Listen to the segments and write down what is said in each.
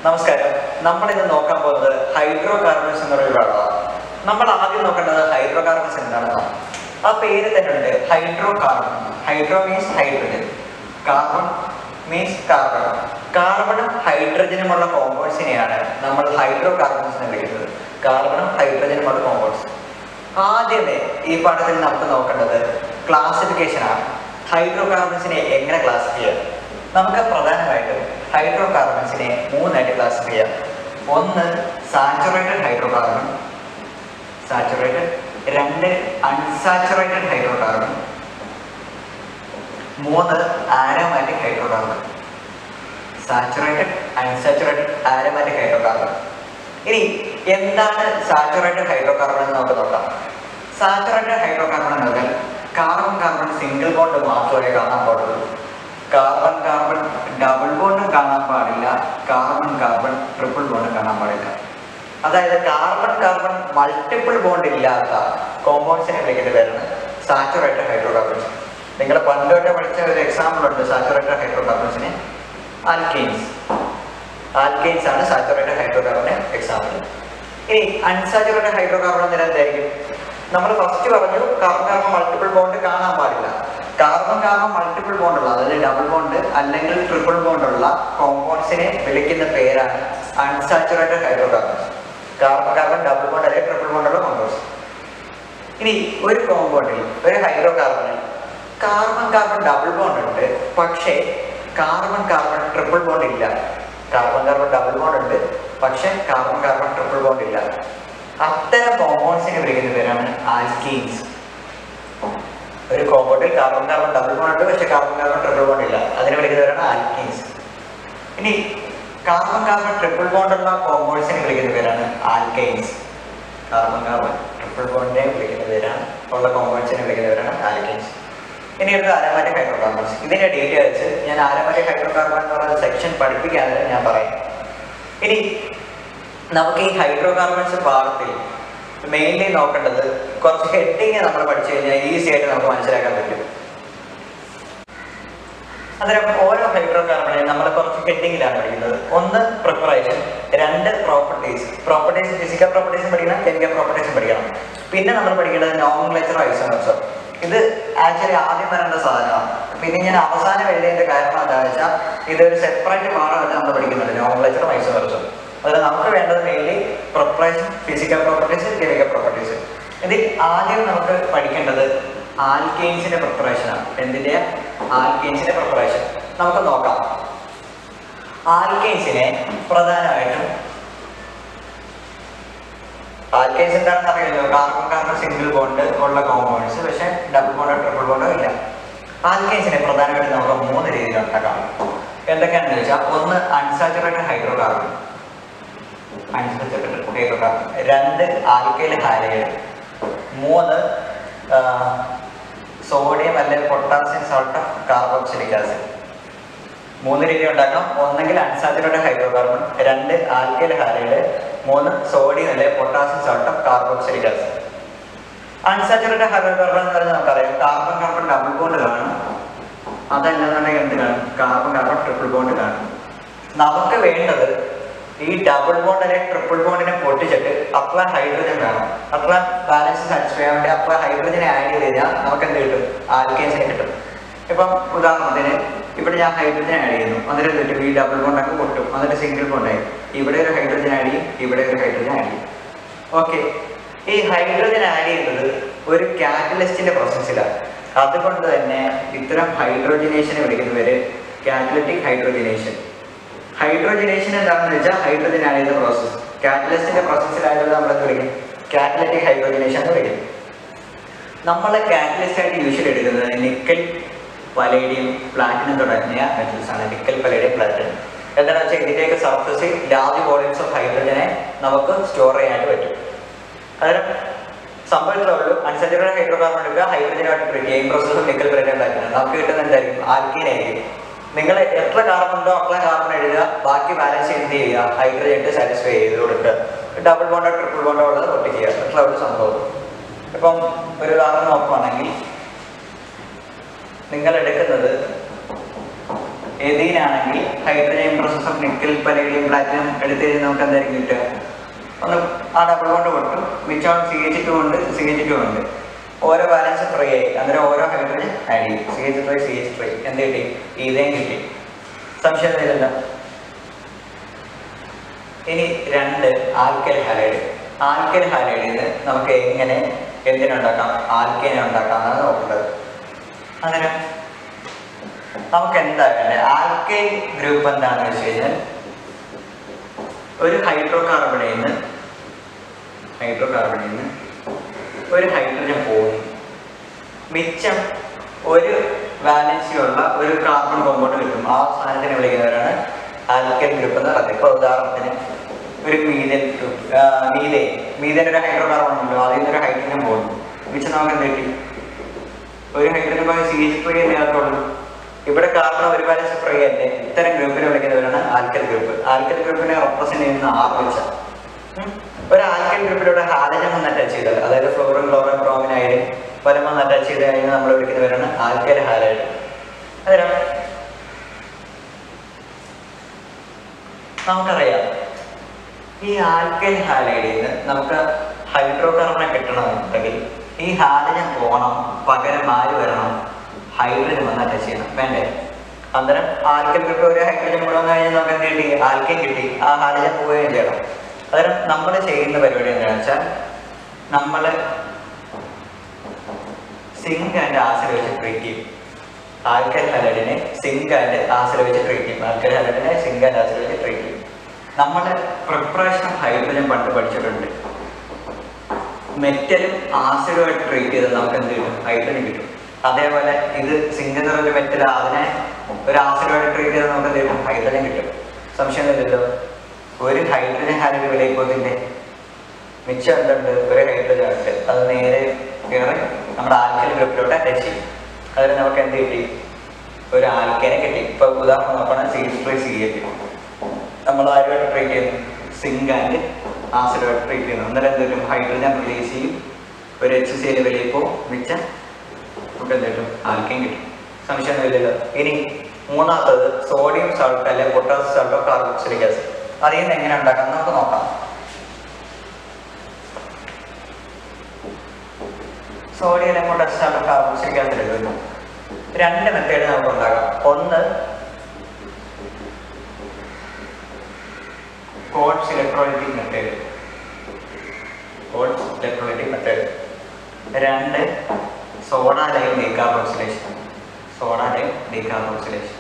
നമസ്കാരം നമ്മൾ ഇന്ന് നോക്കാൻ പോകുന്നത് ഹൈഡ്രോ കാർബൺസ് എന്നൊരു വിഭാഗമാണ് നമ്മൾ ആദ്യം നോക്കേണ്ടത് ഹൈഡ്രോ കാർബൺസ് എന്താണെന്നാണ് ആ പേര് തന്നെ ഉണ്ട് hydrocarbon hydro means hydrogen carbon means carbon കാർബണും ഹൈഡ്രജനുമുള്ള കോമ്പൗണ്ട്സിനെയാണ് നമ്മൾ ഹൈഡ്രോ കാർബൺസ് എന്ന് വിളിക്കുന്നത് കാർബണും ഹൈഡ്രജനുമുള്ള കോമ്പൗണ്ട്സ് ആദ്യമേ ഈ പാഠത്തിൽ നമുക്ക് നോക്കേണ്ടത് ക്ലാസിഫിക്കേഷൻ ആണ് ഹൈഡ്രോ കാർബൺസിനെ എങ്ങനെ ക്ലാസിഫൈ ചെയ്യാം നമുക്ക് പ്രധാനമായിട്ടും ഹൈഡ്രോ കാർബൺസിനെ മൂന്നായിട്ട് ക്ലാസിഫൈ ചെയ്യാം ഒന്ന് സാച്ചുറേറ്റഡ് ഹൈഡ്രോ കാർബൺ സാച്ചുറേറ്റഡ് രണ്ട് അൺസാച്ചുറേറ്റഡ് ഹൈഡ്രോ കാർബൺ മൂന്ന് aromatic hydrocarbon saturated unsaturated aromatic hydrocarbon ഇനി എന്താണ് സാച്ചുറേറ്റഡ് ഹൈഡ്രോ കാർബൺ എന്ന് നമുക്ക് നോക്കാം സാച്ചുറേറ്റഡ് ഹൈഡ്രോ കാർബൺ എന്ന് പറഞ്ഞാൽ കാർബൺ കാർബൺ സിംഗിൾ ബോണ്ട് മാത്രമേ കാണാൻ പാടുള്ളൂ കാർബൺ കാർബൺ ഡബിൾ ബോണ്ടും കാണാൻ പാടില്ല കാർബൺ കാർബൺ ട്രിപ്പിൾ ബോണ്ടും കാണാൻ പാടില്ല അതായത് കാർബൺ കാർബൺ മൾട്ടിപ്പിൾ ബോണ്ട് ഇല്ലാത്ത കോമ്പൗണ്ട്സിനെ വിളിക്കേണ്ട പേരാണ് സാച്ചുറേറ്റഡ് ഹൈഡ്രോ കാർബൺസ് നിങ്ങൾ പണ്ട് തൊട്ട് പഠിച്ച ഒരു എക്സാമ്പിൾ ഉണ്ട് സാച്ചുറേറ്റഡ് ഹൈഡ്രോ കാർബൺസിന് ആൽക്കെയിൻസ് ആൽക്കെയിൻസ് ആണ് സാച്ചുറേറ്റഡ് ഹൈഡ്രോ കാർബൺ എക്സാമ്പിൾ ഇനി അൺസാച്ചുറേറ്റഡ് ഹൈഡ്രോ കാർബൺ എന്ന് എന്തായിരിക്കും നമ്മൾ ഫസ്റ്റ് പറഞ്ഞു കാർബൺ കാർബൺ മൾട്ടിപ്പിൾ ബോണ്ട് കാണാൻ പാടില്ല കാർബൺ കാർബൺ മൾട്ടിപ്പിൾ ബോണ്ട് ഉള്ള അതായത് ഡബിൾ ബോണ്ട് അല്ലെങ്കിൽ ട്രിപ്പിൾ ബോണ്ട് ഉള്ള കോമ്പൗണ്ട്സിനെ വിളിക്കുന്ന പേരാണ് unsaturated hydrocarbons carbon carbon double bond അല്ലെങ്കിൽ ട്രിപ്പിൾ ബോണ്ട് ഉള്ള കോമ്പൗണ്ട്സ് ഇനി ഒരു കോമ്പൗണ്ടിൽ ഒരു ഹൈഡ്രോ കാർബണിൽ കാർബൺ കാർബൺ ഡബിൾ ബോണ്ട് ഉണ്ട് പക്ഷേ കാർബൺ കാർബൺ ട്രിപ്പിൾ ബോണ്ട് ഇല്ല കാർബൺ കാർബൺ ഡബിൾ ബോണ്ട് ഉണ്ട് പക്ഷേ കാർബൺ കാർബൺ ട്രിപ്പിൾ ബോണ്ട് ഇല്ല അത്തരം കോമ്പൗണ്ട്സിനെ വിളിക്കുന്ന പേരാണ് ആൽക്കീൻസ് ഒരു കോമ്പൗണ്ടിൽ കാർബൺ കാർബൺ ഡബിൾ ബോണ്ട് ഉണ്ട് പക്ഷേ കാർബൺ കാർബൺ ട്രിപ്പിൾ ബോണ്ട് ഇല്ല അതിനെ വിളിക്കുന്ന പേരാണ് ആൽക്കീൻസ് ഇനി കാർബൺ കാർബൺ ട്രിപ്പിൾ ബോണ്ട് ഉള്ള കോമ്പൗണ്ട്സിനെ വിളിക്കുന്ന പേരാണ് ആൽക്കൈൻസ് കാർബൺ കാർബൺ ട്രിപ്പിൾ ബോണ്ടിനെ വിളിക്കുന്ന പേരാണ് ഉള്ള കോമ്പൗണ്ട്സിനെ വിളിക്കുന്ന പേരാണ് ആൽക്കൈൻസ് ഇനി ഒരു ആരോമാറ്റിക് ഹൈഡ്രോ കാർബൺസ് ഇതിന്റെ ഡീറ്റെയിൽസ് ഞാൻ ആരോമാറ്റിക് ഹൈഡ്രോ കാർബൺ എന്ന് പറയുന്ന സെക്ഷൻ പഠിപ്പിക്കാതെ ഞാൻ പറയാം ഇനി നമുക്ക് ഈ ഹൈഡ്രോ കാർബൺസ് പാഠത്തിൽ മെയിൻലി നോക്കേണ്ടത് കുറച്ച് ഹെഡിങ് നമ്മൾ പഠിച്ചു കഴിഞ്ഞാൽ ഈസി ആയിട്ട് നമുക്ക് മനസ്സിലാക്കാൻ പറ്റും അന്നേരം ഓരോ ഹൈഡ്രോ കാർബണിനെ നമ്മൾ കുറച്ച് ഹെഡിങ്ങിലാണ് പഠിക്കുന്നത് ഒന്ന് പ്രിപ്പറേഷൻ രണ്ട് പ്രോപ്പർട്ടീസ് പ്രോപ്പർട്ടീസ് ഫിസിക്കൽ പ്രോപ്പർട്ടീസും പഠിക്കണം കെമിക്കൽ പ്രിപ്പറേഷൻ പഠിക്കണം പിന്നെ നമ്മൾ പഠിക്കേണ്ടത് നോമൻക്ലേച്ചർ ഐസോമർസം ഇത് ആക്ച്വലി ആദ്യം വരേണ്ട സാധനമാണ് പിന്നെ ഞാൻ അവസാനം എഴുതിയതിന്റെ കാരണം എന്താണെന്ന് വെച്ചാൽ ഇതൊരു സെപ്പറേറ്റ് പാഠമായിട്ട് നമ്മൾ പഠിക്കുന്നുണ്ട് നോമൻക്ലേച്ചറും ഐസോമർസും അതിൽ നമുക്ക് വേണ്ടത് mainly preparation physical properties chemical properties ഇതിൽ ആദ്യം നമുക്ക് പഠിക്കേണ്ടത് ആൽക്കെയിൻസിന്റെ പ്രിപ്പറേഷനാണ് എന്തിന്റെ ആൽക്കെയിൻസിന്റെ പ്രിപ്പറേഷൻ നമുക്ക് നോക്കാം ആൽക്കെയിൻസിനെ പ്രധാനമായിട്ടും ആൽക്കെയിൻസ് എന്താണെന്ന് അറിയാലോ കാർബൺ കാർബൺ സിംഗിൾ ബോണ്ട് ഉള്ള കോമ്പൗണ്ട്സ് പക്ഷെ ഡബിൾ ബോണ്ടോ ട്രിപ്പിൾ ബോണ്ടോ ഇല്ല ആൽക്കെയിൻസിനെ പ്രധാനമായിട്ടും നമുക്ക് മൂന്ന് രീതിയിൽ ഉണ്ടാക്കാം എന്തൊക്കെയാണെന്ന് വെച്ചാൽ ഒന്ന് unsaturated hydrocarbon unsaturated hydrocarbon രണ്ട് ആൽക്കൈൽ ഹാലൈഡ് മൂന്ന് സോഡിയം അല്ലെങ്കിൽ potassium salt of carboxylic acid മൂന്ന് രീതി ഉണ്ടാക്കാം ഒന്നെങ്കിൽ അൺസാച്ചുറേറ്റഡ് ഹൈഡ്രോ കാർബൺ രണ്ട് ആൽക്കൈൽ ഹാലൈഡ് മൂന്ന് സോഡിയം അല്ലെങ്കിൽ potassium salt of carboxylic acid unsaturated hydrocarbon എന്ന് പറഞ്ഞാൽ നമുക്കറിയാം കാർബൺ കാർബൺ ഡബിൾ ബോണ്ട് കാണും അതല്ലാന്നുണ്ടെങ്കിൽ എന്ത് കാണും കാർബൺ കാർബൺ ട്രിപ്പിൾ ബോണ്ട് കാണും നമുക്ക് വേണ്ടത് ഈ ഡബിൾ ബോണ്ട് അല്ലെങ്കിൽ ട്രിപ്പിൾ ബോണ്ടിനെ പൊട്ടിച്ചിട്ട് അത്ര ഹൈഡ്രജൻ വേണം അത്ര ബാലൻസ് സാറ്റിസ്ഫൈ ചെയ്യാൻ വേണ്ടി അത്ര ഹൈഡ്രജനെ ആഡ് ചെയ്ത് കഴിഞ്ഞാൽ നമുക്ക് എന്ത് കിട്ടും ആൽക്കേൻസിനെ കിട്ടും ഇപ്പം ഉദാഹരണത്തിന് ഇവിടെ ഞാൻ ഹൈഡ്രജൻ ആഡ് ചെയ്യുന്നു എന്നിട്ട് എന്ത് കിട്ടും ഈ ഡബിൾ ബോണ്ടൊക്കെ പൊട്ടും എന്നിട്ട് സിംഗിൾ ബോണ്ടായി ഇവിടെ ഒരു ഹൈഡ്രജൻ ആഡ് ചെയ്യും ഇവിടെ ഒരു ഹൈഡ്രജൻ ആഡ് ചെയ്യും ഓക്കെ ഈ ഹൈഡ്രജൻ ആഡ് ചെയ്യുന്നത് ഒരു കാറ്റലിസ്റ്റിന്റെ പ്രോസസ്സിലാണ് അതുകൊണ്ട് തന്നെ ഇത്തരം ഹൈഡ്രോജനേഷനെ വിളിക്കുന്ന പേര് കാറ്റലറ്റിക് ഹൈഡ്രോജനേഷൻ ഹൈഡ്രോജനേഷൻ എന്താണെന്ന് വെച്ചാൽ ഹൈഡ്രജൻ ആഡ് ചെയ്ത പ്രോസസ്സ് കാറ്റലിസ്റ്റിന്റെ പ്രോസസ്സിലായത് നമ്മൾ എന്ത് വിളിക്കും കാറ്റലറ്റിക് ഹൈഡ്രോജനേഷൻ എന്ന് വിളിക്കും നമ്മൾ കാറ്റലിസ്റ്റ് ആയിട്ട് യൂഷ്വലി എടുക്കുന്നത് നിക്കൽ പലേഡിയം പ്ലാറ്റിനം തുടങ്ങിയ മെറ്റൽസ് ആണ് നിക്കൽ പലേഡിയം പ്ലാറ്റിനം എന്താണെന്ന് വെച്ചാൽ ഇതിന്റെയൊക്കെ സർഫസിൽ ലാർജ് വോളിയംസ് ഓഫ് ഹൈഡ്രജനെ നമുക്ക് സ്റ്റോർ ചെയ്യാനായിട്ട് പറ്റും അതായത് സംഭവിച്ചതേ ഉള്ളൂ അൺസാച്ചുറേറ്റഡ് ഹൈഡ്രോ കാർബൺ എടുക്കുക ഹൈഡ്രജനായിട്ട് ട്രീറ്റ് ചെയ്യും പ്രോസസ്സും നിക്കൽ പലേഡിയം പ്ലാറ്റിനം നമുക്ക് കിട്ടുന്നത് എന്തായിരിക്കും ആൽക്കീൻ ആയിരിക്കും നിങ്ങൾ എത്ര കാർബൺ ഉണ്ടോ അത്ര കാർബൺ എഴുതുക ബാക്കി ബാലൻസ് എന്ത് ചെയ്യുക ഹൈഡ്രജൻ ഇട്ട് സാറ്റിസ്ഫൈ ചെയ്ത് കൊടുക്കുക ഡബിൾ ബോണ്ടോ ട്രിപ്പിൾ ബോണ്ടോ ഉള്ളത് പൊട്ടി ചെയ്യുക എത്ര ഒരു സംഭവം ഇപ്പം ഒരു ഉദാഹരണം നോക്കുവാണെങ്കിൽ നിങ്ങൾ എടുക്കുന്നത് എതീനാണെങ്കിൽ hydrogen process of nickel palladium platinum എടുത്തു കഴിഞ്ഞാൽ നമുക്ക് എന്തായിരിക്കും കിട്ടുക ഒന്ന് ആ ഡബിൾ കൊണ്ട് കൊടുക്കും മിച്ചം സി എച്ച് ടു ഉണ്ട് സി എച്ച് ടു ഉണ്ട് ഓരോ ബാലൻസ് ഫ്രീ ആയി അന്നേരം ഓരോ ഹൈഡ്രജൻ ആഡ് ചെയ്യും C H three C H three എന്ത് കിട്ടി ഇതേം കിട്ടി സംശയം ഇല്ലല്ലോ ഇനി രണ്ട് ആൽക്കൽ ഹാലൈഡ് ആൽക്കൽ ഹാലൈഡിൽ നിന്ന് നമുക്ക് എങ്ങനെ എന്തിനുണ്ടാക്കാം ആൽക്കേനെ ഉണ്ടാക്കാം എന്നാണ് നോക്കേണ്ടത് അങ്ങനെ നമുക്ക് എന്താ വേണ്ടത് ആൽക്കൈൽ ഗ്രൂപ്പ് എന്താണെന്ന് വെച്ച് കഴിഞ്ഞാൽ ഒരു ഹൈഡ്രോ കാർബണിൽ നിന്ന് ഹൈഡ്രോ കാർബണിൽ നിന്ന് ഒരു ഹൈഡ്രജൻ പോകുന്നു മിച്ചം ഒരു വാലൻസി ഉള്ള ഒരു കാർബൺ കോമ്പൗണ്ട് കിട്ടും ആ സാധനത്തിനെ വിളിക്കുന്നവരാണ് ആൽക്കൽ ഗ്രൂപ്പ് എന്ന് പറയുന്നത് ഇപ്പോൾ ഉദാഹരണത്തിന് ഒരു മീതൻ ഗ്രൂപ്പ് മീതേ മീതൻ ഒരു ഹൈഡ്രോ കാർബൺ ഉണ്ടല്ലോ അതിൽ നിന്ന് ഒരു ഹൈഡ്രജൻ പോകുന്നു മിച്ചം നമുക്ക് എന്ത് കിട്ടി ഒരു ഹൈഡ്രജൻ പോയി സി എച്ച് ഫ്രീ അല്ലാത്തുള്ളൂ ഇവിടെ കാർബൺ ഒരു ബാലൻസ് ഫ്രീ അല്ലേ ഇത്തരം ഗ്രൂപ്പിനെ വിളിക്കുന്നവരാണ് ആൽക്കൽ ഗ്രൂപ്പ് ആൽക്കൽ ഗ്രൂപ്പിനെ റെപ്രസെന്റ് ചെയ്യുന്ന ആർ വെച്ച ഒരു ആൽക്കൽ ഗ്രൂപ്പിലൂടെ ഹാലജൻ വന്ന് അറ്റാച്ച് ചെയ്താൽ അതായത് ഫ്ലോറിൻ ക്ലോറിൻ ബ്രോമിൻ ആയാലും പലം വന്ന് അറ്റാച്ച് ചെയ്ത് കഴിഞ്ഞാൽ നമ്മൾ വിളിക്കുന്നവരാണ് ആൽക്കൽ ഹാലൈഡ് അതിനാണ് നമുക്കറിയാം ഈ ആൽക്കൽ ഹാലൈഡിൽ നിന്ന് നമുക്ക് ഹൈഡ്രോ കാർബണെ കിട്ടണമെന്നുണ്ടെങ്കിൽ ഈ ഹാലജൻ പോകണം പകരം ആര് വരണം ഹൈഡ്രജൻ വന്ന് അറ്റാച്ച് ചെയ്യണം വേണ്ടേ അന്നേരം ആൽക്കൽ ഗ്രൂപ്പ് ഒരു ഹൈഡ്രജൻ കൂടെ വന്നു കഴിഞ്ഞാൽ നമുക്ക് എന്ത് കിട്ടി ആൽക്കൻ കിട്ടി ആ ഹാലജൻ പോവുകയും ചെയ്യണം അന്നേരം നമ്മൾ ചെയ്യുന്ന പരിപാടി എന്താണെന്ന് വെച്ചാൽ നമ്മൾ സിങ്ക് ആൻഡ് ആസിഡ് വെച്ച് ട്രീറ്റ് ചെയ്യും ആൽക്കൽ ഹലഡിനെ സിങ്ക് ആൻഡ് ആസിഡ് വെച്ച് ട്രീറ്റ് ചെയ്യും ആൽക്കൽ ഹലഡിനെ സിങ്ക് ആൻഡ് ആസിഡ് വെച്ച് ട്രീറ്റ് ചെയ്യും നമ്മൾ പ്രിപ്പറേഷൻ ഓഫ് ഹൈഡ്രജൻ പണ്ട് പഠിച്ചിട്ടുണ്ട് മെറ്റലും ആസിഡുമായിട്ട് ട്രീറ്റ് ചെയ്താൽ നമുക്ക് എന്ത് കിട്ടും ഹൈഡ്രജൻ കിട്ടും അതേപോലെ ഇത് സിങ്ക് എന്ന് പറഞ്ഞ മെറ്റൽ അതിനെ ഒരു ആസിഡുമായിട്ട് ട്രീറ്റ് ചെയ്താൽ നമുക്ക് എന്ത് കിട്ടും ഹൈഡ്രജൻ കിട്ടും സംശയമൊന്നുമില്ലല്ലോ ഒരു ഹൈഡ്രജൻ ഹാലഡ് വിലയിപ്പോത്തിന്റെ മിച്ചം എന്തുണ്ട് ഒരു ഹൈഡ്രജൻ ഉണ്ട് അത് നേരെ കയറി നമ്മുടെ ആൽക്കൽ ഗ്രൂപ്പിലോട്ട് അറ്റാച്ച് ചെയ്യും അതിൽ നമുക്ക് എന്ത് കിട്ടി ഒരു ആൽക്കേനെ കിട്ടി ഇപ്പൊ ഉദാഹരണം നോക്കണം സി ത്രീ സി എ നമ്മൾ ആരുമായിട്ട് ട്രീറ്റ് ചെയ്യുന്നു സിങ്ക് ആൻഡ് ആസിഡുമായിട്ട് ട്രീറ്റ് ചെയ്യുന്നു അന്നേരം എന്ത് കിട്ടും ഹൈഡ്രജൻ റിലീസ് ചെയ്യും ഒരു എച്ച് സി എൽ വിലയിപ്പോ മിച്ചം നമുക്ക് എന്ത് കിട്ടും ആൽക്കേൻ കിട്ടും സംശയമൊന്നുമില്ലല്ലോ ഇനി മൂന്നാമത്തത് സോഡിയം സൾട്ട് അല്ലെങ്കിൽ പൊട്ടാസ്യം സൾട്ടോ കാർബോക്സിലിക് ആസിഡ് അതിൽ നിന്ന് എങ്ങനെ ഉണ്ടാക്കാം എന്ന് നമുക്ക് നോക്കാം സോഡിയം അല്ലെങ്കിൽ പൊട്ടാസ്യം സൾട്ടോ കാർബോക്സിലിക് ആസിഡ് എടുക്കുന്നു രണ്ട് മെത്തേഡ് നമുക്ക് ഉണ്ടാക്കാം ഒന്ന് Kolbe's electrolytic method Kolbe's electrolytic method രണ്ട് soda lime decarboxylation soda lime decarboxylation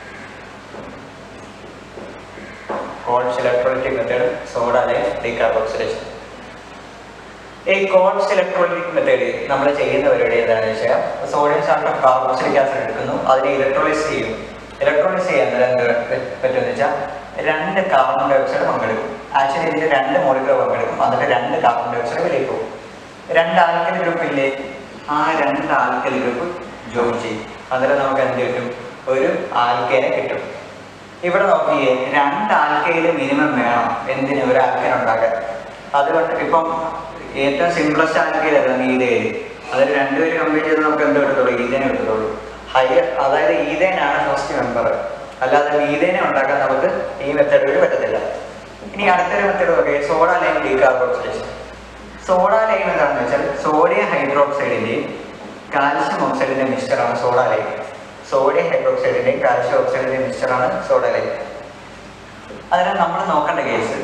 Kolbe's electrolytic method soda lime decarboxylation ഈ കോഡ്സ് ഇലക്ട്രോലൈറ്റിക് മെത്തേഡ് നമ്മൾ ചെയ്യുന്ന പരിപാടി എന്താണെന്ന് വെച്ചാൽ സോഡിയം സാൾട്ട് കാർബോക്സിലിക് ആസിഡ് എടുക്കുന്നു അതിനെ ഇലക്ട്രോലൈസ് ചെയ്യും ഇലക്ട്രോലൈസ് ചെയ്യാൻ നേരം എന്ത് പറ്റുമെന്ന് വെച്ചാൽ രണ്ട് കാർബൺ ഡൈ ഓക്സൈഡ് പങ്കെടുക്കും ആക്ച്വലി ഇതിന്റെ രണ്ട് മോളിക്കുലർ പങ്കെടുക്കും എന്നിട്ട് രണ്ട് കാർബൺ ഡൈ ഓക്സൈഡ് വെളിയിൽ പോകും രണ്ട് ആൽക്കൽ ഗ്രൂപ്പ് ഇല്ലേ ആ രണ്ട് ആൽക്കൽ ഗ്രൂപ്പ് ജോയിൻ ചെയ്യും അന്നേരം നമുക്ക് എന്ത് കിട്ടും ഒരു ആൽക്കേനെ കിട്ടും ഇവിടെ നോക്കിയേ രണ്ട് ആൽക്കയിൽ മിനിമം വേണം എന്തിന് ഒരു ആൽക്കൻ ഉണ്ടാക്കാൻ അതുകൊണ്ട് ഇപ്പം ഏറ്റവും സിംപ്ലസ്റ്റ് ആൽക്കയിൽ ഏതാണ് ഈതയിൽ അതിൽ രണ്ടുപേര് കമ്പയർ ചെയ്ത് നമുക്ക് എന്ത് കിട്ടത്തുള്ളൂ ഈതേനെ കിട്ടത്തുള്ളൂ ഹയർ അതായത് ഈതേനാണ് ഫസ്റ്റ് മെമ്പർ അല്ലാതെ ഈതേനെ ഉണ്ടാക്കാൻ നമുക്ക് ഈ മെത്തേഡ് വഴി പറ്റത്തില്ല ഇനി അടുത്തൊരു മെത്തേഡ് നോക്കിയേ soda lime decarboxylation soda lime എന്താണെന്ന് വെച്ചാൽ സോഡിയം ഹൈഡ്രോക്സൈഡിന്റെയും കാൽഷ്യം ഓക്സൈഡിന്റെ മിക്സ്ചറാണ് സോഡ ലൈൻ സോഡിയം ഹൈഡ്രോക്സൈഡിന്റെയും കാൽഷ്യം ഓക്സൈഡിന്റെയും മിക്സ്ചറാണ് സോഡ ലൈൻ അതിനാൽ നമ്മൾ നോക്കേണ്ട കേസ്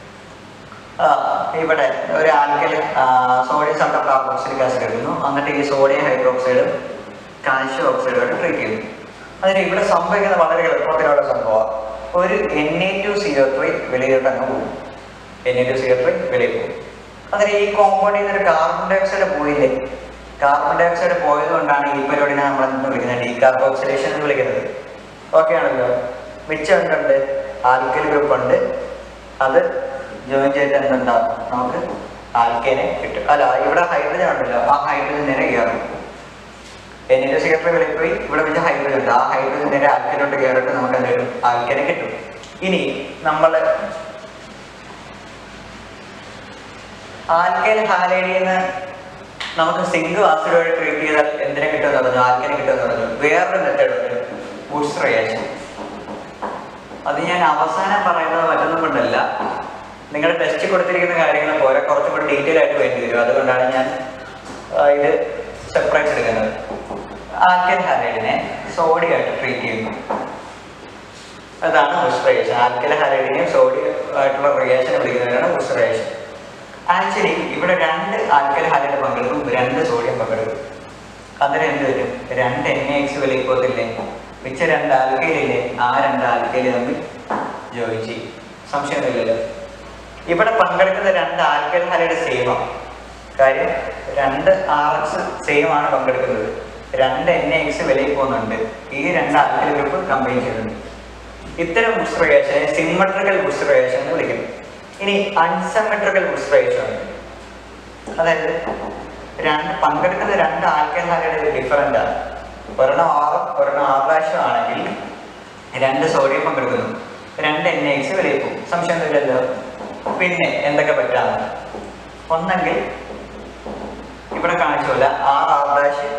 ഇവിടെ ഒരു alkyl sodium sulphur carboxylic acid എടുക്കുന്നു എന്നിട്ട് ഈ സോഡിയം ഹൈഡ്രോക്സൈഡും കാൽഷ്യം ഓക്സൈഡുമായിട്ട് ട്രീറ്റ് ചെയ്യുന്നു അതിന് ഇവിടെ സംഭവിക്കുന്ന വളരെ എളുപ്പത്തിലുള്ള സംഭവമാണ് ഒരു N A two C O three വെളിയിലോട്ട് അങ്ങ് പോകും N A two C O three വെളിയിൽ പോകും അതിന് ഈ കോമ്പൗണ്ടിൽ നിന്ന് ഒരു കാർബൺ ഡൈ ഓക്സൈഡ് പോയില്ലേ കാർബൺ ഡൈ ഓക്സൈഡ് പോയത് കൊണ്ടാണ് ഈ പരിപാടിനെ നമ്മൾ എന്ത് വിളിക്കുന്നത് ഡീകാർബോക്സിലേഷൻ എന്ന് വിളിക്കുന്നത് ഓക്കെ ആണല്ലോ മിച്ചം എന്തുണ്ട് ആൽക്കൽ ഗ്രൂപ്പ് ഉണ്ട് അത് ജോയിൻ ചെയ്തിട്ട് എന്തുണ്ടാവും നമുക്ക് ആൽക്കേനെ കിട്ടും അല്ല ഇവിടെ ഹൈഡ്രജൻ ഉണ്ടല്ലോ ആ ഹൈഡ്രജൻ നേരെ കയറും എന്നിട്ട് സിഗരറ്റ് വെളിയിൽ പോയി ഇവിടെ വെച്ച ഹൈഡ്രജൻ ഉണ്ട് ആ ഹൈഡ്രജൻ നേരെ ആൽക്കലോട്ട് കയറിട്ട് നമുക്ക് എന്തെങ്കിലും ആൽക്കേനെ കിട്ടും ഇനി നമ്മൾ ആൽക്കൈൽ ഹാലൈഡിൽ നിന്ന് നമുക്ക് സിങ്ക് ആസിഡ് വഴി ട്രീറ്റ് ചെയ്താൽ എന്തിനെ കിട്ടുമെന്ന് പറഞ്ഞു ആൽക്കനെ കിട്ടുമെന്ന് പറഞ്ഞു വേറൊരു മെത്തേഡ് ഉണ്ട് ബൂസ്റ്റർ റിയാക്ഷൻ അത് ഞാൻ അവസാനം പറയുന്നത് മറ്റൊന്നും കൊണ്ടല്ല നിങ്ങളുടെ ടെസ്റ്റ് കൊടുത്തിരിക്കുന്ന കാര്യങ്ങൾ പോലെ കുറച്ചും കൂടി ഡീറ്റെയിൽ ആയിട്ട് വേണ്ടി വരും അതുകൊണ്ടാണ് ഞാൻ ആ, ഇത് സെപ്പറേറ്റ് എടുക്കുന്നത് ആൽക്കൽ ഹാലൈഡിനെ സോഡിയമായിട്ട് ട്രീറ്റ് ചെയ്യുന്നു അതാണ് ഉസ്ട്രേഷൻ ആൽക്കൽ ഹാലൈഡിനെയും സോഡിയം ആയിട്ടുള്ള റിയേഷനെ വിളിക്കുന്നതാണ് ഉസ്ട്രേഷൻ ആക്ച്വലി ഇവിടെ രണ്ട് ആൽക്കൽ ഹാലൈഡ് പങ്കെടുക്കും രണ്ട് സോഡിയം പങ്കെടുക്കും അതിന് എന്ത് വരും രണ്ട് എൻ എക്സ് വിലയിപ്പോത്തില്ലേ മിച്ച രണ്ട് ആൽക്കയിലില്ലേ ആ രണ്ട് ആൽക്കയില് തമ്മിൽ ജോയിൻ ചെയ്യും സംശയമൊന്നുമില്ലല്ലോ ഇവിടെ പങ്കെടുക്കുന്ന രണ്ട് ആൽക്കൽ ഹാലൈഡ് സെയിമാണ് കാര്യം രണ്ട് ആർ എക്സ് സെയിം ആണ് പങ്കെടുക്കുന്നത് രണ്ട് എൻ എക്സ് വിലയിൽ പോകുന്നുണ്ട് ഈ രണ്ട് ആൽക്കൽ ഗ്രൂപ്പ് കമ്പൈൻ ചെയ്യുന്നുണ്ട് ഇത്തരം ബുസ്റ്ററേഷനെ സിമ്മട്രിക്കൽ ബുസ്റ്ററേഷൻ എന്ന് വിളിക്കുന്നു ഇനി അൺസിമെട്രിക്കൽ ബുസ്റ്ററേഷൻ ഉണ്ട് അതായത് രണ്ട് പങ്കെടുക്കുന്ന രണ്ട് ആൽക്കഹാലുകളുടെ ഡിഫറൻ്റ് ആണ് ഒരെണ്ണം ആറും ഒരെണ്ണം ആകാശം ആണെങ്കിൽ രണ്ട് സോഡിയം പങ്കെടുക്കുന്നു രണ്ട് എൻ എക്സ് വിലയിൽ പോകും സംശയമൊന്നുമില്ലല്ലോ പിന്നെ എന്തൊക്കെ പറ്റാം ഒന്നെങ്കിൽ ഇവിടെ കാണിച്ച പോലെ ആറ് ആകാശ്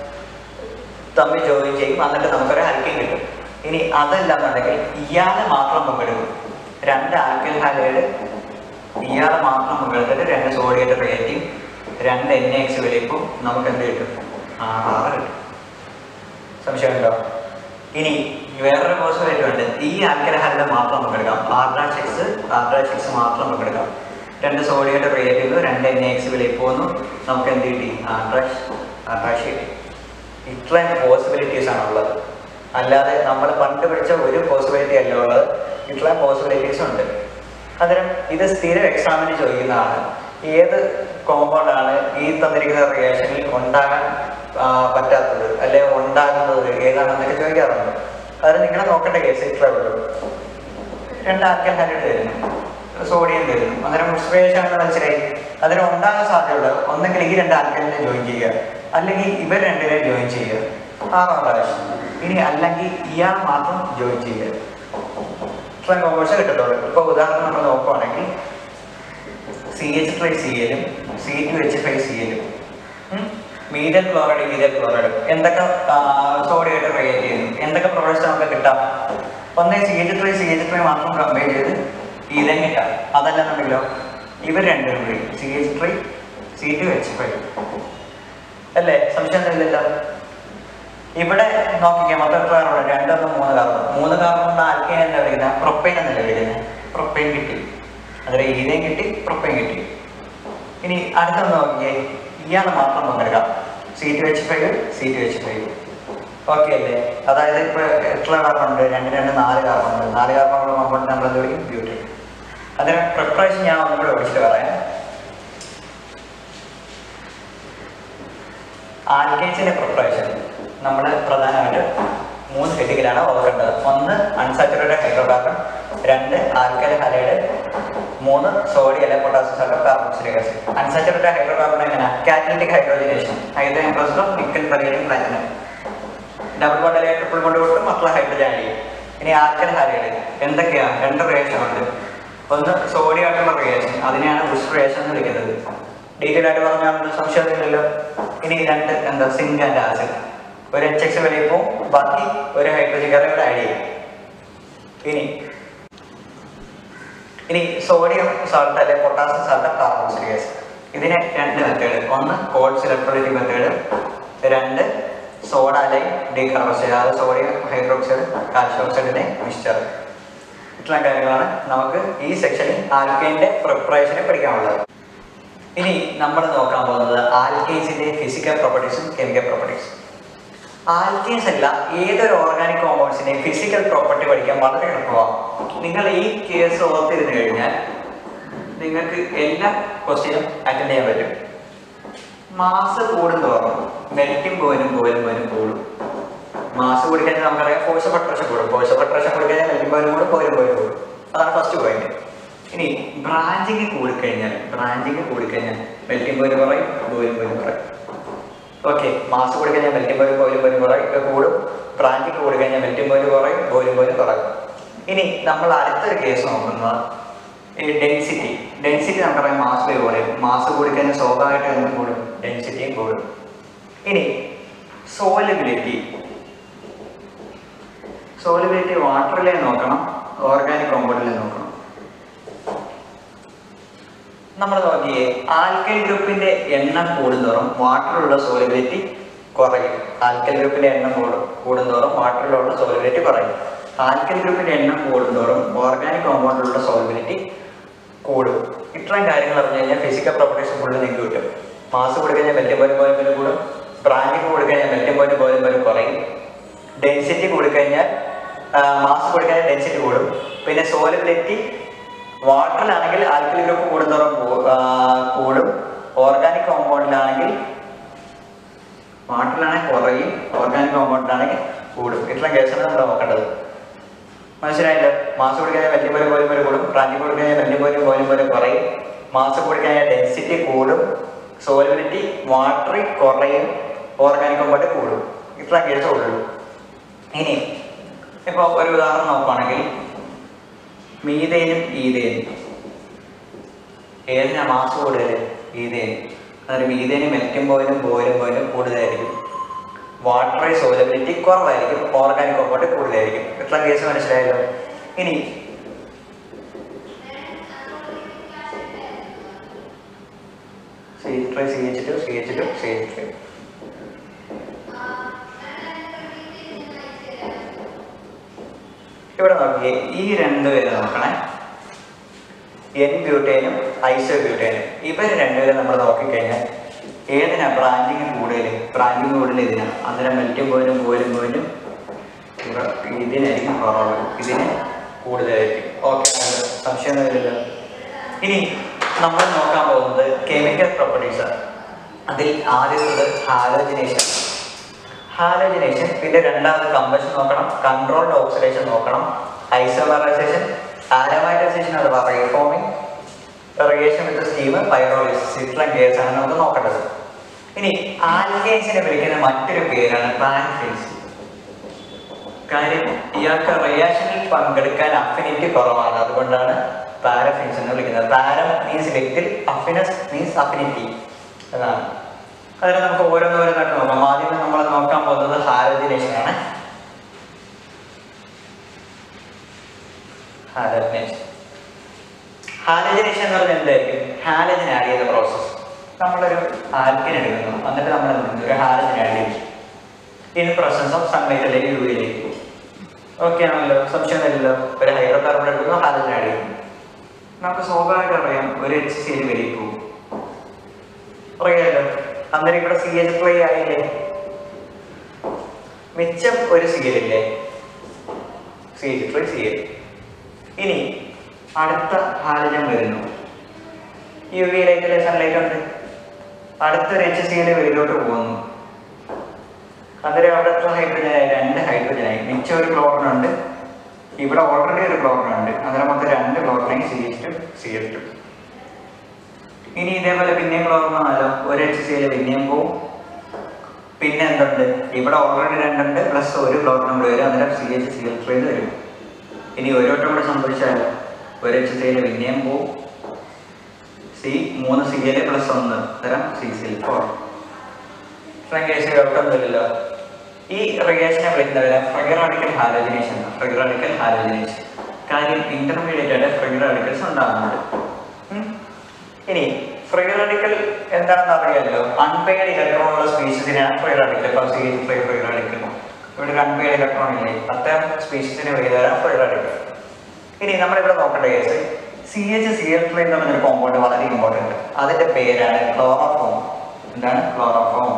തമ്മിൽ ജോയിൻ ചെയ്യും എന്നിട്ട് നമുക്കൊരു ആൽക്കൻ കിട്ടും ഇനി അതല്ല എന്നുണ്ടെങ്കിൽ ഇയാള് മാത്രം പങ്കെടുക്കും രണ്ട് ആൽക്കൽ ഹാലൈഡ് ഇയാള് മാത്രം പങ്കെടുത്തിട്ട് രണ്ട് സോഡിയത്തെ റിയേറ്റീവ് രണ്ട് എൻ എക്സ് വിലയിപ്പും നമുക്ക് എന്ത് കിട്ടും ആറ് ആറ് കിട്ടും സംശയമുണ്ടോ ഇനി വേറൊരു പോസിബിലിറ്റി ഉണ്ട് ഈ ആൽക്കൽ ഹാലൈഡ് മാത്രം പങ്കെടുക്കാം R dash X R dash X മാത്രം പങ്കെടുക്കാം രണ്ട് സോഡിയത്തെ റിയേറ്റീവ് രണ്ട് എൻ എക്സ് വിലയിൽ പോകുന്നു നമുക്ക് എന്ത് കിട്ടി ആർ ഡാഷ് ആർ ഡാഷ് കിട്ടി ഇത്രയും പോസിബിലിറ്റീസ് ആണ് ഉള്ളത് അല്ലാതെ നമ്മൾ പണ്ട് പഠിച്ച ഒരു പോസിബിലിറ്റി അല്ല ഉള്ളത് ഇത്രയും പോസിബിലിറ്റീസ് ഉണ്ട് അന്നേരം ഇത് സ്ഥിരം എക്സാമിന് ചോദിക്കുന്നതാണ് ഏത് കോമ്പൗണ്ട് ആണ് ഈ തന്നിരിക്കുന്ന റിയാക്ഷനിൽ ഉണ്ടാകാൻ ആ, പറ്റാത്തത് അല്ലെ ഉണ്ടാകുന്നത് ഏതാണെന്നൊക്കെ ചോദിക്കാറുണ്ട് അത് നിങ്ങളെ നോക്കേണ്ട കേസ് ഇത്രേ ഉള്ളൂ രണ്ട് ആൽക്കൽ ഹൈഡ്രേറ്റ് തരുന്നു സോഡിയം തരുന്നു അന്നേരം മുസ്ട്രേഷൻ എന്ന് മനസ്സിലായി അതിന് ഉണ്ടാകാൻ സാധ്യതയുള്ളത് ഒന്നെങ്കിൽ ഈ രണ്ട് ആൽക്കലിനെ ജോയിൻ ചെയ്യുക അല്ലെങ്കിൽ ഇവർ രണ്ടിനെ ജോയിൻ ചെയ്യുക ആറാം പ്രാവശ്യം ഇനി അല്ലെങ്കിൽ ഇയാൾ മാത്രം ജോയിൻ ചെയ്യുക ഇത്രയും കോമ്പൗണ്ട്സ് കിട്ടത്തുള്ളൂ ഇപ്പോൾ ഉദാഹരണം നമ്മൾ നോക്കുവാണെങ്കിൽ സി എച്ച് ട്രൈ സി എല്ലും C two H five C എല്ലും മീതൽ ക്ലോറൈഡ് മീതൽ ക്ലോറൈഡ് എന്തൊക്കെ സോഡിയായിട്ട് റിയേറ്റ് ചെയ്യുന്നു എന്തൊക്കെ പ്രോഡക്റ്റ്സ് നമുക്ക് കിട്ടാം ഒന്നേ C H try C H tri മാത്രം കമ്പയർ ചെയ്ത് ഇതം കിട്ടാം അതല്ലെന്നുണ്ടെങ്കിലോ ഇവർ രണ്ടും കൂടി C H try C two H five അല്ലേ സംശയമൊന്നുമില്ലല്ലോ ഇവിടെ നോക്കിക്കാം മൊത്തം എത്ര കാർബൺ രണ്ടൊന്ന് മൂന്ന് കാർബൺ മൂന്ന് കാർബൺ ആൽക്കൈൻ എന്താ വിളിക്കുന്നത് പ്രൊപ്പൈൻ എന്നല്ലേ വിളിക്കുന്നത് പ്രൊപ്പൈൻ കിട്ടി അതിൽ ഈതയും കിട്ടി പ്രൊപ്പൈൻ കിട്ടി ഇനി അടുത്തൊന്ന് നോക്കിയേ ഇയാൾ മാത്രം പങ്കെടുക്കാം C two H five C two H five okay അല്ലേ അതായത് ഇപ്പൊ എത്ര കാർബൺ ഉണ്ട് രണ്ട് രണ്ട് നാല് കാർബൺ ഉണ്ട് നാല് കാർബൺ ഉള്ള കോമ്പൗണ്ട് നമ്മൾ എന്ത് വിളിക്കും ബ്യൂട്ടി അതിന് പ്രിപ്പറേഷൻ ഞാൻ ഒന്നും കൂടെ വിളിച്ചിട്ട് പറയാം ആൽക്കേറ്റ്സിന്റെ പ്രിപ്പറേഷൻ നമ്മൾ പ്രധാനമായിട്ട് മൂന്ന് ഹെഡിങ്ങിലാണ് ഓർക്കേണ്ടത് ഒന്ന് അൺസാച്ചുറേറ്റഡ് ഹൈഡ്രോകാർബൺ രണ്ട് ആൽക്കൽ ഹലൈഡ് മൂന്ന് സോഡിയം അല്ലെ potassium sulphur carboxylic acid unsaturated hydrocarbon എങ്ങനെ catalytic hydrogenation hydrogen plus nickel palladium platinum double bond അല്ലെങ്കിൽ ട്രിപ്പിൾ ബോണ്ട് കൊടുത്ത് മറ്റുള്ള ഹൈഡ്രജൻ ആഡ് ചെയ്യും ഇനി ആൽക്കൽ ഹലൈഡ് എന്തൊക്കെയാണ് രണ്ട് റിയേഷൻ ഉണ്ട് ഒന്ന് സോഡിയം ആയിട്ടുള്ള റിയേഷൻ അതിനെയാണ് ബുഷ് റിയേഷൻ എന്ന് വിളിക്കുന്നത് ഡീറ്റെയിൽ ആയിട്ട് പറഞ്ഞാൽ സംശയമൊന്നുമില്ലല്ലോ ഇനി രണ്ട് എന്താ സിങ്ക് ആൻഡ് ആസിഡ് ഒരു എച്ച് എക്സ് വിലയിപ്പോൾ ബാക്കി ഒരു ഹൈഡ്രജൻ കാർബൺ ഇവിടെ ആഡ് ചെയ്യും ഇനി ഇനി സോഡിയം സാൾട്ട് അല്ലെങ്കിൽ പൊട്ടാസ്യം സാൾട്ട് കാർബോക്സിലിക് ആസിഡ് ഇതിന് രണ്ട് മെത്തേഡ് ഒന്ന് കോൾഡ് ഇലക്ട്രോലൈറ്റിക് മെത്തേഡ് രണ്ട് സോഡ അല്ലെങ്കിൽ ഡീകാർബോക്സൈഡ് അതായത് സോഡിയം ഹൈഡ്രോക്സൈഡ് കാൽഷ്യം ഓക്സൈഡിന്റെ മിക്സ്ചർ ഇത്രയും കാര്യങ്ങളാണ് നമുക്ക് ഈ സെക്ഷനിൽ ആൽക്കൈൻ്റെ പ്രിപ്പറേഷനെ പഠിക്കാനുള്ളത് ഇനി നമ്മൾ നോക്കാൻ പോകുന്നത് ആൽക്കൈൻസിന്റെ ഫിസിക്കൽ പ്രോപ്പർട്ടീസും കെമിക്കൽ പ്രോപ്പർട്ടീസും ആൽക്കൈൻസ് അല്ല ഏതൊരു ഓർഗാനിക് കോമ്പൗണ്ട്സിന്റെ ഫിസിക്കൽ പ്രോപ്പർട്ടി പഠിക്കാൻ വളരെ എളുപ്പമാണ് നിങ്ങൾ ഈ കേസ് ഓർത്തിരുന്നു കഴിഞ്ഞാൽ നിങ്ങൾക്ക് എല്ലാ ക്വസ്റ്റ്യനും അറ്റൻഡ് ചെയ്യാൻ പറ്റും മാസ് കൂടുന്തോറും മെൽറ്റിംഗ് പോയിന്റും പോയിലും പോയിലും കൂടും മാസ് കൂടിക്കഴിഞ്ഞാൽ നമുക്കറിയാം ഫോഴ്സ് പ്രഷർ കൂടും ഫോഴ്സ് പ്രഷർ കൂടിക്കഴിഞ്ഞാൽ മെൽറ്റിംഗ് പോയിലും കൂടും പോയിലും പോയിലും കൂടും അതാണ് ഫസ്റ്റ് പോയിന്റ് ഇനി ബ്രാഞ്ചിങ് കൂടിക്കഴിഞ്ഞാൽ ബ്രാഞ്ചിങ് കൂടിക്കഴിഞ്ഞാൽ മെൽറ്റിംഗ് പോയിന്റ് കുറയും പോയിലും പോയിലും കുറയും ഓക്കെ മാസ് കൂടിക്കഴിഞ്ഞാൽ മെൽറ്റിംഗ് പോയിന്റ് പോയിലും പോയിലും കുറയും കൂടും ബ്രാഞ്ചിങ് കൂടിക്കഴിഞ്ഞാൽ മെൽറ്റിംഗ് പോയിന്റ് കുറയും പോയിലും പോയിലും കുറയും ഇനി നമ്മൾ അടുത്തൊരു കേസ് നോക്കുന്നത് ഈ ഡെൻസിറ്റി ഡെൻസിറ്റി നമുക്കറിയാം മാസ് ബൈ വോളിയം മാസ് കൂടിക്കഴിഞ്ഞാൽ സ്വാഭാവികമായിട്ട് എന്തും കൂടും ഡെൻസിറ്റിയും കൂടും ഇനി സോലബിലിറ്റി സോലബിലിറ്റി വാട്ടറിലെ നോക്കണം ഓർഗാനിക് കോമ്പൗണ്ടിൽ നോക്കണം നമ്മൾ നോക്കിയേ ആൽക്കൽ ഗ്രൂപ്പിന്റെ എണ്ണം കൂടുന്തോറും വാട്ടറിലുള്ള സോളിബിലിറ്റി കുറയും ആൽക്കൽ ഗ്രൂപ്പിന്റെ എണ്ണം കൂടും കൂടുന്തോറും വാട്ടറിലുള്ള സോളിബിലിറ്റി കുറയും ആൽക്കൽ ഗ്രൂപ്പിന്റെ എണ്ണം കൂടുന്തോറും ഓർഗാനിക് കോമ്പൗണ്ടിലുള്ള സോളിബിലിറ്റി കൂടും ഇത്രയും കാര്യങ്ങൾ അറിഞ്ഞു കഴിഞ്ഞാൽ ഫിസിക്കൽ പ്രോപ്പർട്ടീസ് ഫുള്ള് നിങ്ങൾക്ക് കിട്ടും മാസ് കൊടുക്കഴിഞ്ഞാൽ മെല്യം പോലും പോലും പോലും കൂടും ബ്രാഞ്ചിങ് കൊടുക്കഴിഞ്ഞാൽ മെല്യം പോലും പോലും പോലും കുറയും ഡെൻസിറ്റി കൂടിക്കഴിഞ്ഞാൽ മാസ് കൂടിക്കഴിഞ്ഞാൽ ഡെൻസിറ്റി കൂടും പിന്നെ സോലബിലിറ്റി വാട്ടറിലാണെങ്കിൽ ആൽക്കലി ഗ്രൂപ്പ് കൂടുന്നതോറും കൂ- ആ, കൂടും ഓർഗാനിക് കോമ്പൗണ്ടിലാണെങ്കിൽ വാട്ടറിലാണെങ്കിൽ കുറയും ഓർഗാനിക് കോമ്പൗണ്ടിലാണെങ്കിൽ കൂടും ഇത്രയും കേസാണ് നമ്മൾ നോക്കേണ്ടത് മനസ്സിലായില്ല മാസ് കൊടുക്കഴിഞ്ഞാൽ വലിയ പോലെ പോലും പോലെ കൂടും ബ്രാഞ്ച് കൊടുക്കഴിഞ്ഞാൽ വലിയ പോലെ പോലും പോലെ കുറയും മാസ് കൊടുക്കഴിഞ്ഞാൽ ഡെൻസിറ്റി കൂടും സോലബിലിറ്റി വാട്ടർ കുറയും ഓർഗാനിക് കോമ്പൗണ്ട് കൂടും ഇത്രയും കേസേ ഉള്ളൂ ഇനി ഇപ്പോൾ ഒരു ഉദാഹരണം നോക്കുകയാണെങ്കിൽ മീതേനും ഈതേനും ഏതിനാ മാസ് കൂടുതൽ ഈതേന് അതായത് മീതേന് മെൽറ്റും പോയിലും ബോയിലും പോയിലും കൂടുതലായിരിക്കും വാട്ടർ സോലബിലിറ്റി കുറവായിരിക്കും ഓർഗാനിക് കോമ്പൗണ്ട് കൂടുതലായിരിക്കും ഇത്ര കേസ് മനസ്സിലായല്ലോ ഇനി C H try C H two C H two C H three ഇവിടെ നോക്കിയേ ഈ രണ്ട് പേര് നോക്കണേ എൻ ബ്യൂട്ടേനും ഐസോ ബ്യൂട്ടേനും ഇവർ രണ്ടുപേരും നമ്മൾ നോക്കിക്കഴിഞ്ഞാൽ ഏതിനാ ബ്രാൻഡിങ് കൂടുതൽ ബ്രാൻഡിങ് കൂടുതൽ ഇതിനാ അന്നേരം മെൽറ്റും പോയിനും പോയിലും പോയിനും ഇവിടെ ഇതിനായിരിക്കും കുറവ് ഇതിന് കൂടുതലായിരിക്കും ഓക്കെ സംശയമൊന്നുമില്ലല്ലോ ഇനി നമ്മൾ നോക്കാൻ പോകുന്നത് കെമിക്കൽ പ്രോപ്പർട്ടീസ് അതിൽ ആദ്യത്തത് ഹാലോജിനേഷൻ ഹാലോജിനേഷൻ പിന്നെ രണ്ടാമത് കമ്പഷൻ നോക്കണം കൺട്രോൾഡ് ഓക്സിഡേഷൻ നോക്കണം ഐസോമറൈസേഷൻ ആരമൈറ്റൈസേഷൻ അഥവാ reforming reaction with steam pyrolysis ഇത്രയും കേസാണ് നമുക്ക് നോക്കേണ്ടത് ഇനി ആൽക്കേൻസിനെ വിളിക്കുന്ന മറ്റൊരു പേരാണ് പാൻഫിൻസ് കാര്യം ഇയാൾക്ക് റിയാക്ഷനിൽ പങ്കെടുക്കാൻ അഫിനിറ്റി കുറവാണ് അതുകൊണ്ടാണ് പാരഫിൻസ് എന്ന് വിളിക്കുന്നത് പാരം മീൻസ് വ്യക്തി അഫിനസ് മീൻസ് അഫിനിറ്റി എന്നാണ് അതിന് നമുക്ക് ഓരോന്നോരോന്നായിട്ട് നോക്കാം ആദ്യം നമ്മൾ നോക്കാൻ പോകുന്നത് ഹാലോജിനേഷൻ ആണ് ഹാലോജിനേഷൻ ഹാലോജിനേഷൻ എന്ന് പറഞ്ഞാൽ എന്തായിരിക്കും ഹാലജൻ ആഡ് ചെയ്യുന്ന പ്രോസസ്സ് നമ്മളൊരു ആൽക്കിൻ എടുക്കുന്നു എന്നിട്ട് നമ്മൾ എന്ത് ചെയ്യുന്നു? ഒരു ഹാലജൻ ആഡ് ചെയ്യും ഇൻ പ്രസൻസ് ഓഫ് സൺലൈറ്റ് അല്ലെങ്കിൽ യു വിയിലേക്ക് ഓക്കെ ആണല്ലോ സംശയമൊന്നുമില്ലല്ലോ ഒരു ഹൈഡ്രോ കാർബൺ എടുക്കുന്നു ഹാലജൻ ആഡ് ചെയ്യുന്നു നമുക്ക് സ്വാഭാവികം അറിയാം ഒരു എച്ച് സി എൽ വെളിയിൽ പോകും അറിയാലോ അന്നേരം ഇവിടെ സി എച്ച് ത്രീ ആയില്ലേ മിച്ചം ഒരു സി എൽ ഇല്ലേ C H three C L ഇനി അടുത്ത ഹാലജൻ വരുന്നു യു വിയിലേക്ക് സൺലൈറ്റ് ഉണ്ട് അടുത്തൊരു എച്ച് സി എൽ വെളിയിലോട്ട് പോകുന്നു അന്നേരം അവിടെ എത്ര ഹൈഡ്രജനായി രണ്ട് ഹൈഡ്രജനായി മിച്ചം ഒരു ക്ലോറിൻ ഉണ്ട് ഇവിടെ ഓൾറെഡി ഒരു ക്ലോറിൻ ഉണ്ട് അന്നേരം മൊത്തം രണ്ട് ക്ലോറിനായി C H two C H two ഇനി ഇതേപോലെ പിന്നെയും ക്ലോറിൻ വന്നാലോ ഒരു എച്ച് സി എൽ പിന്നെയും പോവും പിന്നെ എന്തുണ്ട് ഇവിടെ ഓൾറെഡി രണ്ടുണ്ട് പ്ലസ് ഒരു ക്ലോറിനും കൂടെ വരും അന്നേരം C H C L three വരും ഇനി ഒരു വട്ടം കൂടെ സംഭവിച്ചാലോ ഒരു എച്ച് സി എൽ പിന്നെയും പോവും സി മൂന്ന് സി എൽ പ്ലസ് ഒന്ന് തരം സി സി എൽ ഫോർ ഇത്രയും കേസ് കേൾക്കുന്നില്ലല്ലോ ഈ റിയേഷനെ വിളിക്കുന്നവരെ free radical halogenation free radical halogenation കാര്യം ഇന്റർമീഡിയറ്റ് ആയിട്ട് ഫ്രഗ് റാഡിക്കൽസ് ഉണ്ടാകുന്നുണ്ട് ഉം. ഇനി ഫ്രീ റാഡിക്കൽ എന്താണെന്ന് അറിയാമല്ലോ അൺപെയ്ഡ് ഇലക്ട്രോൺ ഉള്ള സ്പീഷീസിനെയാണ് ഫ്രീ റാഡിക്കൽ ഇപ്പൊ സി ഫ്രീ ഫ്രീ റാഡിക്കൽ ഇവിടെ ഒരു അൺപെയ്ഡ് ഇലക്ട്രോൺ ഇല്ലേ അത്തരം സ്പീഷീസിനെ വിളിക്കുന്നവരാണ് ഫ്രീ റാഡിക്കൽ ഇനി നമ്മളിവിടെ നോക്കേണ്ട case C H C L three എന്ന് പറഞ്ഞൊരു കോമ്പൗണ്ട് വളരെ ഇമ്പോർട്ടൻറ്റ് അതിന്റെ പേരാണ് ക്ലോറോഫോം എന്താണ് ക്ലോറോഫോം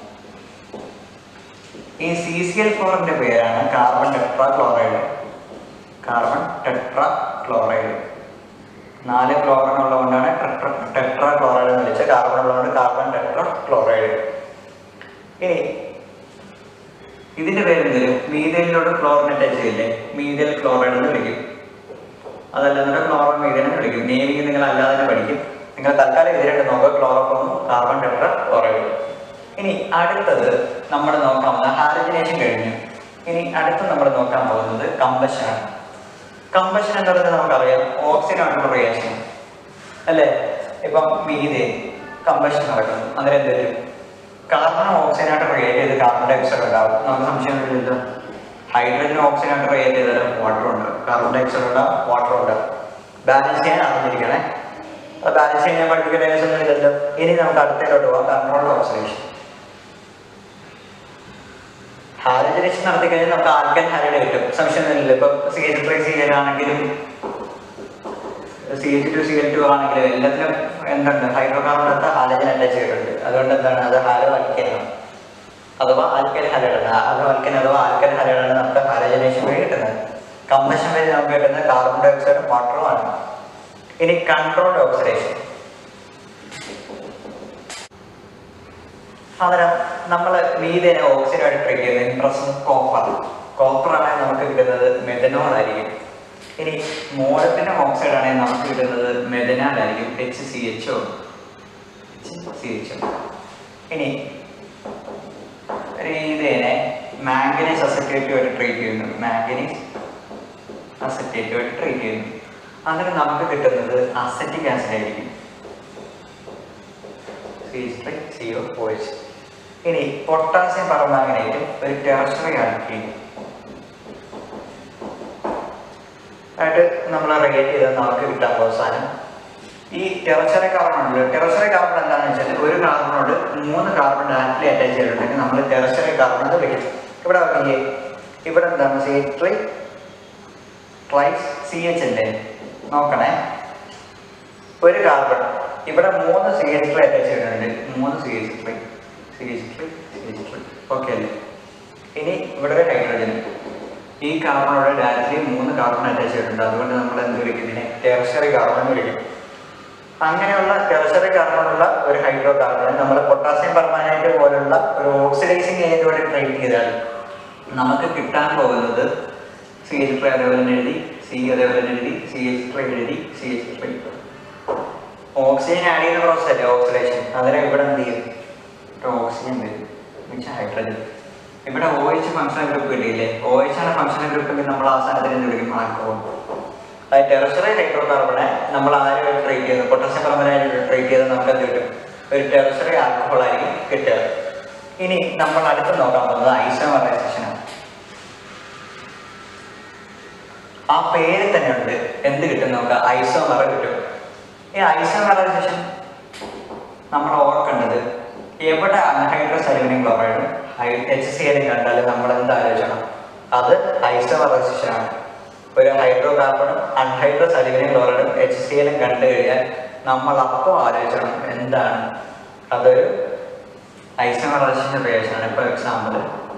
ഈ സി സി എൽ ഫോറിന്റെ പേരാണ് carbon tetrachloride carbon tetrachloride നാല് ക്ലോറിൻ ഉള്ളതുകൊണ്ടാണ് ടെട്ര ടെട്രാ ക്ലോറൈഡ് എന്ന് വിളിച്ചത് കാർബൺ ഉള്ളതുകൊണ്ട് കാർബൺ ടെട്രാ ക്ലോറൈഡ് ഇനി ഇതിന്റെ പേരെന്തരും മീതേനിലോട് ക്ലോറിൻ അറ്റാച്ച് ചെയ്യില്ലേ മീതേൽ ക്ലോറൈഡ് എന്ന് വിളിക്കും അതല്ലാതെ ക്ലോറോ മീതേനെ വിളിക്കും നേവിക്ക് നിങ്ങൾ അല്ലാതെ തന്നെ പഠിക്കും നിങ്ങൾ തൽക്കാലം ഇതിലായിട്ട് നോക്കുക ക്ലോറോഫോം കാർബൺ ടെട്രാ ക്ലോറൈഡ് ഇനി അടുത്തത് നമ്മൾ നോക്കാൻ പോകുന്നത് ഹാലജിനേഷൻ കഴിഞ്ഞു ഇനി അടുത്ത് നമ്മൾ നോക്കാൻ പോകുന്നത് കമ്പഷൻ ആണ് കമ്പഷൻ എന്ന് പറയുന്നത് നമുക്കറിയാം ഓക്സിജൻ ആയിട്ടുള്ള റിയാക്ഷൻ അല്ലേ ഇപ്പം മീതെ കമ്പഷൻ നടക്കുന്നു അന്നേരം എന്ത് വരും കാർബൺ ഓക്സിജൻ ആയിട്ട് റിയേറ്റ് ചെയ്ത് കാർബൺ ഡൈ ഓക്സൈഡ് ഉണ്ടാവും നമുക്ക് സംശയമൊന്നുമില്ലല്ലോ ഹൈഡ്രജൻ ഓക്സിജൻ ആയിട്ട് റിയേറ്റ് ചെയ്താലും വാട്ടർ ഉണ്ടാവും കാർബൺ ഡൈ ഓക്സൈഡ് ഉണ്ടാവും വാട്ടർ ഉണ്ടാവും ബാലൻസ് ചെയ്യാൻ അറിഞ്ഞിരിക്കണേ അത് ബാലൻസ് ചെയ്യാൻ പഠിപ്പിക്കേണ്ട കേസൊന്നും ഇല്ലല്ലോ ഇനി നമുക്ക് അടുത്തതിലോട്ട് പോകാം കൺട്രോൾ ഓക്സിഡേഷൻ ഹാലജനേഷൻ നടത്തി കഴിഞ്ഞാൽ നമുക്ക് ആൽക്കൻ ഹാലൈഡ് കിട്ടും സംശയമൊന്നുമില്ല ഇപ്പൊ C H three C L ആണെങ്കിലും C H two C L two ആണെങ്കിലും എല്ലാത്തിലും എന്തുണ്ട് ഹൈഡ്രോ കാർബണത്തെ ഹാലജൻ അറ്റാച്ച് ചെയ്തിട്ടുണ്ട് അതുകൊണ്ട് എന്താണ് അത് ഹാലോ അൽക്കനാണ് അഥവാ ആൽക്കൽ ഹലൈഡാണ് അത് ആൽക്കൻ അഥവാ ആൽക്കൽ ഹലൈഡാണ് നമുക്ക് ഹാലജനേഷൻ വഴി കിട്ടുന്നത് കമ്പഷൻ വഴി നമുക്ക് കിട്ടുന്നത് കാർബൺ ഡൈ ഓക്സൈഡും വാട്ടറുമാണ് ഇനി കൺട്രോൾഡ് ഓക്സിഡേഷൻ പകരം നമ്മൾ മീതേനെ ഓക്സിഡായിട്ട് ട്രീറ്റ് ചെയ്യുന്നത് ഇംപ്രഷൻ കോപ്പർ കോപ്പർ ആണെങ്കിൽ നമുക്ക് കിട്ടുന്നത് മെഥനോൾ ആയിരിക്കും ഇനി മോഡത്തിന്റെ ഓക്സൈഡ് ആണെങ്കിൽ നമുക്ക് കിട്ടുന്നത് മെഥനാൽ ആയിരിക്കും H C H O C H O ഇനി മീതേനെ മാംഗനീസ് അസറ്റേറ്റുമായിട്ട് ട്രീറ്റ് ചെയ്യുന്നു മാംഗനീസ് അസറ്റേറ്റുമായിട്ട് ട്രീറ്റ് ചെയ്യുന്നു അങ്ങനെ നമുക്ക് കിട്ടുന്നത് അസറ്റിക് ആസിഡ് ആയിരിക്കും സി ഒ ഓയിച്ച് ഇനി പൊട്ടാസ്യം പെർമാംഗനേറ്റും ഒരു ടെറസ്ട്രി ആൽക്കീൻ ആയിട്ട് നമ്മൾ റേറ്റ് ചെയ്ത് നമുക്ക് കിട്ടാൻ അവസാനം ഈ ടെറസറി കാർബൺ ഉണ്ട് ടെറസറി കാർബൺ എന്താണെന്ന് വെച്ചാൽ ഒരു കാർബണോട് മൂന്ന് കാർബൺ ഡയറക്റ്റ്ലി അറ്റാച്ച് ചെയ്തിട്ടുണ്ടെങ്കിൽ നമ്മൾ ടെറസറി കാർബൺ എന്ന് വിളിക്കും ഇവിടെ നോക്കിയേ ഇവിടെ എന്താണ് C three twice C H അല്ലേ നോക്കണേ ഒരു കാർബൺ ഇവിടെ മൂന്ന് സി എച്ച് ത്രീ അറ്റാച്ച് ചെയ്തിട്ടുണ്ട് മൂന്ന് C H three C H three C H three okay അല്ലേ ഇനി ഇവിടെ ഒരു ഹൈഡ്രജൻ ഈ കാർബണോട് ഡയറക്റ്റ്ലി മൂന്ന് കാർബൺ അറ്റാച്ച് ചെയ്തിട്ടുണ്ട് അതുകൊണ്ട് നമ്മൾ എന്ത് വിളിക്കും ഇതിനെ ടെറസറി കാർബൺ എന്ന് വിളിക്കും അങ്ങനെയുള്ള ടെറസറി കാർബണുള്ള ഒരു ഹൈഡ്രോ കാർബൺ നമ്മൾ പൊട്ടാസ്യം പെർമാനേറ്റ് പോലുള്ള ഒരു ഓക്സിഡൈസിങ് ഏജന്റോടെ ട്രീറ്റ് ചെയ്താൽ നമുക്ക് കിട്ടാൻ പോകുന്നത് സി എച്ച് ത്രീ അതേപോലെ തന്നെ എഴുതി സി അതേപോലെ തന്നെ എഴുതി സി എച്ച് ത്രീ എഴുതി C H three oxygen add ചെയ്യുന്ന പ്രോസസ് അല്ലേ ഓക്സിഡേഷൻ അതിനെ ഇവിടെ എന്ത് ചെയ്യും ഇവിടെ ഓക്സിജൻ വരും മിച്ച ഹൈഡ്രജൻ ഇവിടെ ഒ എച്ച് ഫംഗ്ഷണൽ ഗ്രൂപ്പ് കിട്ടിയില്ലേ ഒ എച്ച് ആണ് ഫംഗ്ഷണൽ ഗ്രൂപ്പ് നമ്മൾ ആ സാധനത്തിന് എന്ത് വിളിക്കും ആൽക്കഹോൾ അത് ടെറസറി ഹൈഡ്രോ കാർബണെ നമ്മൾ ആരും ട്രീറ്റ് ചെയ്യുന്നത് പൊട്ടാസ്യം പെർമനായിട്ട് ട്രീറ്റ് ചെയ്ത് നമുക്ക് എന്ത് കിട്ടും ഒരു ടെറസറി ആൽക്കഹോൾ ആയിരിക്കും കിട്ടുക ഇനി നമ്മൾ അടുത്ത് നോക്കാൻ പോകുന്നത് ഐസോമറൈസേഷനാണ് ആ പേര് തന്നെ ഉണ്ട് എന്ത് കിട്ടും നമുക്ക് ഐസോമറ കിട്ടും ഈ ഐസോമറൈസേഷൻ നമ്മൾ ഓർക്കേണ്ടത് എവിടെ അൺഹൈഡ്രസ് അലുമിനിയം ക്ലോറൈഡും എച്ച് സി എല്ലും കണ്ടാൽ നമ്മൾ എന്ത് ആലോചിക്കണം അത് ഐസോമറൈസേഷൻ ആണ് ഒരു ഹൈഡ്രോ കാർബണും അൺഹൈഡ്രസ് അലുമിനിയം ക്ലോറൈഡും എച്ച് സി എല്ലും കണ്ടു കഴിഞ്ഞാൽ നമ്മൾ അപ്പോൾ ആലോചിക്കണം എന്താണ് അതൊരു ഐസോമറൈസേഷൻ റിയാക്ഷൻ ആണ് ഇപ്പോൾ എക്സാമ്പിൾ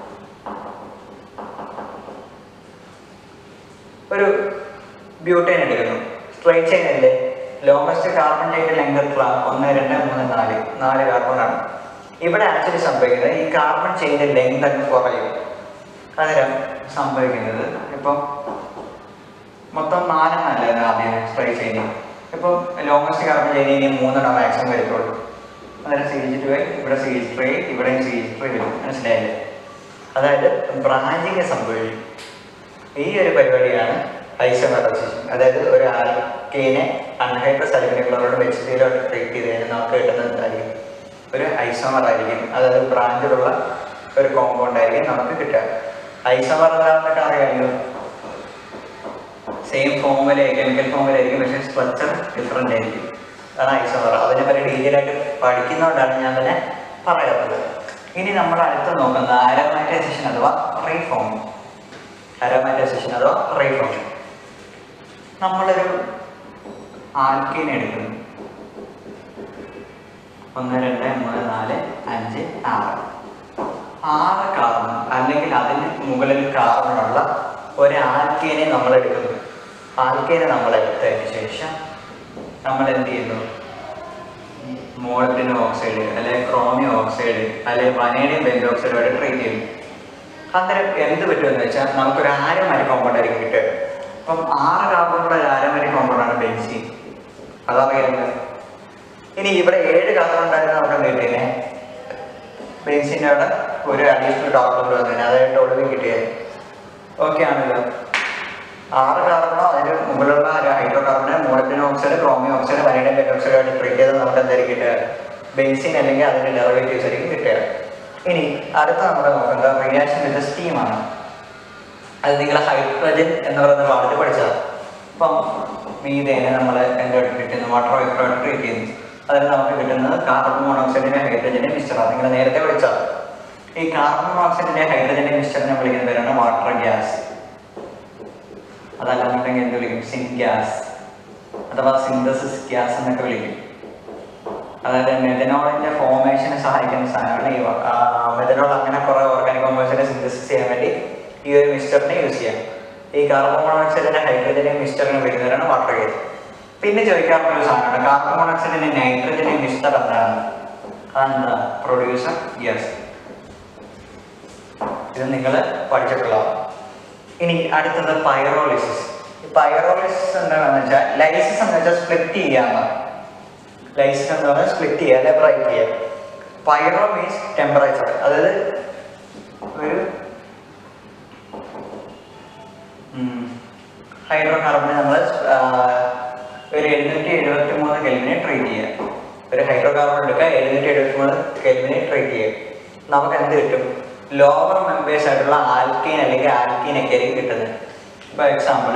ഒരു ബ്യൂട്ടൈൻ എടുക്കുന്നു സ്ട്രൈറ്റ് ചെയിൻ അല്ലേ ലോങ്ങസ്റ്റ് കാർബൺ ചെയിൻ്റെ ലെങ്ത് ഒന്ന് രണ്ട് മൂന്ന് നാല് നാല് കാർബൺ ആണ് ഇവിടെ ആക്ച്വലി സംഭവിക്കുന്നത് ഈ കാർബൺ ചെയിൻ്റെ ലെങ്ത് അങ്ങ് കുറയും അന്നേരം സംഭവിക്കുന്നത് ഇപ്പം മൊത്തം നാലെണ്ണല്ലായിരുന്നു ആദ്യം സ്ട്രൈറ്റ് ചെയിൻ ഇപ്പം ലോങ്ങസ്റ്റ് കാർബൺ ചെയിൻ ഇനി മൂന്നെണ്ണം മാക്സിമം വരുത്തുള്ളൂ അന്നേരം സി എച്ച് ടു ഇവിടെ സി എച്ച് ത്രീ ഇവിടെയും സി എച്ച് ത്രീ വരും മനസ്സിലായില്ലേ അതായത് ബ്രാഞ്ചിങ് സംഭവിക്കും ഈ ഒരു പരിപാടിയാണ് ഐസോമറൈസേഷൻ അതായത് ഒരു ആൽക്കേനെ അൺഹൈഡ്രസ് അലുമിനിയം ക്ലോറൈഡ് വെച്ചിട്ടിലോട്ട് ട്രീറ്റ് ചെയ്ത് കഴിഞ്ഞാൽ നമുക്ക് കിട്ടുന്നത് എന്തായിരിക്കും ഒരു ഐസോമർ ആയിരിക്കും അതായത് ബ്രാഞ്ചിലുള്ള ഒരു കോമ്പൗണ്ട് ആയിരിക്കും നമുക്ക് കിട്ടുക ഐസോമർ എന്താണെന്നൊക്കെ അറിയാമല്ലോ സെയിം ഫോമുല കെമിക്കൽ ഫോമുലായിരിക്കും പക്ഷേ സ്ട്രക്ചർ ഡിഫറെൻ്റ് ആയിരിക്കും അതാണ് ഐസോമർ അതിനെ പറ്റി ഡീറ്റെയിൽ ആയിട്ട് പഠിക്കുന്നതുകൊണ്ടാണ് ഞാൻ തന്നെ പറയാത്തത് ഇനി നമ്മൾ അടുത്ത് നോക്കുന്ന ആരോമാറ്റൈസേഷൻ അഥവാ റീഫോമിംഗ് അരോമാറ്റൈസേഷൻ അഥവാ റീഫോമിംഗ് നമ്മളൊരു ആൽക്കീൻ എടുക്കുന്നു ഒന്ന് രണ്ട് മൂന്ന് നാല് അഞ്ച് ആറ് ആറ് കാർബൺ അല്ലെങ്കിൽ അതിന് മുകളിൽ കാർബണുള്ള ഒരു ആൽക്കീനെ നമ്മൾ എടുക്കുന്നു ആൽക്കീനെ നമ്മൾ എടുത്തതിന് ശേഷം നമ്മൾ എന്ത് ചെയ്യുന്നു മോളറ്റിൻ ഓക്സൈഡ് അല്ലെങ്കിൽ ക്രോമിയം ഓക്സൈഡ് അല്ലെങ്കിൽ വനേഡിയം ബെൻഡോക്സൈഡുമായിട്ട് ട്രീറ്റ് ചെയ്യുന്നു അന്നേരം എന്ത് പറ്റുമെന്ന് വെച്ചാൽ നമുക്കൊരു ആരമരി കോമ്പൗണ്ട് ആയിരിക്കും കിട്ടുക അപ്പം ആറ് കാർബണുള്ള ഒരു ആരമരി കോമ്പൗണ്ടാണ് ബെൻസീൻ അതറിയാമല്ലോ ഇനി ഇവിടെ ഏഴ് കാർബൺ ഉണ്ടായിരുന്ന നമുക്ക് എന്ത് കിട്ടിയേ ബെൻസിൻ്റെ അവിടെ ഒരു അഡീഷണൽ കാർബൺ വന്നതിന് അതായിട്ട് ഒളിവ് കിട്ടിയത് ഓക്കെ ആണല്ലോ ആറ് കാർബണോ അതിന് മുകളിലുള്ള ഒരു ഹൈഡ്രോ കാർബണ് മോളറ്റിൻ oxide chromium oxide vanadium pentoxide ആയിട്ട് ട്രീറ്റ് ചെയ്ത് നമുക്ക് എന്തായിരിക്കും കിട്ടുക ബെൻസിൻ അല്ലെങ്കിൽ അതിൻ്റെ ഡെറിവേറ്റീവ്സ് ആയിരിക്കും കിട്ടുക ഇനി അടുത്ത നമ്മൾ നോക്കുന്നത് റിയാക്ഷൻ വിത്ത് സ്റ്റീമാണ് അത് നിങ്ങൾ ഹൈഡ്രജൻ എന്ന് പറയുന്ന പാഠത്തിൽ പഠിച്ചതാണ് അപ്പം മീതേനെ നമ്മൾ എന്തായിട്ട് കിട്ടുന്നു വാട്ടർ വൈപ്പറായിട്ട് ട്രീറ്റ് ചെയ്യുന്നു അതിൽ നമുക്ക് കിട്ടുന്നത് കാർബൺ മോണോക്സൈഡിന്റെ ഹൈഡ്രജന്റെ മിക്സ്ചറാണ് നിങ്ങൾ നേരത്തെ പഠിച്ചതാണ് ഈ കാർബൺ മോണോക്സൈഡിന്റെ ഹൈഡ്രജന്റെ മിക്സ്ചറിനെ വിളിക്കുന്ന പേരാണ് വാട്ടർ ഗ്യാസ് അതല്ലാന്നുണ്ടെങ്കിൽ എന്ത് വിളിക്കും സിൻ ഗ്യാസ് അഥവാ സിന്തസിസ് ഗ്യാസ് എന്നൊക്കെ വിളിക്കും അതായത് മെഥനോളിന്റെ ഫോർമേഷന് സഹായിക്കുന്ന സാധനമാണ് ഈ മെഥനോൾ അങ്ങനെ കുറെ ഓർഗാനിക് കോമ്പൗണ്ട്സിനെ സിന്തസിസ് ചെയ്യാൻ വേണ്ടി ഈ ഒരു മിക്സ്ചറിനെ യൂസ് ചെയ്യാം ഈ കാർബൺ മോണോക്സൈഡിന്റെ ഹൈഡ്രജനെ മിക്സ്ചറിനെ വിളിക്കുന്നവരാണ് വാട്ടർ ഗ്യാസ് പിന്നെ ചോദിക്കാറുള്ള ഒരു സാധനമാണ് കാർബൺ മോണോക്സൈഡിന്റെ നൈട്രജനെ മിക്സ്ചർ എന്താണ് അതെന്താ പ്രൊഡ്യൂസർ ഗ്യാസ് ഇത് നിങ്ങൾ പഠിച്ചിട്ടുള്ളതാണ് ഇനി അടുത്തത് പൈറോളിസിസ് ഈ പൈറോളിസിസ് എന്താണെന്ന് വെച്ചാൽ ലൈസിസ് എന്ന് വെച്ചാൽ സ്പ്ലിറ്റ് ചെയ്യാന്നാണ് ലൈസിസ് എന്ന് പറഞ്ഞാൽ സ്പ്ലിറ്റ് ചെയ്യുക അല്ലെ ബ്രൈറ്റ് ചെയ്യുക പൈറോ മീൻസ് ടെമ്പറേച്ചർ അതായത് ഒരു ഹൈഡ്രോ കാർബണിനെ നമ്മൾ ഒരു എഴുന്നൂറ്റി എഴുപത്തി മൂന്ന് കെൽവിനെ ട്രീറ്റ് ചെയ്യുക ഒരു ഹൈഡ്രോ കാർബൺ എടുക്കുക എഴുന്നൂറ്റി എഴുപത്തി മൂന്ന് കെൽവിനെ ട്രീറ്റ് ചെയ്യുക നമുക്ക് എന്ത് കിട്ടും ലോവർ മെമ്പേഴ്സ് ആയിട്ടുള്ള ആൽക്കീൻ അല്ലെങ്കിൽ ആൽക്കീൻ ഒക്കെ ആയിരിക്കും കിട്ടുന്നത് ഇപ്പോൾ എക്സാമ്പിൾ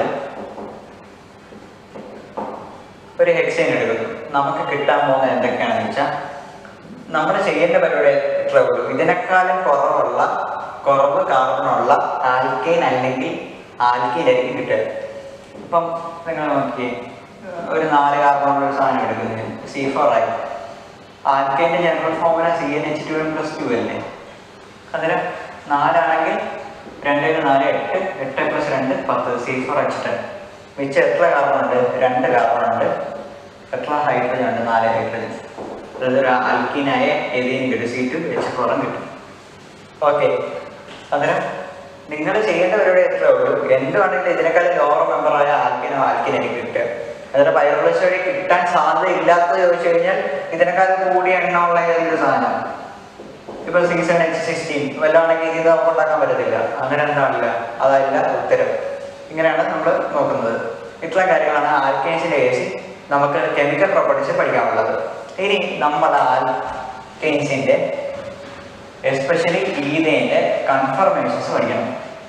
ഒരു ഹെക്സൈൻ എടുക്കുന്നു നമുക്ക് കിട്ടാൻ പോകുന്നത് എന്തൊക്കെയാണെന്ന് വെച്ചാൽ നമ്മൾ ചെയ്യേണ്ട പരിപാടി എത്രേ ഉള്ളൂ ഇതിനേക്കാളും കുറവുള്ള കുറവ് കാർബണുള്ള ആൽക്കൈൻ അല്ലെങ്കിൽ ആൽക്കീൻ ആയിരിക്കും കിട്ടുക ഇപ്പം നിങ്ങൾ നോക്കിയേ ഒരു നാല് കാർബണുള്ള ഒരു സാധനം എടുക്കുന്നത് സി ഫോർ ആയി ആൽക്കൈൻ്റെ general formula C N H two N plus two അല്ലേ അതിന് നാലാണെങ്കിൽ രണ്ടിന് നാല് എട്ട് എട്ട് പ്ലസ് രണ്ട് പത്ത് സി ഫോർ എച്ച് ടെൻ മിച്ചം എത്ര കാർബൺ ഉണ്ട് രണ്ട് കാർബൺ ഉണ്ട് എത്ര ഹൈഡ്രജൻ ഉണ്ട് നാല് ഹൈഡ്രജൻ അതായത് ഒരു അൽക്കീനായ ഏതെങ്കിലും കിട്ടും സി ടു എച്ച് ഫോറും കിട്ടും ഓക്കെ അന്നേരം നിങ്ങൾ ചെയ്യേണ്ട പരിപാടി എത്ര ഉള്ളൂ എന്തുവാണെങ്കിലും ഇതിനേക്കാളും ലോവർ മെമ്പറായ ആൽക്കിനോ ആൽക്കിനോ എനിക്ക് കിട്ടുക അതിന്റെ പൈറോളജി വഴി കിട്ടാൻ സാധ്യത ഇല്ലാത്തത് ചോദിച്ചു കഴിഞ്ഞാൽ ഇതിനേക്കാളും കൂടിയ എണ്ണമുള്ള ഏതെങ്കിലും സാധനം ഇപ്പൊ സിക്സ് സെവൻ എച്ച് സിക്സ്റ്റീൻ വല്ലാണെങ്കിൽ ഇത് നമുക്ക് ഉണ്ടാക്കാൻ പറ്റത്തില്ല അങ്ങനെ എന്താണില്ല അതല്ല ഉത്തരം ഇങ്ങനെയാണ് നമ്മൾ നോക്കുന്നത് ഇത്രയും കാര്യങ്ങളാണ് ആൽക്കൈൻസിന്റെ കേസിൽ നമുക്ക് കെമിക്കൽ പ്രോപ്പർട്ടീസ് പഠിക്കാനുള്ളത് ഇനി നമ്മൾ ആൽക്കൈൻസിന്റെ എസ്പെഷ്യലി ഈതേന്റെ കൺഫർമേഷൻസ് പഠിക്കണം